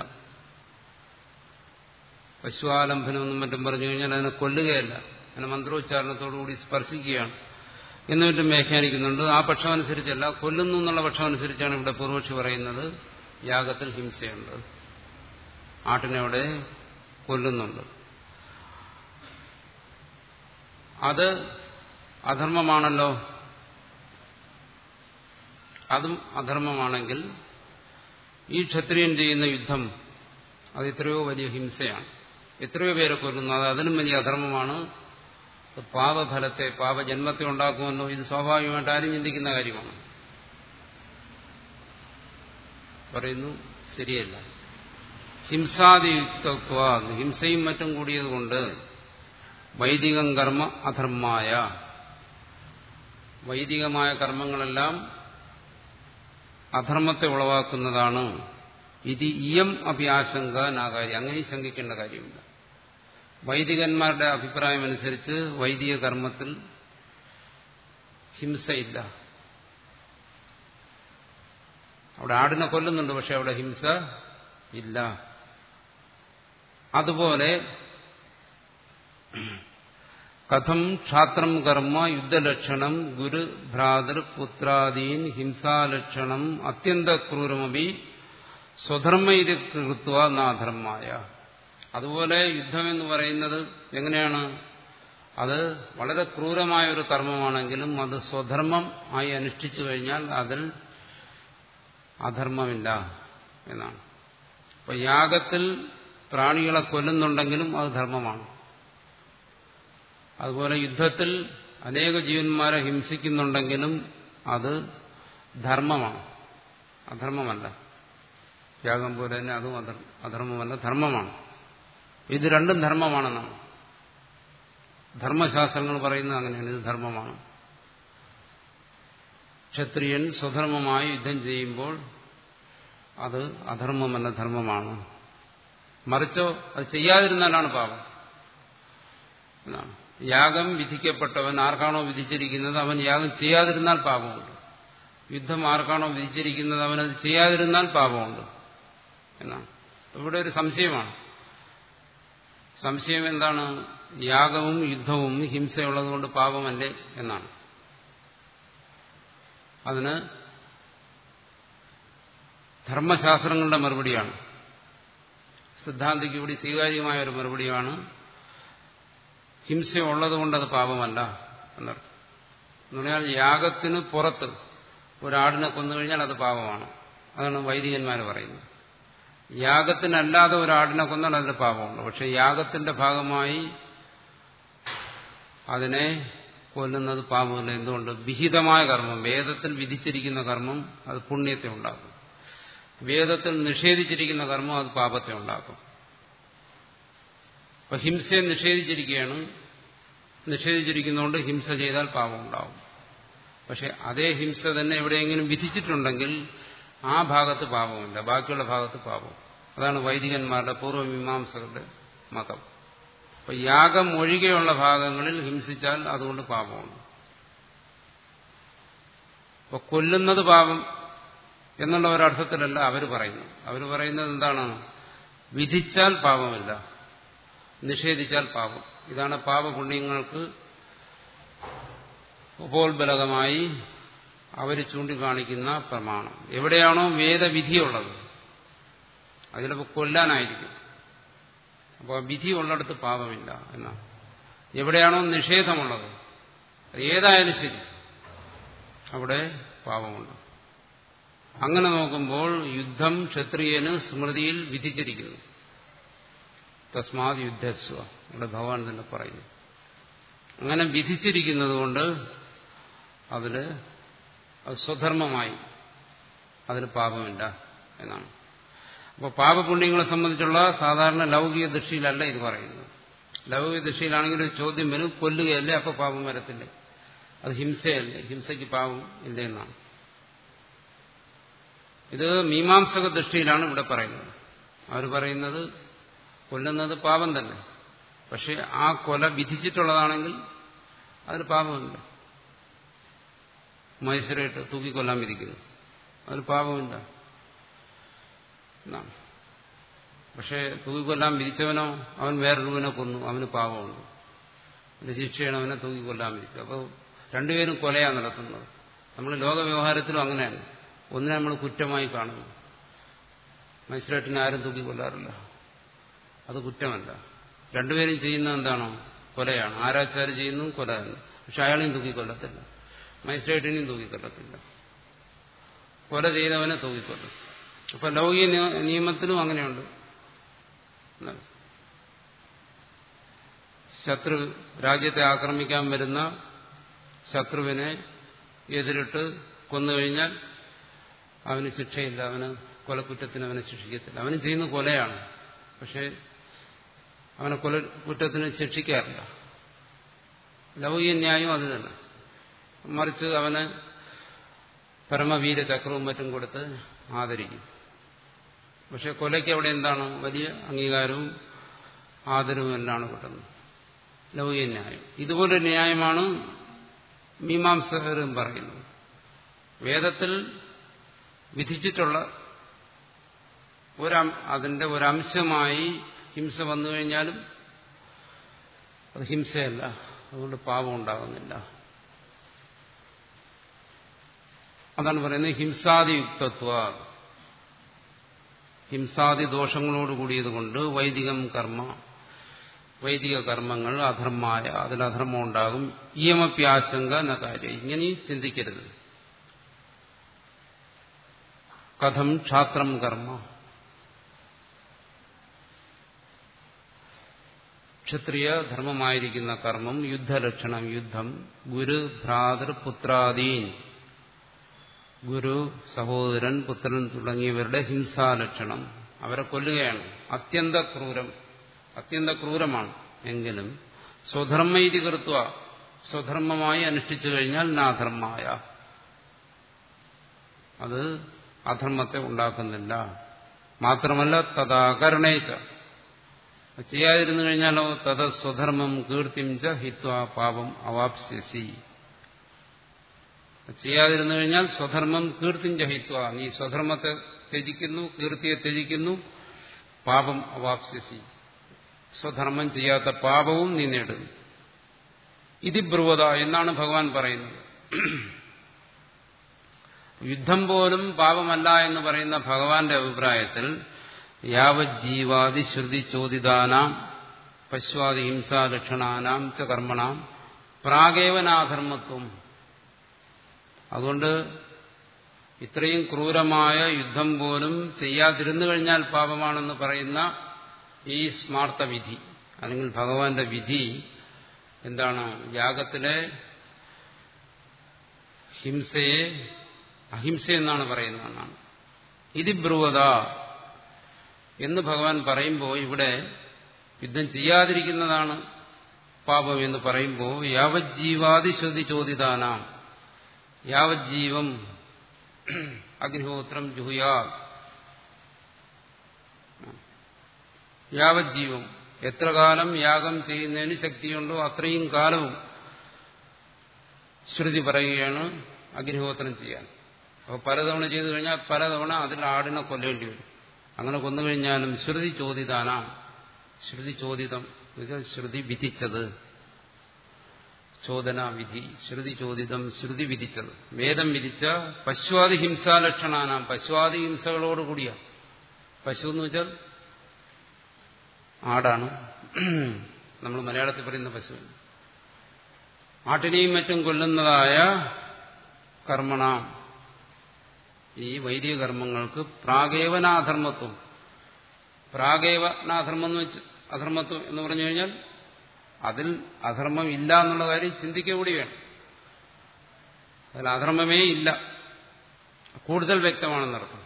പശുവാലംബനമെന്നും മറ്റും പറഞ്ഞു കഴിഞ്ഞാൽ അതിനെ കൊല്ലുകയല്ല അതിനെ മന്ത്രോച്ചാരണത്തോടുകൂടി സ്പർശിക്കുകയാണ് എന്ന് മറ്റും വ്യാഖ്യാനിക്കുന്നുണ്ട് ആ പക്ഷം അനുസരിച്ചല്ല കൊല്ലുന്നു എന്നുള്ള പക്ഷം അനുസരിച്ചാണ് ഇവിടെ പൂർവക്ഷി പറയുന്നത് യാഗത്തിൽ ഹിംസയുണ്ട് ആട്ടിനെ അവിടെ കൊല്ലുന്നുണ്ട് അത് അധർമ്മമാണല്ലോ അതും അധർമ്മമാണെങ്കിൽ ഈ ക്ഷത്രിയൻ ചെയ്യുന്ന യുദ്ധം അത് എത്രയോ വലിയ ഹിംസയാണ് എത്രയോ പേരെ കൊല്ലുന്നു അത് അതിലും വലിയ അധർമ്മമാണ് പാപഫലത്തെ പാപജന്മത്തെ ഉണ്ടാക്കുമല്ലോ ഇത് സ്വാഭാവികമായിട്ട് ആരും ചിന്തിക്കുന്ന കാര്യമാണ് പറയുന്നു ശരിയല്ല ഹിംസാദിയുക്തത്വ ഹിംസയും മറ്റും കൂടിയതുകൊണ്ട് വൈദികം കർമ്മ അധർമായ വൈദികമായ കർമ്മങ്ങളെല്ലാം അധർമ്മത്തെ ഉളവാക്കുന്നതാണ് ഇത് ഇയം അഭ്യാശങ്ക നാകാരി അങ്ങനെ ശങ്കിക്കേണ്ട കാര്യമില്ല വൈദികന്മാരുടെ അഭിപ്രായം അനുസരിച്ച് വൈദിക കർമ്മത്തിൽ ഹിംസയില്ല അവിടെ ആടിനെ കൊല്ലുന്നുണ്ട് പക്ഷെ അവിടെ ഹിംസ ഇല്ല അതുപോലെ കഥം ക്ഷാത്രം കർമ്മ യുദ്ധലക്ഷണം ഗുരു ഭ്രാതൃ പുത്രാദീൻ ഹിംസാലക്ഷണം അത്യന്ത ക്രൂരമപി സ്വധർമ്മ ഇത് കൃത്വ നാധർമായ അതുപോലെ യുദ്ധമെന്ന് പറയുന്നത് എങ്ങനെയാണ് അത് വളരെ ക്രൂരമായ ഒരു കർമ്മമാണെങ്കിലും അത് സ്വധർമ്മം ആയി അനുഷ്ഠിച്ചു കഴിഞ്ഞാൽ അതിൽ അധർമ്മമില്ല എന്നാണ് അപ്പൊ യാഗത്തിൽ പ്രാണികളെ കൊല്ലുന്നുണ്ടെങ്കിലും അത് ധർമ്മമാണ് അതുപോലെ യുദ്ധത്തിൽ അനേക ജീവന്മാരെ ഹിംസിക്കുന്നുണ്ടെങ്കിലും അത് ധർമ്മമാണ് അധർമ്മമല്ല യാഗം പോലെ തന്നെ അതും അധർമ്മമല്ല ധർമ്മമാണ് ഇത് രണ്ടും ധർമ്മമാണെന്നാണ് ധർമ്മശാസ്ത്രങ്ങൾ പറയുന്നത് അങ്ങനെയാണ് ഇത് ധർമ്മമാണ് ക്ഷത്രിയൻ സ്വധർമ്മമായി യുദ്ധം ചെയ്യുമ്പോൾ അത് അധർമ്മമല്ല ധർമ്മമാണ് മറിച്ചോ അത് ചെയ്യാതിരുന്നാലാണ് പാപം എന്നാണ് യാഗം വിധിക്കപ്പെട്ടവൻ ആർക്കാണോ വിധിച്ചിരിക്കുന്നത് അവൻ യാഗം ചെയ്യാതിരുന്നാൽ പാപമുണ്ട് യുദ്ധം ആർക്കാണോ വിധിച്ചിരിക്കുന്നത് അവനത് ചെയ്യാതിരുന്നാൽ പാപമുണ്ട് എന്നാണ് ഇവിടെ ഒരു സംശയമാണ് സംശയം എന്താണ് യാഗവും യുദ്ധവും ഹിംസയുള്ളതുകൊണ്ട് പാപമല്ലേ എന്നാണ് അതിന് ധർമ്മശാസ്ത്രങ്ങളുടെ മറുപടിയാണ് സിദ്ധാന്തിക്ക് കൂടി സ്വീകാര്യമായ ഒരു മറുപടിയാണ് ഹിംസ ഉള്ളതുകൊണ്ട് അത് പാപമല്ല എന്നർത്ഥം എന്ന് പറഞ്ഞാൽ യാഗത്തിന് പുറത്ത് ഒരാടിനെ കൊന്നു കഴിഞ്ഞാൽ അത് പാപമാണ് അതാണ് വൈദികന്മാർ പറയുന്നത് യാഗത്തിനല്ലാതെ ഒരാടിനെ കൊന്നാൽ അതിന് പാപമുണ്ട് പക്ഷെ യാഗത്തിന്റെ ഭാഗമായി അതിനെ കൊല്ലുന്നത് പാപമില്ല എന്തുകൊണ്ട് വിഹിതമായ കർമ്മം വേദത്തിൽ വിധിച്ചിരിക്കുന്ന കർമ്മം അത് പുണ്യത്തെ ഉണ്ടാക്കും വേദത്തിൽ നിഷേധിച്ചിരിക്കുന്ന കർമ്മം അത് പാപത്തെ ഉണ്ടാക്കും അപ്പൊ ഹിംസയെ നിഷേധിച്ചിരിക്കുകയാണ് നിഷേധിച്ചിരിക്കുന്നതുകൊണ്ട് ഹിംസ ചെയ്താൽ പാപം ഉണ്ടാവും പക്ഷെ അതേ ഹിംസ തന്നെ എവിടെയെങ്കിലും വിധിച്ചിട്ടുണ്ടെങ്കിൽ ആ ഭാഗത്ത് പാപമില്ല ബാക്കിയുള്ള ഭാഗത്ത് പാപം അതാണ് വൈദികന്മാരുടെ പൂർവ്വമീമാംസകളുടെ മതം അപ്പൊ യാഗം ഒഴികെയുള്ള ഭാഗങ്ങളിൽ ഹിംസിച്ചാൽ അതുകൊണ്ട് പാപമാണ് അപ്പൊ കൊല്ലുന്നത് പാപം എന്നുള്ള ഒരർത്ഥത്തിലല്ല അവർ പറയുന്നത് അവർ പറയുന്നത് എന്താണ് വിധിച്ചാൽ പാപമില്ല നിഷേധിച്ചാൽ പാപം ഇതാണ് പാപപുണ്യങ്ങൾക്ക് ഉപോത്ബലകമായി അവർ ചൂണ്ടിക്കാണിക്കുന്ന പ്രമാണം എവിടെയാണോ വേദവിധിയുള്ളത് അത് ചിലപ്പോൾ കൊല്ലാനായിരിക്കും അപ്പോൾ വിധി ഉള്ളിടത്ത് പാപമില്ല എന്നാണ് എവിടെയാണോ നിഷേധമുള്ളത് ഏതായാലും ശരി അവിടെ പാപമുണ്ട് അങ്ങനെ നോക്കുമ്പോൾ യുദ്ധം ക്ഷത്രിയന് സ്മൃതിയിൽ വിധിച്ചിരിക്കുന്നു തസ്മാത് യുദ്ധസ്വ ഇവിടെ ഭഗവാൻ തന്നെ പറയുന്നു അങ്ങനെ വിധിച്ചിരിക്കുന്നത് കൊണ്ട് അതില് അത് സ്വധർമ്മമായി അതിന് പാപമില്ല എന്നാണ് അപ്പോൾ പാപപുണ്യങ്ങളെ സംബന്ധിച്ചുള്ള സാധാരണ ലൗകിക ദൃഷ്ടിയിലല്ല ഇത് പറയുന്നത് ലൗകിക ദൃഷ്ടിയിലാണെങ്കിൽ ഒരു ചോദ്യം വരും കൊല്ലുകയല്ലേ അപ്പോൾ പാപം വരത്തില്ലേ അത് ഹിംസയല്ലേ ഹിംസയ്ക്ക് പാപം ഇല്ലേ എന്നാണ് ഇത് മീമാംസക ദൃഷ്ടിയിലാണ് ഇവിടെ പറയുന്നത് അവർ പറയുന്നത് കൊല്ലുന്നത് പാപം തന്നെ പക്ഷെ ആ കൊല വിധിച്ചിട്ടുള്ളതാണെങ്കിൽ അതിന് പാപമില്ല മൈസൂരായിട്ട് തൂക്കിക്കൊല്ലാൻ വിധിക്കുന്നു അതിന് പാപമില്ല എന്നാണ് പക്ഷേ തൂക്കിക്കൊല്ലാൻ വിധിച്ചവനോ അവൻ വേറൊരുവനെ കൊന്നു അവന് പാപമുണ്ട് അതിന്റെ ശിക്ഷയാണ് അവനെ തൂക്കിക്കൊല്ലാൻ വിധിച്ചത് അപ്പോൾ രണ്ടുപേരും കൊലയാണ് നടത്തുന്നത് നമ്മൾ ലോകവ്യവഹാരത്തിലും അങ്ങനെയാണ് ഒന്നിനെ നമ്മൾ കുറ്റമായി കാണുന്നു മജിസ്ട്രേറ്റിനെ ആരും തൂക്കിക്കൊല്ലാറില്ല അത് കുറ്റമല്ല രണ്ടുപേരും ചെയ്യുന്നത് എന്താണോ കൊലയാണ് ആരാച്ചാര് ചെയ്യുന്നു കൊല തന്നെ പക്ഷെ അയാളെയും തൂക്കിക്കൊല്ലത്തില്ല മജിസ്ട്രേറ്റിനെയും തൂക്കിക്കൊല്ലത്തില്ല കൊല ചെയ്തവനെ തൂക്കിക്കൊല്ലും അപ്പൊ ലൗകിക നിയമത്തിലും അങ്ങനെയുണ്ട് ശത്രു രാജ്യത്തെ ആക്രമിക്കാൻ വരുന്ന ശത്രുവിനെ എതിരിട്ട് കൊന്നുകഴിഞ്ഞാൽ അവന് ശിക്ഷയില്ല അവന് കൊലക്കുറ്റത്തിന് അവനെ ശിക്ഷിക്കത്തില്ല അവന് ചെയ്യുന്ന കൊലയാണ് പക്ഷെ അവനെ കൊല കുറ്റത്തിന് ശിക്ഷിക്കാറില്ല ലൗകിക ന്യായം അത് തന്നെ മറിച്ച് അവന് പരമവീര ചക്രവും മറ്റും കൊടുത്ത് ആദരിക്കും പക്ഷെ കൊലയ്ക്ക് അവിടെ എന്താണ് വലിയ അംഗീകാരവും ആദരവും എല്ലാമാണ് കിട്ടുന്നത് ലൗകിക ന്യായം ഇതുപോലെ ന്യായമാണ് മീമാംസകരും പറയുന്നത് വേദത്തിൽ വിധിച്ചിട്ടുള്ള ഒരു അതിന്റെ ഒരംശമായി ഹിംസ വന്നു കഴിഞ്ഞാലും അത് ഹിംസയല്ല അതുകൊണ്ട് പാപം ഉണ്ടാകുന്നില്ല അതാണ് പറയുന്നത് ഹിംസാദിയുക്തത്വ ഹിംസാദി ദോഷങ്ങളോട് കൂടിയതുകൊണ്ട് വൈദികം കർമ്മ വൈദിക കർമ്മങ്ങൾ അധർമ്മമായ അതിൽ അധർമ്മം ഉണ്ടാകും ഇയമപ്യാശങ്ക എന്ന കാര്യം ഇങ്ങനെ ചിന്തിക്കരുത് കഥം ക്ഷാത്രം കർമ്മ ക്ഷത്രിയ ധർമ്മമായിരിക്കുന്ന കർമ്മം യുദ്ധലക്ഷണം യുദ്ധം ഗുരു ഭ്രാതൃ പുത്രാദീൻ ഗുരു സഹോദരൻ പുത്രൻ തുടങ്ങിയവരുടെ ഹിംസാലക്ഷണം അവരെ കൊല്ലുകയാണ് അത്യന്ത ക്രൂരം അത്യന്ത ക്രൂരമാണ് എങ്കിലും സ്വധർമ്മയിതി കൃത്വ സ്വധർമ്മമായി അനുഷ്ഠിച്ചു കഴിഞ്ഞാൽ നാധർമായ അത് അധർമ്മത്തെ ഉണ്ടാക്കുന്നില്ല മാത്രമല്ല തഥാകരണേച്ച ചെയ്യാതിരുന്നു കഴിഞ്ഞാലോ തഥ സ്വധർമ്മം കീർത്തിം ച ഹിത്വ പാപം അവാപ്സ്യസി ചെയ്യാതിരുന്നു കഴിഞ്ഞാൽ സ്വധർമ്മം കീർത്തിം ച ഹിത്വ നീ സ്വധർമ്മത്തെ ത്യജിക്കുന്നു കീർത്തിയെ ത്യജിക്കുന്നു പാപം അവാപ്സ്യസി സ്വധർമ്മം ചെയ്യാത്ത പാപവും നീ നേടുന്നു ഇതി ബ്രുവത എന്നാണ് ഭഗവാൻ പറയുന്നത് യുദ്ധം പോലും പാപമല്ല എന്ന് പറയുന്ന ഭഗവാന്റെ അഭിപ്രായത്തിൽ യാവജ്ജീവാദി ശ്രുതി ചോദിതാനാം പശ്വാദി ഹിംസാലക്ഷണാനാം ച കർമ്മണാം പ്രാഗേവനാധർമ്മത്വം അതുകൊണ്ട് ഇത്രയും ക്രൂരമായ യുദ്ധം പോലും ചെയ്യാതിരുന്നു കഴിഞ്ഞാൽ പാപമാണെന്ന് പറയുന്ന ഈ സ്മാർത്ഥ വിധി അല്ലെങ്കിൽ ഭഗവാന്റെ വിധി എന്താണ് യാഗത്തിലെ ഹിംസയെ അഹിംസ എന്നാണ് പറയുന്നതെന്നാണ് ഇത് ബ്രുവത എന്ന് ഭഗവാൻ പറയുമ്പോൾ ഇവിടെ യുദ്ധം ചെയ്യാതിരിക്കുന്നതാണ് പാപം എന്ന് പറയുമ്പോൾ യാവജ്ജീവാദി ശ്രുതി ചോദിതാനാം യാവജ്ജീവം അഗ്നിഹോത്രം ജുഹുയാ യാവജ്ജീവം എത്ര കാലം യാഗം ചെയ്യുന്നതിന് ശക്തിയുണ്ടോ അത്രയും കാലവും ശ്രുതി പറയുകയാണ് അഗ്നിഹോത്രം ചെയ്യാൻ അപ്പോൾ പലതവണ ചെയ്തു കഴിഞ്ഞാൽ പലതവണ അതിൽ ആടിനെ കൊല്ലേണ്ടി വരും അങ്ങനെ കൊന്നു കഴിഞ്ഞാലും ശ്രുതി ചോദിതാനാം ശ്രുതി ചോദിതം എന്നുവെച്ചാൽ ശ്രുതി വിധിച്ചത് ചോദന വിധി ശ്രുതി ചോദിതം ശ്രുതി വിധിച്ചത് വേദം വിധിച്ച പശുവാദി ഹിംസാലക്ഷണാനാം പശുവാദി ഹിംസകളോടുകൂടിയ പശു എന്ന് വെച്ചാൽ ആടാണ് നമ്മൾ മലയാളത്തിൽ പറയുന്ന പശു ആട്ടിനെയും മറ്റും കൊല്ലുന്നതായ കർമ്മണ ഈ വൈദിക കർമ്മങ്ങൾക്ക് പ്രാഗേവനാധർമ്മത്വം പ്രാഗേവനാധർമ്മം എന്ന് വെച്ച് അധർമ്മത്വം എന്ന് പറഞ്ഞു കഴിഞ്ഞാൽ അതിൽ അധർമ്മം ഇല്ല എന്നുള്ള കാര്യം ചിന്തിക്കുക കൂടി വേണം അതിൽ അധർമ്മമേ ഇല്ല കൂടുതൽ വ്യക്തമാണെന്നർത്ഥം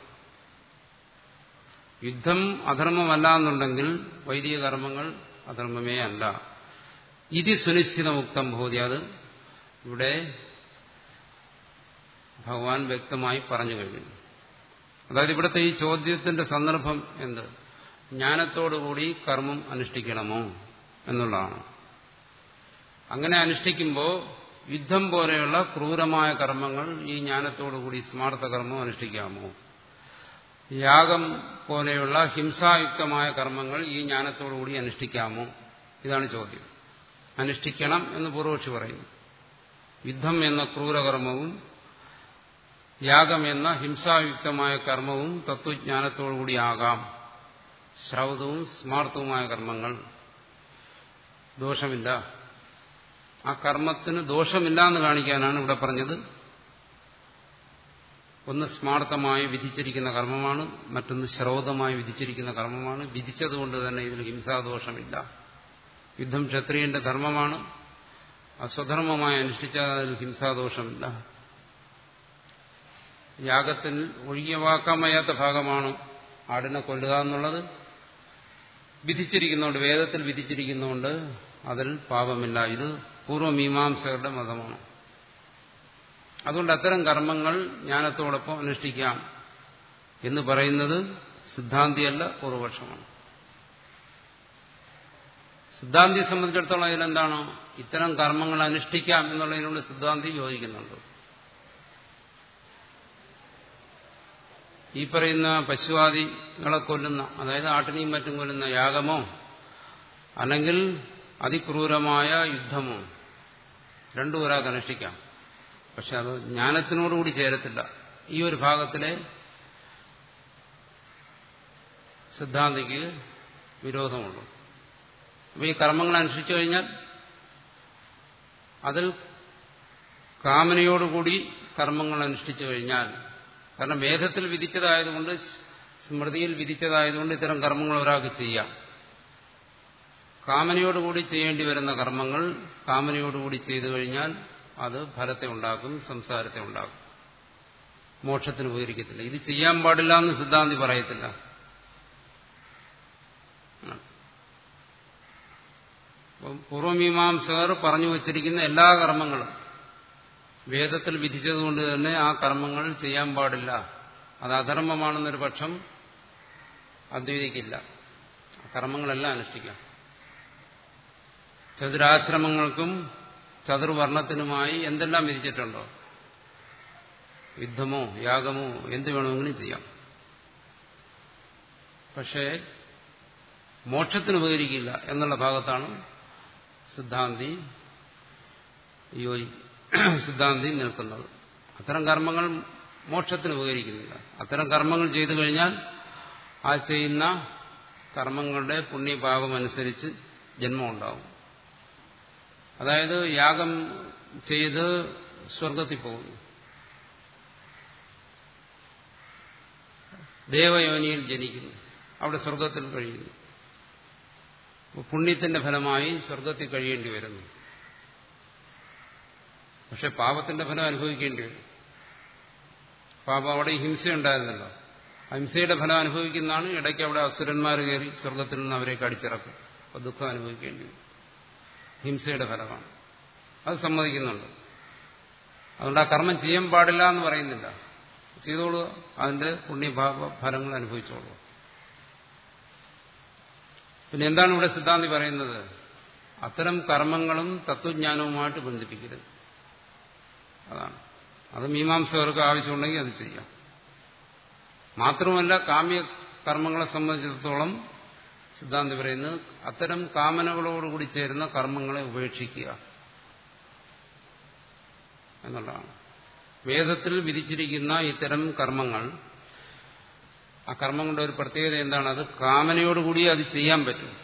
യുദ്ധം അധർമ്മമല്ല എന്നുണ്ടെങ്കിൽ വൈദിക കർമ്മങ്ങൾ അധർമ്മമേ അല്ല ഇത് സുനിശ്ചിതമുക്തം ഭൂതി അത് ഇവിടെ ഭഗവാൻ വ്യക്തമായി പറഞ്ഞു കഴിഞ്ഞു അതായത് ഇവിടുത്തെ ഈ ചോദ്യത്തിന്റെ സന്ദർഭം എന്ത് ജ്ഞാനത്തോടുകൂടി കർമ്മം അനുഷ്ഠിക്കണമോ എന്നുള്ളതാണ് അങ്ങനെ അനുഷ്ഠിക്കുമ്പോൾ യുദ്ധം പോലെയുള്ള ക്രൂരമായ കർമ്മങ്ങൾ ഈ ജ്ഞാനത്തോടുകൂടി സ്മാർത്ഥ കർമ്മം അനുഷ്ഠിക്കാമോ യാഗം പോലെയുള്ള ഹിംസായുക്തമായ കർമ്മങ്ങൾ ഈ ജ്ഞാനത്തോടുകൂടി അനുഷ്ഠിക്കാമോ ഇതാണ് ചോദ്യം അനുഷ്ഠിക്കണം എന്ന് പൂർവക്ഷി പറയുന്നു യുദ്ധം എന്ന ക്രൂരകർമ്മവും യാഗം എന്ന ഹിംസായുക്തമായ കർമ്മവും തത്വജ്ഞാനത്തോടുകൂടി ആകാം ശ്രൗതവും സ്മാർത്ഥവുമായ കർമ്മങ്ങൾ ദോഷമില്ല ആ കർമ്മത്തിന് ദോഷമില്ല എന്ന് കാണിക്കാനാണ് ഇവിടെ പറഞ്ഞത് ഒന്ന് സ്മാർത്ഥമായി വിധിച്ചിരിക്കുന്ന കർമ്മമാണ് മറ്റൊന്ന് ശ്രൗതമായി വിധിച്ചിരിക്കുന്ന കർമ്മമാണ് വിധിച്ചതുകൊണ്ട് തന്നെ ഇതിൽ ഹിംസാദോഷമില്ല യുദ്ധം ക്ഷത്രിയന്റെ ധർമ്മമാണ് അസ്വധർമ്മമായി അനുഷ്ഠിച്ചാൽ അതിൽ ഹിംസാദോഷമില്ല യാഗത്തിൽ ഒഴിവാക്കാൻ വയ്യാത്ത ഭാഗമാണ് ആടിനെ കൊല്ലുക എന്നുള്ളത് വിധിച്ചിരിക്കുന്നതുകൊണ്ട് വേദത്തിൽ വിധിച്ചിരിക്കുന്നതുകൊണ്ട് അതിൽ പാപമില്ല ഇത് പൂർവ്വമീമാംസകരുടെ മതമാണ് അതുകൊണ്ട് അത്തരം കർമ്മങ്ങൾ ജ്ഞാനത്തോടൊപ്പം അനുഷ്ഠിക്കാം എന്ന് പറയുന്നത് സിദ്ധാന്തിയല്ല പൂർവപക്ഷമാണ് സിദ്ധാന്തിയെ സംബന്ധിച്ചിടത്തോളം അതിലെന്താണ് ഇത്തരം കർമ്മങ്ങൾ അനുഷ്ഠിക്കാം എന്നുള്ളതിനോട് സിദ്ധാന്തി യോജിക്കുന്നുണ്ട് ഈ പറയുന്ന പശുവാദികളെ കൊല്ലുന്ന അതായത് ആട്ടിനെയും മറ്റും കൊല്ലുന്ന യാഗമോ അല്ലെങ്കിൽ അതിക്രൂരമായ യുദ്ധമോ രണ്ടും ഒരാൾക്ക് അനുഷ്ഠിക്കാം പക്ഷെ അത് ജ്ഞാനത്തിനോടുകൂടി ചേരത്തില്ല ഈ ഒരു ഭാഗത്തിലെ സിദ്ധാന്തിക്ക് വിരോധമുള്ളൂ അപ്പോൾ ഈ കർമ്മങ്ങൾ അനുഷ്ഠിച്ചു കഴിഞ്ഞാൽ അതിൽ കാമനയോടുകൂടി കർമ്മങ്ങൾ അനുഷ്ഠിച്ചു കഴിഞ്ഞാൽ കാരണം വേദത്തിൽ വിധിച്ചതായതുകൊണ്ട് സ്മൃതിയിൽ വിധിച്ചതായതുകൊണ്ട് ഇത്തരം കർമ്മങ്ങൾ ഒരാൾക്ക് ചെയ്യാം കാമനയോടുകൂടി ചെയ്യേണ്ടി വരുന്ന കർമ്മങ്ങൾ കാമനയോടുകൂടി ചെയ്തു കഴിഞ്ഞാൽ അത് ഫലത്തെ ഉണ്ടാക്കും സംസാരത്തെ ഉണ്ടാക്കും മോക്ഷത്തിന് ഉപകരിക്കത്തില്ല ഇത് ചെയ്യാൻ പാടില്ല എന്ന് സിദ്ധാന്തി പറയത്തില്ല പൂർവമീമാംസകർ പറഞ്ഞു വച്ചിരിക്കുന്ന എല്ലാ കർമ്മങ്ങളും വേദത്തിൽ വിധിച്ചതുകൊണ്ട് തന്നെ ആ കർമ്മങ്ങൾ ചെയ്യാൻ പാടില്ല അത് അധർമ്മമാണെന്നൊരു പക്ഷം അദ്വൈതിക്കില്ല കർമ്മങ്ങളെല്ലാം അനുഷ്ഠിക്കാം ചതുരാശ്രമങ്ങൾക്കും ചതുർവർണ്ണത്തിനുമായി എന്തെല്ലാം വിധിച്ചിട്ടുണ്ടോ യുദ്ധമോ യാഗമോ എന്ത് വേണമെങ്കിലും ചെയ്യാം പക്ഷേ മോക്ഷത്തിന് ഉപകരിക്കില്ല എന്നുള്ള ഭാഗത്താണ് സിദ്ധാന്തി യോജി സിദ്ധാന്തി നിൽക്കുന്നത് അത്തരം കർമ്മങ്ങൾ മോക്ഷത്തിന് ഉപകരിക്കുന്നില്ല അത്തരം കർമ്മങ്ങൾ ചെയ്തു കഴിഞ്ഞാൽ ആ ചെയ്യുന്ന കർമ്മങ്ങളുടെ പുണ്യപാപം അനുസരിച്ച് ജന്മം ഉണ്ടാവും അതായത് യാഗം ചെയ്ത് സ്വർഗത്തിൽ പോകുന്നു ദേവയോനിയിൽ ജനിക്കുന്നു അവിടെ സ്വർഗത്തിൽ കഴിയുന്നു പുണ്യത്തിന്റെ ഫലമായി സ്വർഗത്തിൽ കഴിയേണ്ടി വരുന്നു പക്ഷെ പാപത്തിന്റെ ഫലം അനുഭവിക്കേണ്ടി വരും പാപം അവിടെ ഹിംസ ഉണ്ടായിരുന്നല്ലോ ഹിംസയുടെ ഫലം അനുഭവിക്കുന്നതാണ് ഇടയ്ക്ക് അവിടെ അസുരന്മാർ കയറി സ്വർഗത്തിൽ നിന്ന് അവരെ കടിച്ചിറക്കും അപ്പോൾ ദുഃഖം അനുഭവിക്കേണ്ടി വരും ഹിംസയുടെ ഫലമാണ് അത് സമ്മതിക്കുന്നുണ്ട് അതുകൊണ്ട് ആ കർമ്മം ചെയ്യാൻ പാടില്ല എന്ന് പറയുന്നില്ല ചെയ്തോളുക അതിന്റെ പുണ്യഭാവ ഫലങ്ങൾ അനുഭവിച്ചോളുക പിന്നെ എന്താണ് ഇവിടെ സിദ്ധാന്തി പറയുന്നത് അത്തരം കർമ്മങ്ങളും തത്വജ്ഞാനവുമായിട്ട് ബന്ധിപ്പിക്കരുത് അതാണ് അത് മീമാംസകർക്ക് ആവശ്യമുണ്ടെങ്കിൽ അത് ചെയ്യാം മാത്രമല്ല കാമ്യ കർമ്മങ്ങളെ സംബന്ധിച്ചിടത്തോളം സിദ്ധാന്തി പറയുന്നത് അത്തരം കാമനകളോടുകൂടി ചേരുന്ന കർമ്മങ്ങളെ ഉപേക്ഷിക്കുക എന്നുള്ളതാണ് വേദത്തിൽ വിധിച്ചിരിക്കുന്ന ഇത്തരം കർമ്മങ്ങൾ ആ കർമ്മങ്ങളുടെ ഒരു പ്രത്യേകത എന്താണ് അത് കാമനയോടുകൂടി അത് ചെയ്യാൻ പറ്റും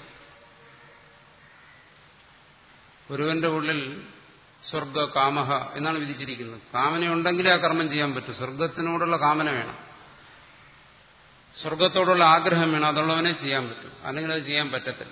ഒരുവന്റെ ഉള്ളിൽ സ്വർഗ കാമഹ എന്നാണ് വിധിച്ചിരിക്കുന്നത് കാമനയുണ്ടെങ്കിലേ ആ കർമ്മം ചെയ്യാൻ പറ്റൂ സ്വർഗത്തിനോടുള്ള കാമന വേണം സ്വർഗത്തോടുള്ള ആഗ്രഹം വേണം അതുള്ളവനെ ചെയ്യാൻ പറ്റും അല്ലെങ്കിൽ അത് ചെയ്യാൻ പറ്റത്തില്ല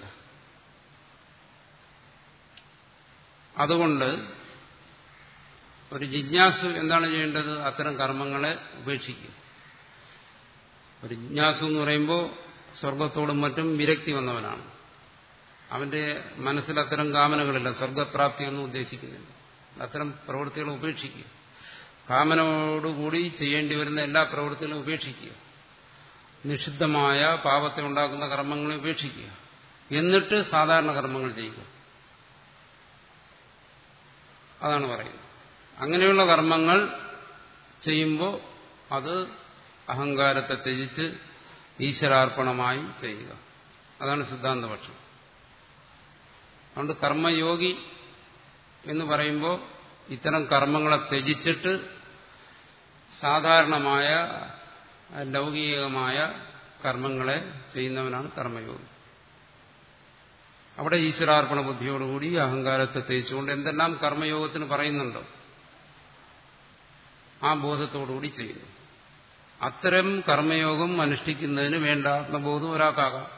അതുകൊണ്ട് ഒരു ജിജ്ഞാസു എന്താണ് ചെയ്യേണ്ടത് അത്തരം കർമ്മങ്ങളെ ഉപേക്ഷിക്കും ഒരു ജിജ്ഞാസു എന്ന് പറയുമ്പോൾ സ്വർഗത്തോടും മറ്റും വിരക്തി വന്നവനാണ് അവന്റെ മനസ്സിൽ അത്തരം കാമനകളില്ല സ്വർഗപ്രാപ്തിയൊന്നും ഉദ്ദേശിക്കുന്നില്ല അത്തരം പ്രവൃത്തികൾ ഉപേക്ഷിക്കുക കാമനയോടുകൂടി ചെയ്യേണ്ടി വരുന്ന എല്ലാ പ്രവൃത്തികളും ഉപേക്ഷിക്കുക നിഷിദ്ധമായ പാപത്തെ ഉണ്ടാക്കുന്ന കർമ്മങ്ങളെ ഉപേക്ഷിക്കുക എന്നിട്ട് സാധാരണ കർമ്മങ്ങൾ ചെയ്യുക അതാണ് പറയുന്നത് അങ്ങനെയുള്ള കർമ്മങ്ങൾ ചെയ്യുമ്പോൾ അത് അഹങ്കാരത്തെ ത്യജിച്ച് ഈശ്വരാർപ്പണമായി ചെയ്യുക അതാണ് സിദ്ധാന്തപക്ഷം അതുകൊണ്ട് കർമ്മയോഗി എന്ന് പറയുമ്പോൾ ഇത്തരം കർമ്മങ്ങളെ ത്യജിച്ചിട്ട് സാധാരണമായ ലൗകികമായ കർമ്മങ്ങളെ ചെയ്യുന്നവനാണ് കർമ്മയോഗി അവിടെ ഈശ്വരാർപ്പണ ബുദ്ധിയോടുകൂടി അഹങ്കാരത്തെ തേച്ചുകൊണ്ട് എന്തെല്ലാം കർമ്മയോഗത്തിന് പറയുന്നുണ്ടോ ആ ബോധത്തോടുകൂടി ചെയ്യുന്നു അത്തരം കർമ്മയോഗം അനുഷ്ഠിക്കുന്നതിന് വേണ്ട ആത്മബോധം ഒരാൾക്കാകാം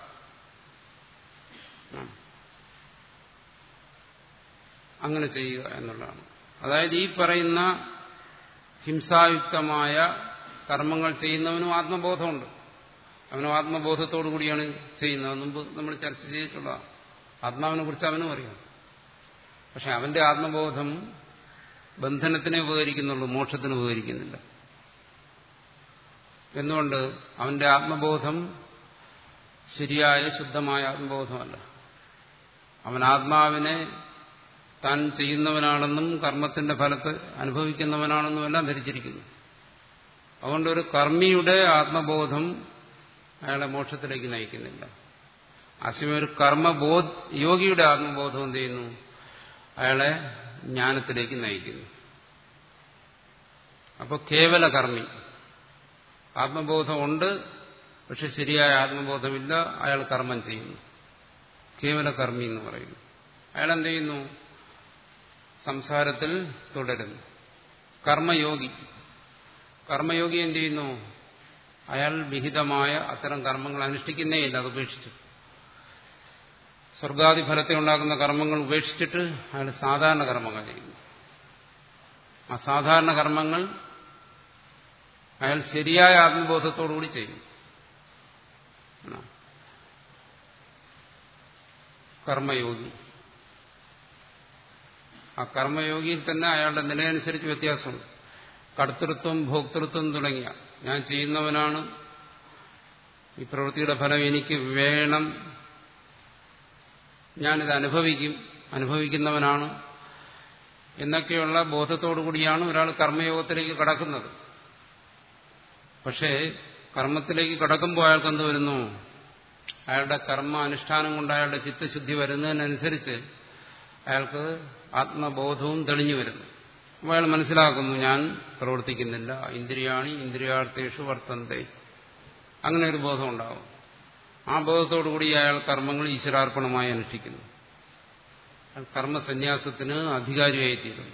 അങ്ങനെ ചെയ്യുക എന്നുള്ളതാണ് അതായത് ഈ പറയുന്ന ഹിംസായുക്തമായ കർമ്മങ്ങൾ ചെയ്യുന്നവനും ആത്മബോധമുണ്ട് അവനും ആത്മബോധത്തോടു കൂടിയാണ് ചെയ്യുന്നത് മുമ്പ് നമ്മൾ ചർച്ച ചെയ്തിട്ടുള്ളതാണ് ആത്മാവിനെ കുറിച്ച് അവനും അറിയാം പക്ഷെ അവന്റെ ആത്മബോധം ബന്ധനത്തിനെ ഉപകരിക്കുന്നുള്ളൂ മോക്ഷത്തിന് ഉപകരിക്കുന്നില്ല എന്തുകൊണ്ട് അവന്റെ ആത്മബോധം ശരിയായ ശുദ്ധമായ ആത്മബോധമല്ല അവൻ ആത്മാവിനെ താൻ ചെയ്യുന്നവനാണെന്നും കർമ്മത്തിന്റെ ഫലത്തെ അനുഭവിക്കുന്നവനാണെന്നും എല്ലാം ധരിച്ചിരിക്കുന്നു അതുകൊണ്ട് ഒരു കർമ്മിയുടെ ആത്മബോധം അയാളെ മോക്ഷത്തിലേക്ക് നയിക്കുന്നില്ല അസിമ ഒരു കർമ്മബോധ യോഗിയുടെ ആത്മബോധം എന്ത് ചെയ്യുന്നു അയാളെ ജ്ഞാനത്തിലേക്ക് നയിക്കുന്നു അപ്പോൾ കേവല കർമ്മി ആത്മബോധമുണ്ട് പക്ഷെ ശരിയായ ആത്മബോധമില്ല അയാൾ കർമ്മം ചെയ്യുന്നു കേവല കർമ്മി എന്ന് പറയുന്നു അയാൾ എന്ത് ചെയ്യുന്നു സംസാരത്തിൽ തുടരുന്നു കർമ്മയോഗി കർമ്മയോഗി എന്ത് ചെയ്യുന്നു അയാൾ വിഹിതമായ അത്തരം കർമ്മങ്ങൾ അനുഷ്ഠിക്കുന്നേ ഇല്ല അത് ഉപേക്ഷിച്ചു സ്വർഗാദി ഫലത്തെ ഉണ്ടാക്കുന്ന കർമ്മങ്ങൾ ഉപേക്ഷിച്ചിട്ട് അയാൾ സാധാരണ കർമ്മങ്ങൾ ചെയ്യുന്നു ആ സാധാരണ കർമ്മങ്ങൾ അയാൾ ശരിയായ ആത്മബോധത്തോടുകൂടി ചെയ്യുന്നു കർമ്മയോഗി ആ കർമ്മയോഗിയിൽ തന്നെ അയാളുടെ നിലയനുസരിച്ച് വ്യത്യാസമുണ്ട് കർത്തൃത്വം ഭോക്തൃത്വം തുടങ്ങിയ ഞാൻ ചെയ്യുന്നവനാണ് ഈ പ്രവൃത്തിയുടെ ഫലം എനിക്ക് വേണം ഞാനിത് അനുഭവിക്കും അനുഭവിക്കുന്നവനാണ് എന്നൊക്കെയുള്ള ബോധത്തോടു കൂടിയാണ് ഒരാൾ കർമ്മയോഗത്തിലേക്ക് കടക്കുന്നത് പക്ഷേ കർമ്മത്തിലേക്ക് കടക്കുമ്പോൾ അയാൾക്ക് എന്ത് വരുന്നു അയാളുടെ കർമ്മ അനുഷ്ഠാനം കൊണ്ട് അയാളുടെ ചിത്തശുദ്ധി വരുന്നതിനനുസരിച്ച് അയാൾക്ക് ആത്മബോധവും തെളിഞ്ഞു വരുന്നു അപ്പോൾ അയാൾ മനസ്സിലാക്കുന്നു ഞാൻ പ്രവർത്തിക്കുന്നില്ല ഇന്ദ്രിയാണി ഇന്ദ്രിയാർത്ഥേഷു വർത്തന്തേ അങ്ങനെ ഒരു ബോധം ഉണ്ടാവും ആ ബോധത്തോടുകൂടി അയാൾ കർമ്മങ്ങൾ ഈശ്വരാർപ്പണമായി അനുഷ്ഠിക്കുന്നു അയാൾ കർമ്മസന്യാസത്തിന് അധികാരിയായിത്തീരുന്നു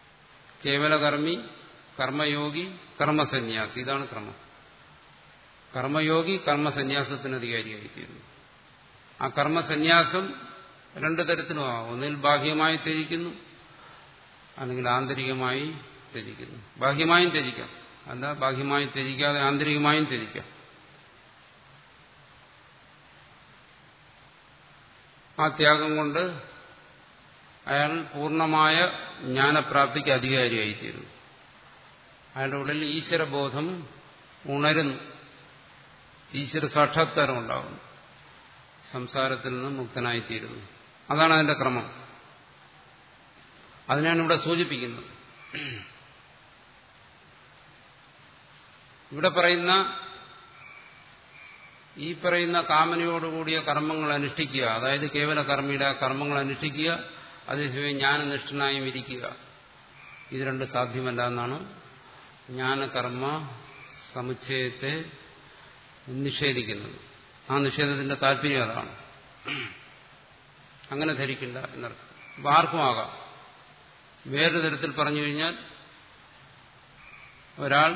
കേവല കർമ്മി കർമ്മയോഗി കർമ്മസന്യാസി ഇതാണ് ക്രമം കർമ്മയോഗി കർമ്മസന്യാസത്തിന് അധികാരിയായിത്തീരുന്നു ആ കർമ്മസന്യാസം രണ്ടു തരത്തിലുമാകാം ഒന്നിൽ ബാഹ്യമായി ത്യജിക്കുന്നു അല്ലെങ്കിൽ ആന്തരികമായി ത്യജിക്കുന്നു ബാഹ്യമായും ത്യജിക്കാം അല്ല ബാഹ്യമായി ത്യജിക്കാതെ ആന്തരികമായും ത്യജിക്കാം ആ ത്യാഗം കൊണ്ട് അയാൾ പൂർണ്ണമായ ജ്ഞാനപ്രാപ്തിക്ക് അധികാരിയായിത്തീരുന്നു അയാളുടെ ഉള്ളിൽ ഈശ്വരബോധം ഉണരുന്നു ഈശ്വര സാക്ഷാത്കാരം ഉണ്ടാകുന്നു സംസാരത്തിൽ നിന്ന് മുക്തനായിത്തീരുന്നു അതാണ് അതിന്റെ ക്രമം അതിനാണ് ഇവിടെ സൂചിപ്പിക്കുന്നത് ഇവിടെ പറയുന്ന ഈ പറയുന്ന കാമനയോടുകൂടിയ കർമ്മങ്ങൾ അനുഷ്ഠിക്കുക അതായത് കേവല കർമ്മിയുടെ കർമ്മങ്ങൾ അനുഷ്ഠിക്കുക അതേസമയം ജ്ഞാനനിഷ്ഠനായും ഇരിക്കുക ഇത് രണ്ട് സാധ്യമല്ല എന്നാണ് ജ്ഞാനകർമ്മ സമുച്ചയത്തെ നിഷേധിക്കുന്നത് ആ നിഷേധത്തിന്റെ താല്പര്യം അതാണ് അങ്ങനെ ധരിക്കില്ല എന്നർത്ഥം അപ്പൊ ആർക്കുമാകാം വേറൊരു തരത്തിൽ പറഞ്ഞു കഴിഞ്ഞാൽ ഒരാൾ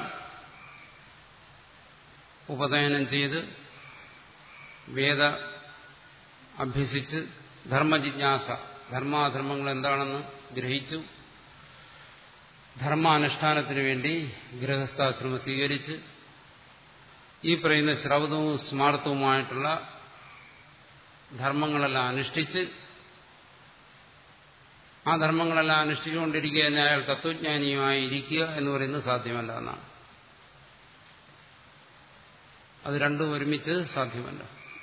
ഉപനയനം ചെയ്ത് വേദ അഭ്യസിച്ച് ധർമ്മജിജ്ഞാസ ധർമാധർമ്മങ്ങൾ എന്താണെന്ന് ഗ്രഹിച്ചു ധർമാനുഷ്ഠാനത്തിനു വേണ്ടി ഗൃഹസ്ഥാശ്രമം സ്വീകരിച്ച് ഈ പറയുന്ന ശ്രൗതവും സ്മാർത്ഥവുമായിട്ടുള്ള ധർമ്മങ്ങളെല്ലാം അനുഷ്ഠിച്ച് ആ ധർമ്മങ്ങളെല്ലാം അനുഷ്ഠിച്ചുകൊണ്ടിരിക്കുക തന്നെ അയാൾ തത്വജ്ഞാനിയുമായി ഇരിക്കുക എന്ന് പറയുന്നത് സാധ്യമല്ല എന്നാണ് അത് രണ്ടും ഒരുമിച്ച് സാധ്യമല്ല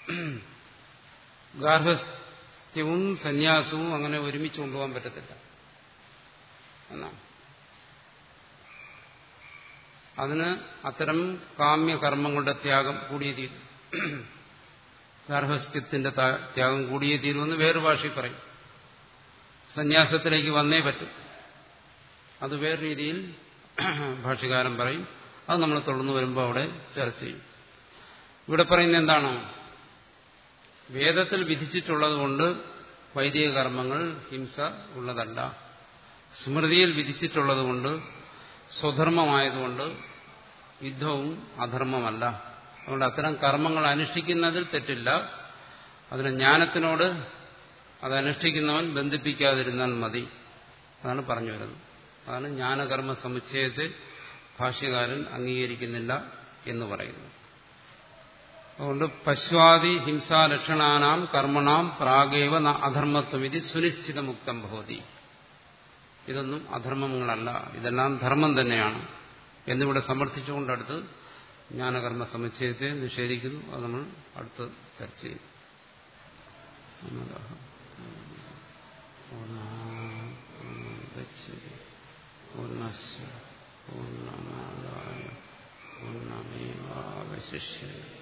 ഗാർഹസ്ഥ്യവും സന്യാസവും അങ്ങനെ ഒരുമിച്ച് കൊണ്ടുപോകാൻ പറ്റത്തില്ല എന്നാണ് അതിന് അത്തരം കാമ്യകർമ്മങ്ങളുടെ ത്യാഗം കൂടിയേ തീരും ഗാർഹസ്ഥ്യത്തിന്റെ ത്യാഗം കൂടിയേ തീരുമെന്ന് വേറൊരു ഭാഷയിൽ പറയും സന്യാസത്തിലേക്ക് വന്നേ പറ്റും അത് വേറെ രീതിയിൽ ഭാഷകാരൻ പറയും അത് നമ്മൾ തുടർന്ന് വരുമ്പോൾ അവിടെ ചർച്ച ചെയ്യും ഇവിടെ പറയുന്നത് എന്താണ് വേദത്തിൽ വിധിച്ചിട്ടുള്ളത് കൊണ്ട് വൈദിക കർമ്മങ്ങൾ ഹിംസ ഉള്ളതല്ല സ്മൃതിയിൽ വിധിച്ചിട്ടുള്ളത് കൊണ്ട് സ്വധർമ്മമായതുകൊണ്ട് യുദ്ധവും അധർമ്മമല്ല അതുകൊണ്ട് അത്തരം കർമ്മങ്ങൾ അനുഷ്ഠിക്കുന്നതിൽ തെറ്റില്ല അതിന് ജ്ഞാനത്തിനോട് അതനുഷ്ഠിക്കുന്നവൻ ബന്ധിപ്പിക്കാതിരുന്നാൽ മതി അതാണ് പറഞ്ഞു വരുന്നത് അതാണ് ജ്ഞാനകർമ്മ സമുച്ചയത്തെ ഭാഷ്യകാരൻ അംഗീകരിക്കുന്നില്ല എന്ന് പറയുന്നു അതുകൊണ്ട് പശ്വാദി ഹിംസാലക്ഷണാനാം കർമ്മണാം പ്രാഗേവ അധർമ്മത്വം ഇത് സുനിശ്ചിതമുക്തം ഭവതി ഇതൊന്നും അധർമ്മങ്ങളല്ല ഇതെല്ലാം ധർമ്മം തന്നെയാണ് എന്നിവിടെ സമർത്ഥിച്ചുകൊണ്ടടുത്ത് ജ്ഞാനകർമ്മ സമുച്ചയത്തെ നിഷേധിക്കുന്നു അത് നമ്മൾ അടുത്ത് ചർച്ച ചെയ്യും പൂർണ്ണമാദായ പൂർണ്ണമേവാവശിഷ്യ